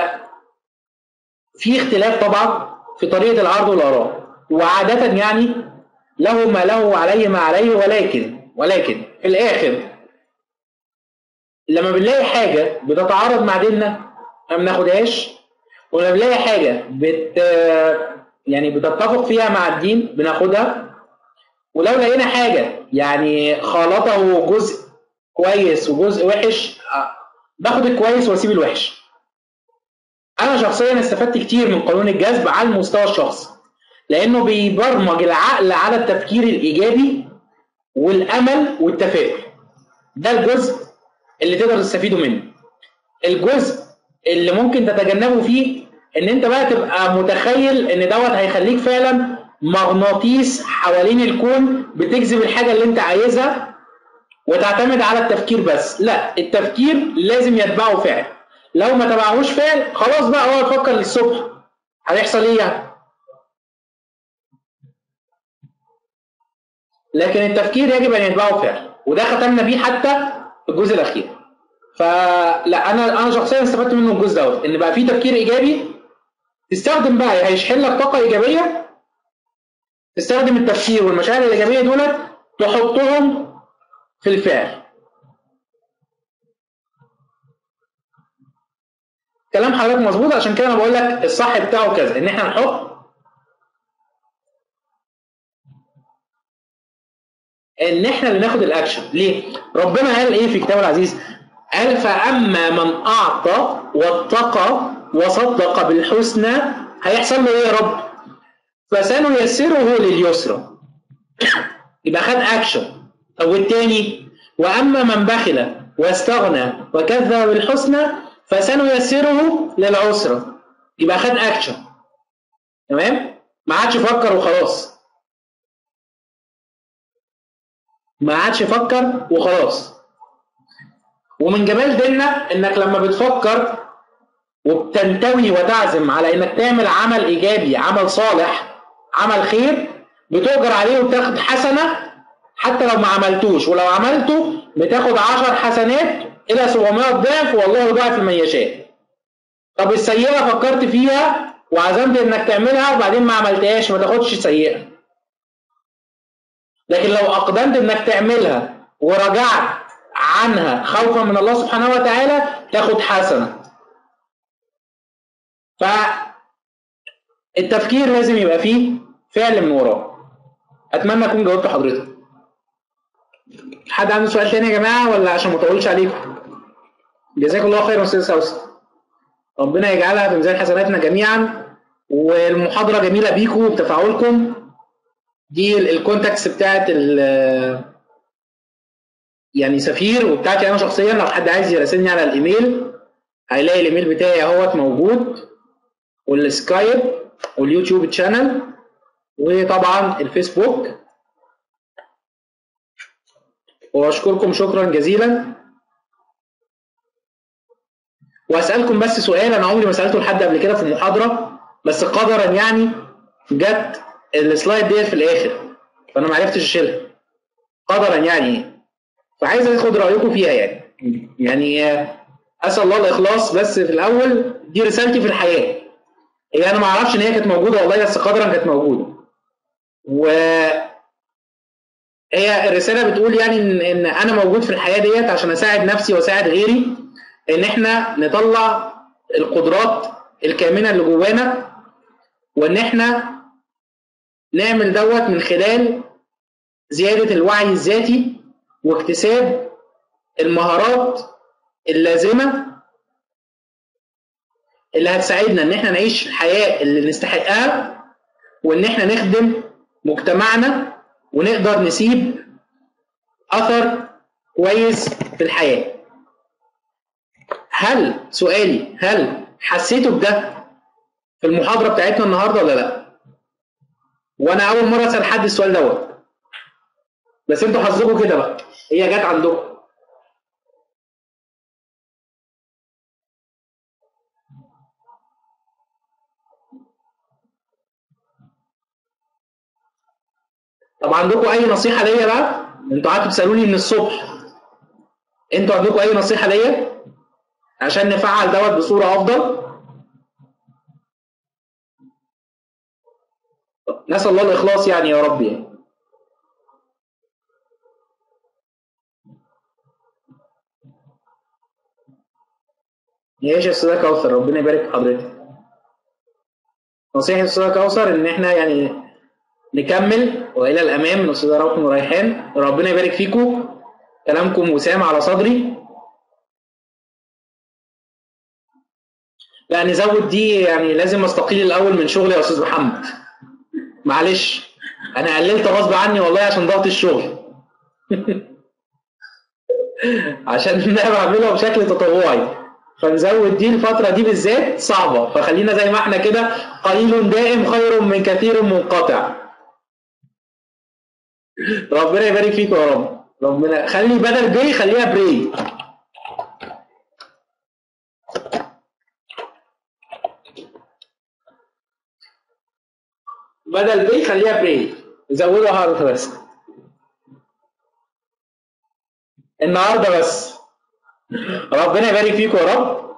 في اختلاف طبعا في طريقه العرض والاراء وعاده يعني له ما له وعليه ما عليه ولكن ولكن في الاخر لما بنلاقي حاجه بتتعارض مع ديننا ما بناخدهاش ولما بنلاقي حاجه بت يعني بتتفق فيها مع الدين بناخدها ولو لقينا حاجه يعني خالطه جزء كويس وجزء وحش آه، باخد الكويس واسيب الوحش انا شخصيا استفدت كتير من قانون الجذب على المستوى الشخصي لانه بيبرمج العقل على التفكير الايجابي والامل والتفاؤل ده الجزء اللي تقدر تستفيده منه الجزء اللي ممكن تتجنبه فيه ان انت بقى تبقى متخيل ان دوت هيخليك فعلا مغناطيس حوالين الكون بتجذب الحاجه اللي انت عايزها وتعتمد على التفكير بس لا التفكير لازم يتبعه فعل لو ما تبعهوش فعل خلاص بقى هو يفكر للصبح هيحصل ايه يعني لكن التفكير يجب ان يتبعه فعل وده ختمنا بيه حتى في الجزء الاخير فلا انا انا شخصيا استفدت منه الجزء دوت ان بقى في تفكير ايجابي تستخدم بقى هيشحن لك طاقه ايجابيه تستخدم التفكير والمشاعر الايجابيه دولت تحطهم في الفعل كلام حضرتك مظبوط عشان كده انا بقول لك الصح بتاعه كذا ان احنا نحط ان احنا اللي ناخد الاكشن ليه ربنا قال ايه في كتابه العزيز قال فاما من اعطى واتقى وصدق بالحسنى هيحصل له ايه يا رب فسنيسره لليسرى يبقى خد اكشن طب والتاني واما من بخل واستغنى وكذب بالحسنى فسنيسره للعسرى يبقى خد اكشن تمام ما عادش يفكر وخلاص ما عادش يفكر وخلاص ومن جمال ديننا انك لما بتفكر وبتنتوي وتعزم على انك تعمل عمل ايجابي عمل صالح عمل خير بتؤجر عليه وتاخد حسنه حتى لو ما عملتوش ولو عملته بتاخد 10 حسنات الى 700 ضعف والله يضاعف لمن يشاء طب السيئه فكرت فيها وعزمت انك تعملها وبعدين ما عملتهاش ما تاخدش سيئه لكن لو اقدمت انك تعملها ورجعت عنها خوفا من الله سبحانه وتعالى تاخد حسنه فالتفكير لازم يبقى فيه فعل من وراه اتمنى اكون جاوبت حضرتك حد عنده سؤال تاني يا جماعه ولا عشان ما اطولش عليكم جزاك الله خيرا استاذ سوسن ربنا يجعلها في ميزان حسناتنا جميعا والمحاضره جميله بيكم وبتفاعلكم دي ال- الكونتاكتس بتاعت ال- يعني سفير وبتاعتي انا شخصيا لو حد عايز يراسلني على الايميل هيلاقي الايميل بتاعي اهوت موجود والسكايب واليوتيوب تشانل وطبعا الفيسبوك واشكركم شكرا جزيلا واسالكم بس سؤال انا عمري ما سالته لحد قبل كده في المحاضره بس قدرا يعني جت السلايد ديت في الاخر فانا ما عرفتش اشيلها قدرا يعني فعايز اخد رايكم فيها يعني يعني اسال الله الاخلاص بس في الاول دي رسالتي في الحياه هي انا ما اعرفش ان هي كانت موجوده والله بس قدرا كانت موجوده و هي الرساله بتقول يعني ان ان انا موجود في الحياه ديت عشان اساعد نفسي واساعد غيري ان احنا نطلع القدرات الكامنه اللي جوانا وان احنا نعمل دوت من خلال زياده الوعي الذاتي واكتساب المهارات اللازمه اللي هتساعدنا ان احنا نعيش الحياه اللي نستحقها وان احنا نخدم مجتمعنا ونقدر نسيب اثر كويس في الحياه هل سؤالي هل حسيتوا بده في المحاضره بتاعتنا النهارده ولا لا وانا اول مره اسال حد السؤال دوت بس انتوا حظكم كده بقى هي جت عندكم طب عندكم اي نصيحه ليا بقى انتوا قعدتوا تسالوني من الصبح انتوا عندكم اي نصيحه ليا عشان نفعل دوت بصوره افضل نسال الله الاخلاص يعني يا رب يعني ماشي يا استاذه كوثر ربنا يبارك في حضرتك نصيحه يا استاذه كوثر ان احنا يعني نكمل والى الامام من استاذه روح وريحان ربنا يبارك فيكم كلامكم وسام على صدري لا نزود دي يعني لازم استقيل الاول من شغلي يا استاذ محمد معلش انا قللت غصب عني والله عشان ضغط الشغل عشان انا بعملها بشكل تطوعي فنزود دي الفترة دي بالذات صعبة فخلينا زي ما احنا كده قليل دائم خير من كثير منقطع ربنا يبارك فيكم يا رب ربنا خلي بدل بي خليها بري بدل بي خليها بري زودوا حرف بس النهارده بس ربنا يبارك فيكم يا رب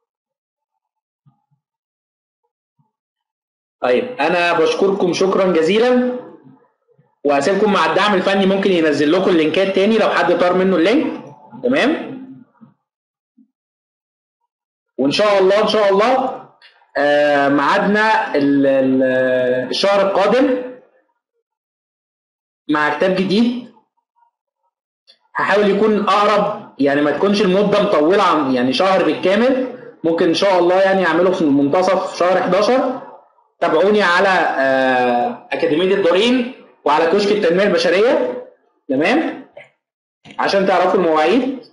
طيب انا بشكركم شكرا جزيلا وهسيبكم مع الدعم الفني ممكن ينزل لكم اللينكات تاني لو حد طار منه اللينك تمام وان شاء الله ان شاء الله آه ميعادنا ال- ال- الشهر القادم مع كتاب جديد هحاول يكون اقرب يعني ما تكونش المده مطوله عن يعني شهر بالكامل ممكن ان شاء الله يعني اعمله في منتصف شهر 11 تابعوني على آه، اكاديميه الدارين وعلى كشك التنميه البشريه تمام عشان تعرفوا المواعيد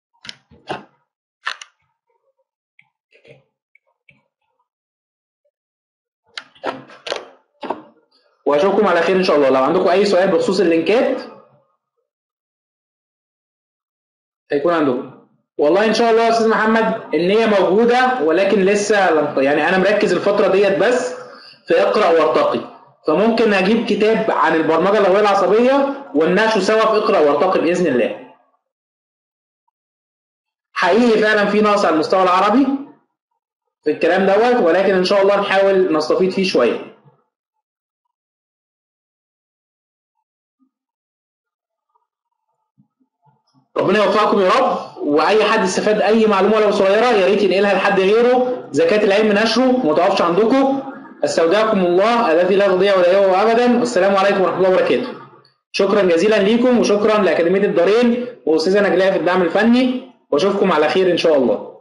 واشوفكم على خير ان شاء الله لو عندكم اي سؤال بخصوص اللينكات هيكون عندكم والله ان شاء الله يا استاذ محمد النيه موجوده ولكن لسه لم- يعني انا مركز الفتره ديت بس في اقرا وارتقي فممكن اجيب كتاب عن البرمجه اللغويه العصبيه ونناقشه سوا في اقرا وارتقي باذن الله حقيقي فعلا في نقص على المستوى العربي في الكلام دوت ولكن ان شاء الله نحاول نستفيد فيه شويه ربنا يوفقكم يا رب واي حد استفاد اي معلومه لو صغيره يا ريت ينقلها لحد غيره زكاه العلم نشره ما تقفش عندكم استودعكم الله الذي لا تضيع ودائعه ابدا والسلام عليكم ورحمه الله وبركاته شكرا جزيلا ليكم وشكرا لاكاديميه الدارين واستاذه نجلاء في الدعم الفني واشوفكم على خير ان شاء الله